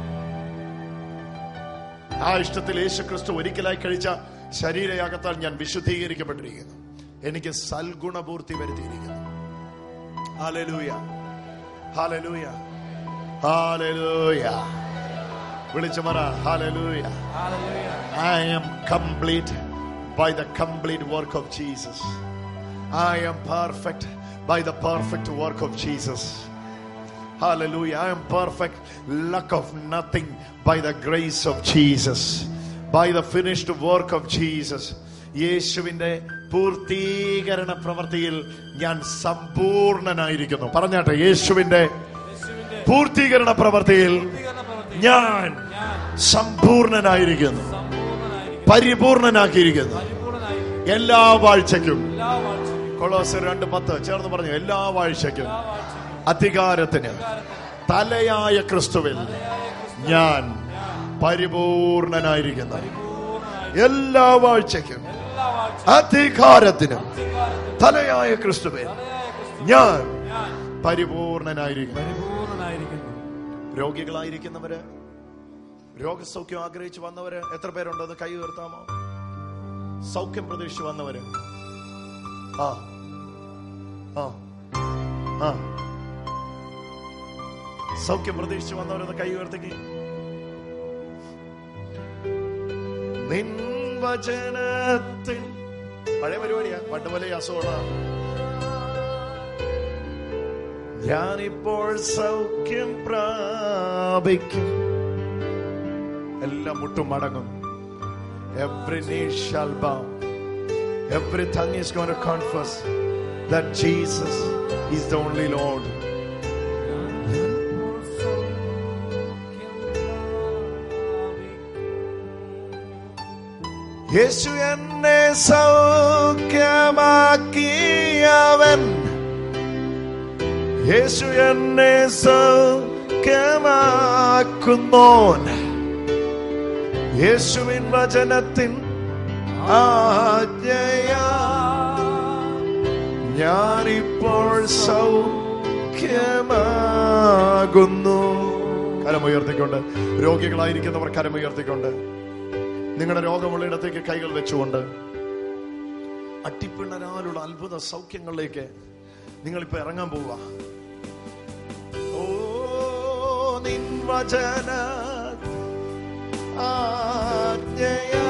ആ ഇഷ്ടത്തിൽ യേശു ക്രിസ്തു ഒരിക്കലായി കഴിച്ച ശരീരയാകത്താൽ ഞാൻ വിശുദ്ധീകരിക്കപ്പെട്ടിരിക്കുന്നു എനിക്ക് സൽഗുണപൂർത്തി വരുത്തിയിരിക്കുന്നു ഹാലലൂയ ഹാലലൂയ ഹാലലൂയ വിളിച്ചു പറ hallelujah I am complete by the complete work of Jesus. I am perfect by the perfect work of Jesus. Hallelujah. I am perfect, lack of nothing by the grace of Jesus, by the finished work of Jesus. യേശുവിന്റെ പൂർത്തീകരണ പ്രവൃത്തിയിൽ ഞാൻ സമ്പൂർണനായിരിക്കുന്നു പറഞ്ഞാട്ടെ യേശുവിന്റെ പൂർത്തീകരണ പ്രവൃത്തിയിൽ ഞാൻ സമ്പൂർണനായിരിക്കുന്നു പരിപൂർണനാക്കിയിരിക്കുന്നു എല്ലാ വാഴ്ചയ്ക്കും കൊളോസർ രണ്ട് പത്ത് ചേർന്ന് പറഞ്ഞു എല്ലാ വാഴ്ചയ്ക്കും അധികാരത്തിന് തലയായ ക്രിസ്തുവിൽ ഞാൻ പരിപൂർണനായിരിക്കുന്നു എല്ലാ വാഴ്ചയ്ക്കും അധികാരത്തിനും തലയായ ക്രിസ്തുവിൽ ഞാൻ പരിപൂർണനായിരിക്കുന്നു രോഗികളായിരിക്കുന്നവര് രോഗസൗഖ്യം ആഗ്രഹിച്ചു വന്നവര് എത്ര പേരുണ്ടെന്ന് കൈ ഉയർത്താമോ സൗഖ്യം പ്രതീക്ഷിച്ച് വന്നവര് ആ ആ ആ സൗഖ്യം പ്രതീക്ഷിച്ച് വന്നവരൊന്ന് കൈ ഉയർത്തിക്ക് നിൻ വചനത്തിൽ പഴയ പരിപാടിയാ പണ്ട് പോലെ അസുഖമാണ് ഞാനിപ്പോൾ സൗഖ്യം പ്രാപിക്കും എല്ലാം മുട്ടും മടങ്ങും every knee shall bow every tongue is going to confess that Jesus is the only Lord യേശു എന്നെ സൗഖ്യമാക്കിയവൻ യേശു എന്നെ സൗഖ്യമാക്കുന്നോൻ യേശുവിൻ വചനത്തിൻ ആജ്ഞയാ ഞാനിപ്പോൾ സൗഖ്യമാകുന്നു കരമുയർത്തിക്കൊണ്ട് രോഗികളായിരിക്കുന്നവർ കരമുയർത്തിക്കൊണ്ട് നിങ്ങളുടെ രോഗമുള്ളിടത്തേക്ക് കൈകൾ വെച്ചുകൊണ്ട് അട്ടിപ്പിണരാലുള്ള അത്ഭുത സൗഖ്യങ്ങളിലേക്ക് നിങ്ങളിപ്പോ ഇറങ്ങാൻ പോവുക ഓ നിൻ വചന ആജ്ഞയാ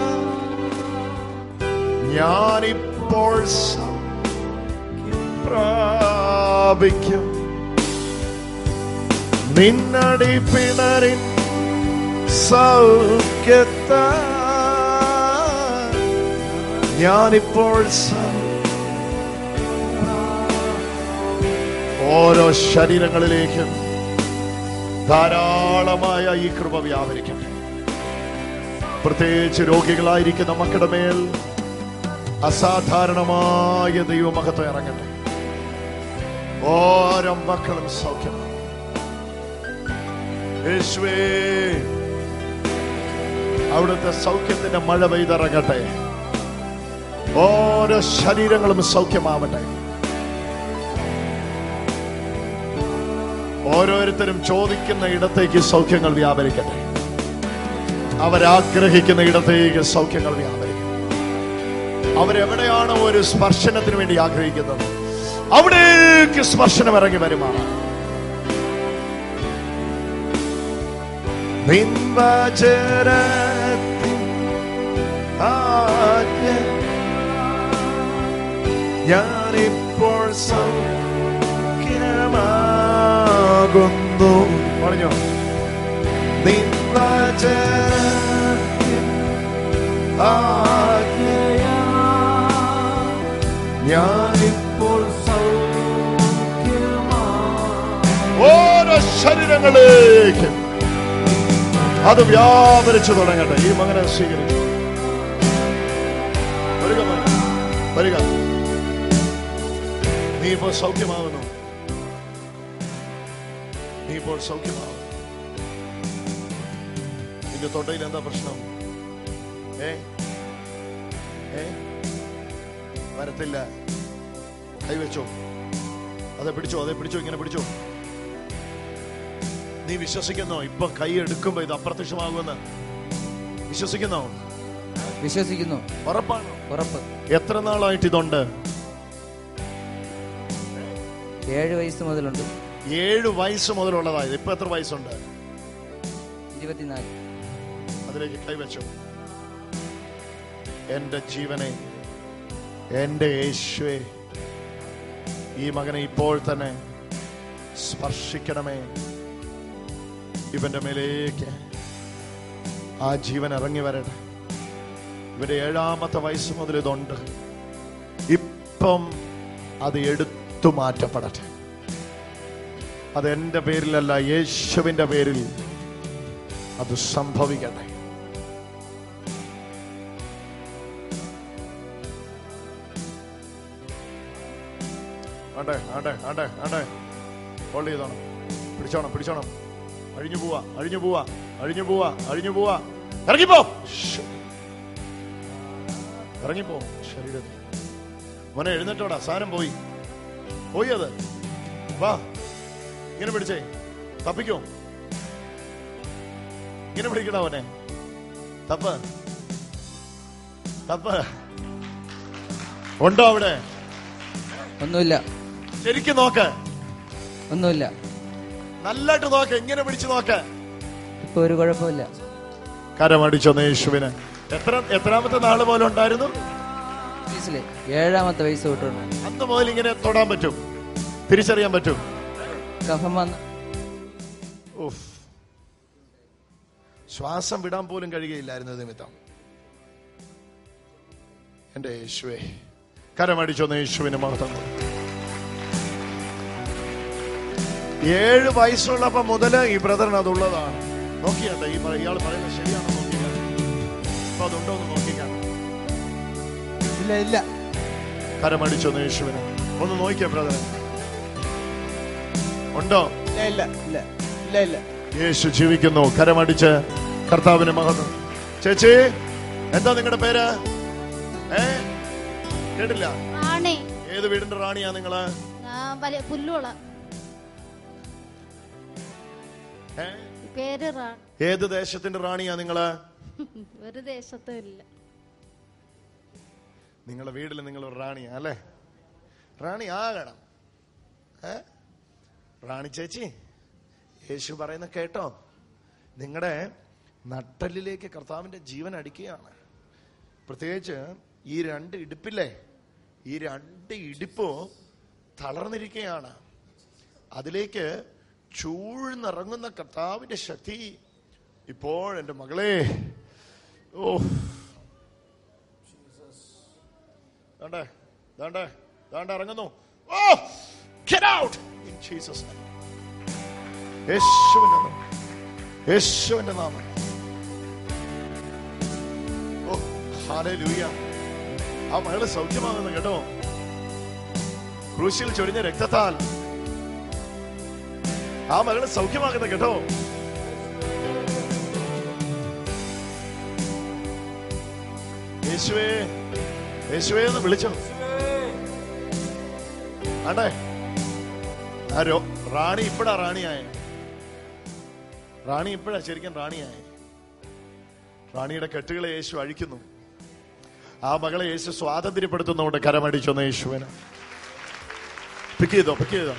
ഞാനിപ്പോൾ സൗഖ്യം പ്രാപിക്കും നിന്നടി പിണറിൻ സൗഖ്യത്താ ഞാനിപ്പോൾ സ- ഓരോ ശരീരങ്ങളിലേക്കും ധാരാളമായ ഈ കൃപ വ്യാപരിക്കട്ടെ പ്രത്യേകിച്ച് രോഗികളായിരിക്കുന്ന മക്കളുടെ മേൽ അസാധാരണമായ ദൈവമഹത്വം ഇറങ്ങട്ടെ ഓരോ മക്കളും സൗഖ്യം യേശുവേ അവിടുത്തെ സൗഖ്യത്തിന്റെ മഴ പെയ്തിറങ്ങട്ടെ ഓരോ ശരീരങ്ങളും സൗഖ്യമാവട്ടെ ഓരോരുത്തരും ചോദിക്കുന്ന ഇടത്തേക്ക് സൗഖ്യങ്ങൾ വ്യാപരിക്കട്ടെ അവരാഗ്രഹിക്കുന്ന ഇടത്തേക്ക് സൗഖ്യങ്ങൾ വ്യാപരിക്കട്ടെ അവരെവിടെയാണ് ഒരു സ്പർശനത്തിന് വേണ്ടി ആഗ്രഹിക്കുന്നത് അവിടേക്ക് സ്പർശനം ഇറങ്ങി വരുമാണ് നിൻവചനത്തിൻ ആജ്ഞ ഞാനിപ്പോൾ സൗഖ്യമാകുന്നു പറഞ്ഞോ നിൻവചനത്തിൻ ആജ്ഞയാ ഞാനിപ്പോൾ ഓരോ ശരീരങ്ങളിലേക്ക് അത് വ്യാപരിച്ചു തുടങ്ങട്ടെ ഈ മകനെ സ്വീകരിച്ചു വരിക മകനെ, വരിക നീ ഇപ്പോൾ സൗഖ്യമാകുന്നു നീ ഇപ്പോൾ സൗഖ്യമാകുന്നു നിന്റെ തൊണ്ടയിൽ എന്താ പ്രശ്നം ഏ ഏ വരത്തില്ല കൈവച്ചോ അതെ പിടിച്ചോ അതെ പിടിച്ചോ ഇങ്ങനെ പിടിച്ചോ നീ വിശ്വസിക്കുന്നോ ഇപ്പൊ കൈ എടുക്കുമ്പോ ഇത് അപ്രത്യക്ഷമാകുമെന്ന് വിശ്വസിക്കുന്നോ വിശ്വസിക്കുന്നു ഉറപ്പാണോ ഉറപ്പ് എത്ര നാളായിട്ട് ഇതുണ്ട് ഏഴ് വയസ്സ് മുതലുണ്ട് ഏഴ് വയസ്സ് മുതലുള്ളതായത് ഇപ്പൊ എത്ര വയസ്സുണ്ട് ഇരുപത്തിനാല് അതിലേക്ക് കൈവച്ചു എന്റെ ജീവനെ എന്റെ യേശുവെ ഈ മകനെ ഇപ്പോൾ തന്നെ സ്പർശിക്കണമേ ഇവന്റെ മേലേക്ക് ആ ജീവൻ ഇറങ്ങി വരട്ടെ ഇവന്റെ ഏഴാമത്തെ വയസ്സ് മുതൽ ഇതുണ്ട് ഇപ്പം അത് എടുത്തു മാറ്റപ്പെടട്ടെ അത് എന്റെ പേരിലല്ല യേശുവിന്റെ പേരിൽ അത് സംഭവിക്കട്ടെ ആണ്ടെ ആണ്ടെ ആണ്ടെ ആണ്ടെ ഹോൾഡ് ചെയ്തോണം പിടിച്ചോണം പിടിച്ചോണം അഴിഞ്ഞു പോവാ അഴിഞ്ഞു പോവാ അഴിഞ്ഞു പോവാ അഴിഞ്ഞു പോവാ ഇറങ്ങിപ്പോ ശ്ശ്. ഇറങ്ങിപ്പോ ശരീരത്തിൽ മോനെ എഴുന്നേറ്റോടാ സാധനം പോയി പോയി അത് വാ ഇങ്ങനെ പിടിച്ചേ തപ്പിക്കോ ഇങ്ങനെ പിടിക്കണ അവനെ തപ്പ് തപ്പ് ഉണ്ടോ അവിടെ ഒന്നുമില്ല ശരിക്കും നോക്ക് ഒന്നുമില്ല നല്ലായിട്ട് നോക്ക് ഇങ്ങനെ പിടിച്ചു നോക്ക് ഇപ്പൊ ഒരു കുഴപ്പമില്ല കരമടിച്ചൊന്ന് യേശുവിന് എത്ര എത്രാമത്തെ നാള് പോലെ ഉണ്ടായിരുന്നു വയസ്സിലെ ഏഴാമത്തെ വയസ്സ് തൊട്ടുണ്ട് അന്ന് മുതൽ ഇങ്ങനെ തൊടാൻ പറ്റും തിരിച്ചറിയാൻ പറ്റും കഫം വന്ന് ഉഫ്. ശ്വാസം വിടാൻ പോലും കഴിയുകയില്ലായിരുന്നു നിമിത്തം എന്റെ യേശുവേ കരമടിച്ചൊന്ന് യേശുവിന് മഹത്വം കൊടു. ഏഴ് വയസ്സുള്ളപ്പോ മുതല് ഈ ബ്രദറിന് അതുള്ളതാണ് നോക്കിയാട്ടെ ഈ പറ- ഇയാൾ പറയുന്നത് ശരിയാണോ നോക്കിയാൽ ഇപ്പൊ അതുണ്ടോ എന്ന് നോക്കിക്കാൻ ഇല്ല ഇല്ല കരമടിച്ചൊന്ന് യേശുവിന് ഒന്ന് നോക്കിയ ബ്രദറെ ഉണ്ടോ ഇല്ല ഇല്ല ഇല്ല ഇല്ല ഇല്ല യേശു ജീവിക്കുന്നു കരമടിച്ച് കർത്താവിന് മഹത്വം ചേച്ചി എന്താ നിങ്ങളുടെ പേര് ഏ കേട്ടില്ല റാണി ഏത് വീടിന്റെ റാണിയാ നിങ്ങള് ഞാൻ വലിയ പുല്ലുള ഏ പേര് റാ ഏത് ദേശത്തിന്റെ റാണിയാ നിങ്ങള് ഒരു ദേശത്തും ഇല്ല നിങ്ങളുടെ വീട്ടിൽ നിങ്ങൾ ഒരു റാണിയാ അല്ലേ റാണി ആകണം ഏ റാണി ചേച്ചി യേശു പറയുന്ന കേട്ടോ നിങ്ങളുടെ നട്ടലിലേക്ക് കർത്താവിന്റെ ജീവൻ അടിക്കുകയാണ് പ്രത്യേകിച്ച് ഈ രണ്ട് ഇടുപ്പില്ലേ ഈ രണ്ട് ഇടുപ്പോ തളർന്നിരിക്കുകയാണ് അതിലേക്ക് ചൂഴ്ന്നിറങ്ങുന്ന കർത്താവിന്റെ ശക്തി ഇപ്പോൾ എൻ്റെ മകളെ ഓ ദാണ്ടേ ദാണ്ടേ ദാണ്ടേ ഇറങ്ങുന്നു ഓ get out in Jesus name. യേശുവിന്റെ നാമം യേശുവിന്റെ നാമം ഓ ഹല്ലേലൂയ ആ മകള് സൗഖ്യമാകുന്നു കേട്ടോ ക്രൂശിൽ ചൊരിഞ്ഞ രക്തത്താൽ ആ മകള് സൗഖ്യമാകുന്നു കേട്ടോ യേശുവേ യേശുവേ എന്ന് വിളിച്ചോ ആണ്ടേ ആ രോ റാണി ഇപ്പഴാ റാണിയായ റാണി ഇപ്പഴാ ശരിക്കും റാണിയായ റാണിയുടെ കെട്ടുകളെ യേശു അഴിക്കുന്നു ആ മകളെ യേശു സ്വാതന്ത്ര്യപ്പെടുത്തുന്നുണ്ട് കരമടിച്ചൊന്ന് യേശുവിന് പിക്ക് ചെയ്തോ പിക്ക് ചെയ്തോ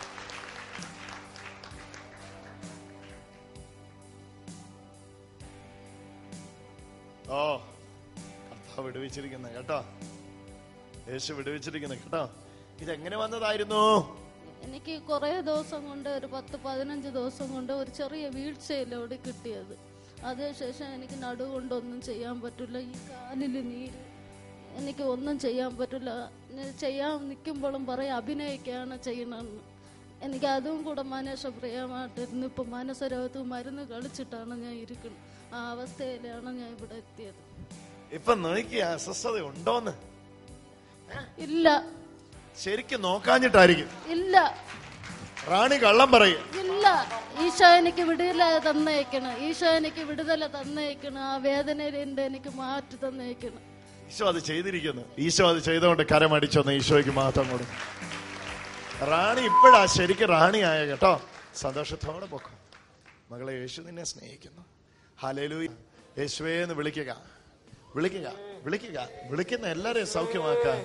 ഓ കർത്താവ് വിടുവിച്ചിരിക്കുന്ന കേട്ടോ യേശു വിടുവിച്ചിരിക്കുന്ന കേട്ടോ ഇതെങ്ങനെ വന്നതായിരുന്നു എനിക്ക് കുറേ ദിവസം കൊണ്ട് ഒരു പത്ത് പതിനഞ്ച് ദിവസം കൊണ്ട് ഒരു ചെറിയ വീഴ്ചയിലൂടെ കിട്ടിയത് അതിനുശേഷം എനിക്ക് നടുകൊണ്ടൊന്നും ചെയ്യാൻ പറ്റില്ല ഈ കാലിൽ നീര് എനിക്ക് ഒന്നും ചെയ്യാൻ പറ്റില്ല ഞാൻ ചെയ്യാൻ നിൽക്കുമ്പോഴും പറയും അഭിനയിക്കുകയാണ് ചെയ്യണമെന്ന് എനിക്ക് അതും കൂടെ മനസ്സപ്രിയമായിട്ടിരുന്നു ഇപ്പം മനസ്സരോഗത്ത് മരുന്ന് കളിച്ചിട്ടാണ് ഞാൻ ഇരിക്കുന്നത് ആ അവസ്ഥയിലാണ് ഞാൻ ഇവിടെ എത്തിയത് ഇപ്പൊ നോക്കിയ അസ്വസ്ഥത ഉണ്ടോന്ന് ഇല്ല ശരിക്കും നോക്കാഞ്ഞിട്ടായിരിക്കും ഇല്ല റാണി കള്ളം പറയും ഇല്ല ഈശോ എനിക്ക് വിടുതല തന്നേക്കണം ഈശോ എനിക്ക് വിടുതല തന്നേക്കണം ആ വേദനയിലുണ്ട് എനിക്ക് മാറ്റി തന്നേക്കണം ഈശോ അത് ചെയ്തിരിക്കുന്നു ഈശോ അത് ചെയ്തുകൊണ്ട് കരമടിച്ചൊന്ന് ഈശോയ്ക്ക് മാത്രം കൊടുക്കും റാണി ഇപ്പോഴാ ശരിക്കും റാണിയായ കേട്ടോ സന്തോഷത്തോടെ പൊക്കോ മകളെ യേശു നിന്നെ സ്നേഹിക്കുന്നു ഹലേലു യേശുവേ എന്ന് വിളിക്കുക വിളിക്കുക വിളിക്കുക വിളിക്കുന്ന എല്ലാരെയും സൗഖ്യമാക്കാൻ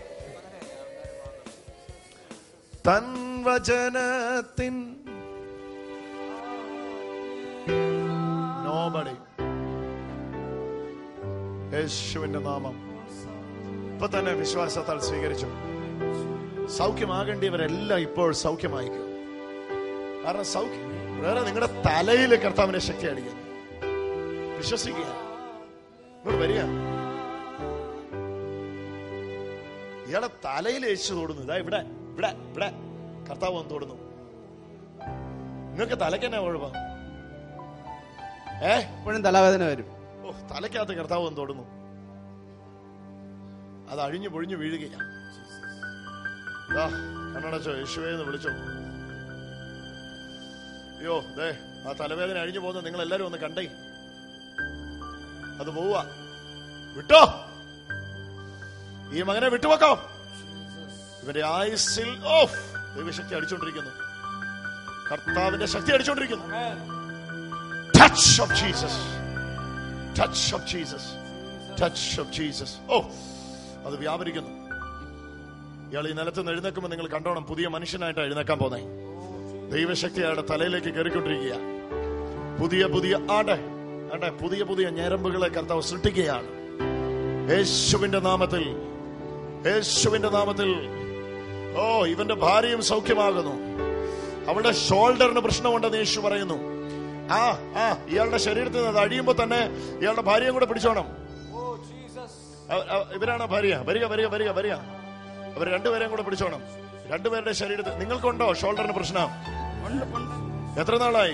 തൻ വചനത്തിൻ നോബടി യേശുവിന്റെ നാമം ഇപ്പൊ തന്നെ വിശ്വാസത്താൽ സ്വീകരിച്ചു സൗഖ്യമാകേണ്ടിയവരെല്ലാം ഇപ്പോൾ സൗഖ്യമായിക്കും കാരണം സൗഖ്യം വേറെ നിങ്ങളുടെ തലയിൽ കർത്താവിന്റെ ശക്തി അടിക്കുന്നു വിശ്വസിക്കുക ഇങ്ങോട്ട് വരിക ഇയാളെ തലയിൽ യേശു തൊടുന്നു ഇതാ ഇവിടെ ഇവിടെ ഇവിടെ കർത്താവ് വന്ന് തൊടുന്നു നിങ്ങൾക്ക് തലയ്ക്ക് തന്നെ കുഴപ്പം ഏ എപ്പോഴും തലവേദന വരും ഓ തലയ്ക്കകത്ത് കർത്താവ് വന്ന് തൊടുന്നു അത് അഴിഞ്ഞു പൊഴിഞ്ഞു വീഴുകയാണ് ദാ, കണ്ണടച്ചോ യേശുവേ എന്ന് വിളിച്ചോ അയ്യോ ദേ ആ തലവേദന അഴിഞ്ഞു പോകുന്ന നിങ്ങൾ എല്ലാരും ഒന്ന് കണ്ടേ അത് പോവുക വിട്ടോ ഈ മകനെ വിട്ടുവെക്കാം ഇവന്റെ ആയുസിൽ ഓഫ് ദൈവശക്തി അടിച്ചുകൊണ്ടിരിക്കുന്നു കർത്താവിന്റെ ശക്തി അടിച്ചുകൊണ്ടിരിക്കുന്നു touch of Jesus touch of Jesus touch of Jesus ഓ അത് വ്യാപരിക്കുന്നു ഇയാൾ ഈ നിലത്ത് നിന്ന് എഴുന്നേക്കുമ്പോൾ നിങ്ങൾ കണ്ടോണം പുതിയ മനുഷ്യനായിട്ട് എഴുന്നേക്കാൻ പോന്നേ ദൈവശക്തി അയാളുടെ തലയിലേക്ക് കയറിക്കൊണ്ടിരിക്കുക പുതിയ പുതിയ ആടെ ആട്ടെ പുതിയ പുതിയ ഞരമ്പുകളെ കർത്താവ് സൃഷ്ടിക്കുകയാണ് യേശുവിന്റെ നാമത്തിൽ യേശുവിന്റെ നാമത്തിൽ ഓ ഇവന്റെ ഭാര്യയും സൗഖ്യമാകുന്നു അവളുടെ ഷോൾഡറിന് പ്രശ്നമുണ്ടെന്ന് യേശു പറയുന്നു ആ ആ ഇയാളുടെ ശരീരത്തിൽ നിന്ന് അത് അഴിയുമ്പോ തന്നെ ഇയാളുടെ ഭാര്യയും കൂടെ പിടിച്ചോണം അവ- അവ- ഇവരാണ് ഭാര്യ വരിക വരിക വരിക വരിക അവർ രണ്ടുപേരെയും കൂടെ പിടിച്ചോണം രണ്ടുപേരുടെ ശരീരത്തിൽ നിങ്ങൾക്കുണ്ടോ ഷോൾഡറിന് പ്രശ്നം എത്ര നാളായി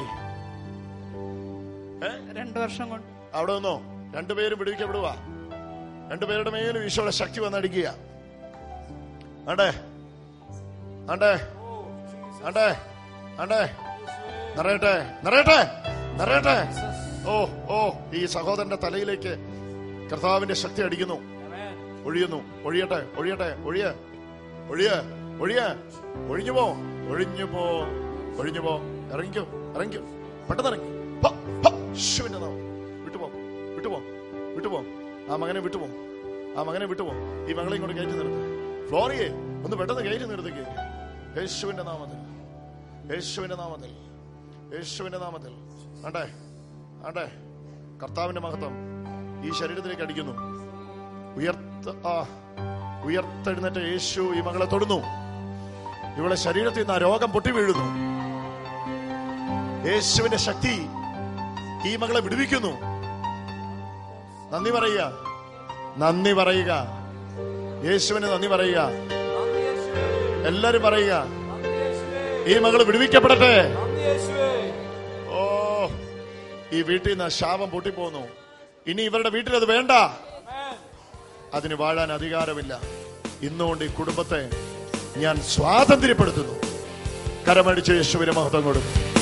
ഏ? രണ്ടു വർഷം കൊണ്ട് അവിടെ നിന്നോ രണ്ടുപേരും വിടുവിക്കപ്പെടുക രണ്ടുപേരുടെ മേലും ഈശോയുടെ ശക്തി വന്നടിക്കുക ആണ്ടേ ആണ്ടേ ആണ്ടേ ആണ്ടേ നിറയട്ടെ നിറയട്ടെ നിറയട്ടെ ഓ ഓ ഈ സഹോദരന്റെ തലയിലേക്ക് കർത്താവിന്റെ ശക്തി അടിക്കുന്നു ഒഴിയുന്നു ഒഴിയട്ടെ ഒഴിയട്ടെ ഒഴിയ ഒഴിയ ഒഴിയ ഒഴിഞ്ഞു പോ ഒഴിഞ്ഞു പോ ഒഴിഞ്ഞു പോ ഇറങ്ങിക്കോ ഇറങ്ങിക്കോ പെട്ടെന്ന് ഇറങ്ങി പോ, പോ. യേശുവിന്റെ നാമം. വിട്ടുപോ വിട്ടുപോ വിട്ടുപോ ആ മകനെ വിട്ടുപോ ആ മകനെ വിട്ടുപോ ഈ മകളെ ഇങ്ങോട്ട് കയറ്റി നിർത്ത് ഫ്ലോറിയെ ഒന്ന് പെട്ടെന്ന് കയറ്റി നിർത്തിക്ക് യേശുവിന്റെ നാമത്തിൽ യേശുവിന്റെ നാമത്തിൽ യേശുവിന്റെ നാമത്തിൽ ആണ്ടേ ആണ്ടേ കർത്താവിന്റെ മഹത്വം ഈ ശരീരത്തിലേക്ക് അടിക്കുന്നു ഉയർത്ത ആ ഉയർത്തെഴുന്നേറ്റ യേശു ഈ മകളെ തൊടുന്നു ഇവളെ ശരീരത്തിൽ നിന്ന് ആ രോഗം പൊട്ടി വീഴുന്നു യേശുവിന്റെ ശക്തി ഈ മകളെ വിടുവിക്കുന്നു നന്ദി പറയുക നന്ദി പറയുക യേശുവിന് നന്ദി പറയുക എല്ലാരും പറയുക ഈ മകള് വിടുവിക്കപ്പെടട്ടെ ഓ ഈ വീട്ടിൽ നിന്ന് ശാപം പൊട്ടിപ്പോന്നു ഇനി ഇവരുടെ വീട്ടിൽ അത് വേണ്ട അതിന് വാഴാൻ അധികാരമില്ല ഇന്നുകൊണ്ട് ഈ കുടുംബത്തെ ഞാൻ സ്വാതന്ത്ര്യപ്പെടുത്തുന്നു കരമടിച്ച് യേശുവിന് മഹത്വം കൊടുക്കും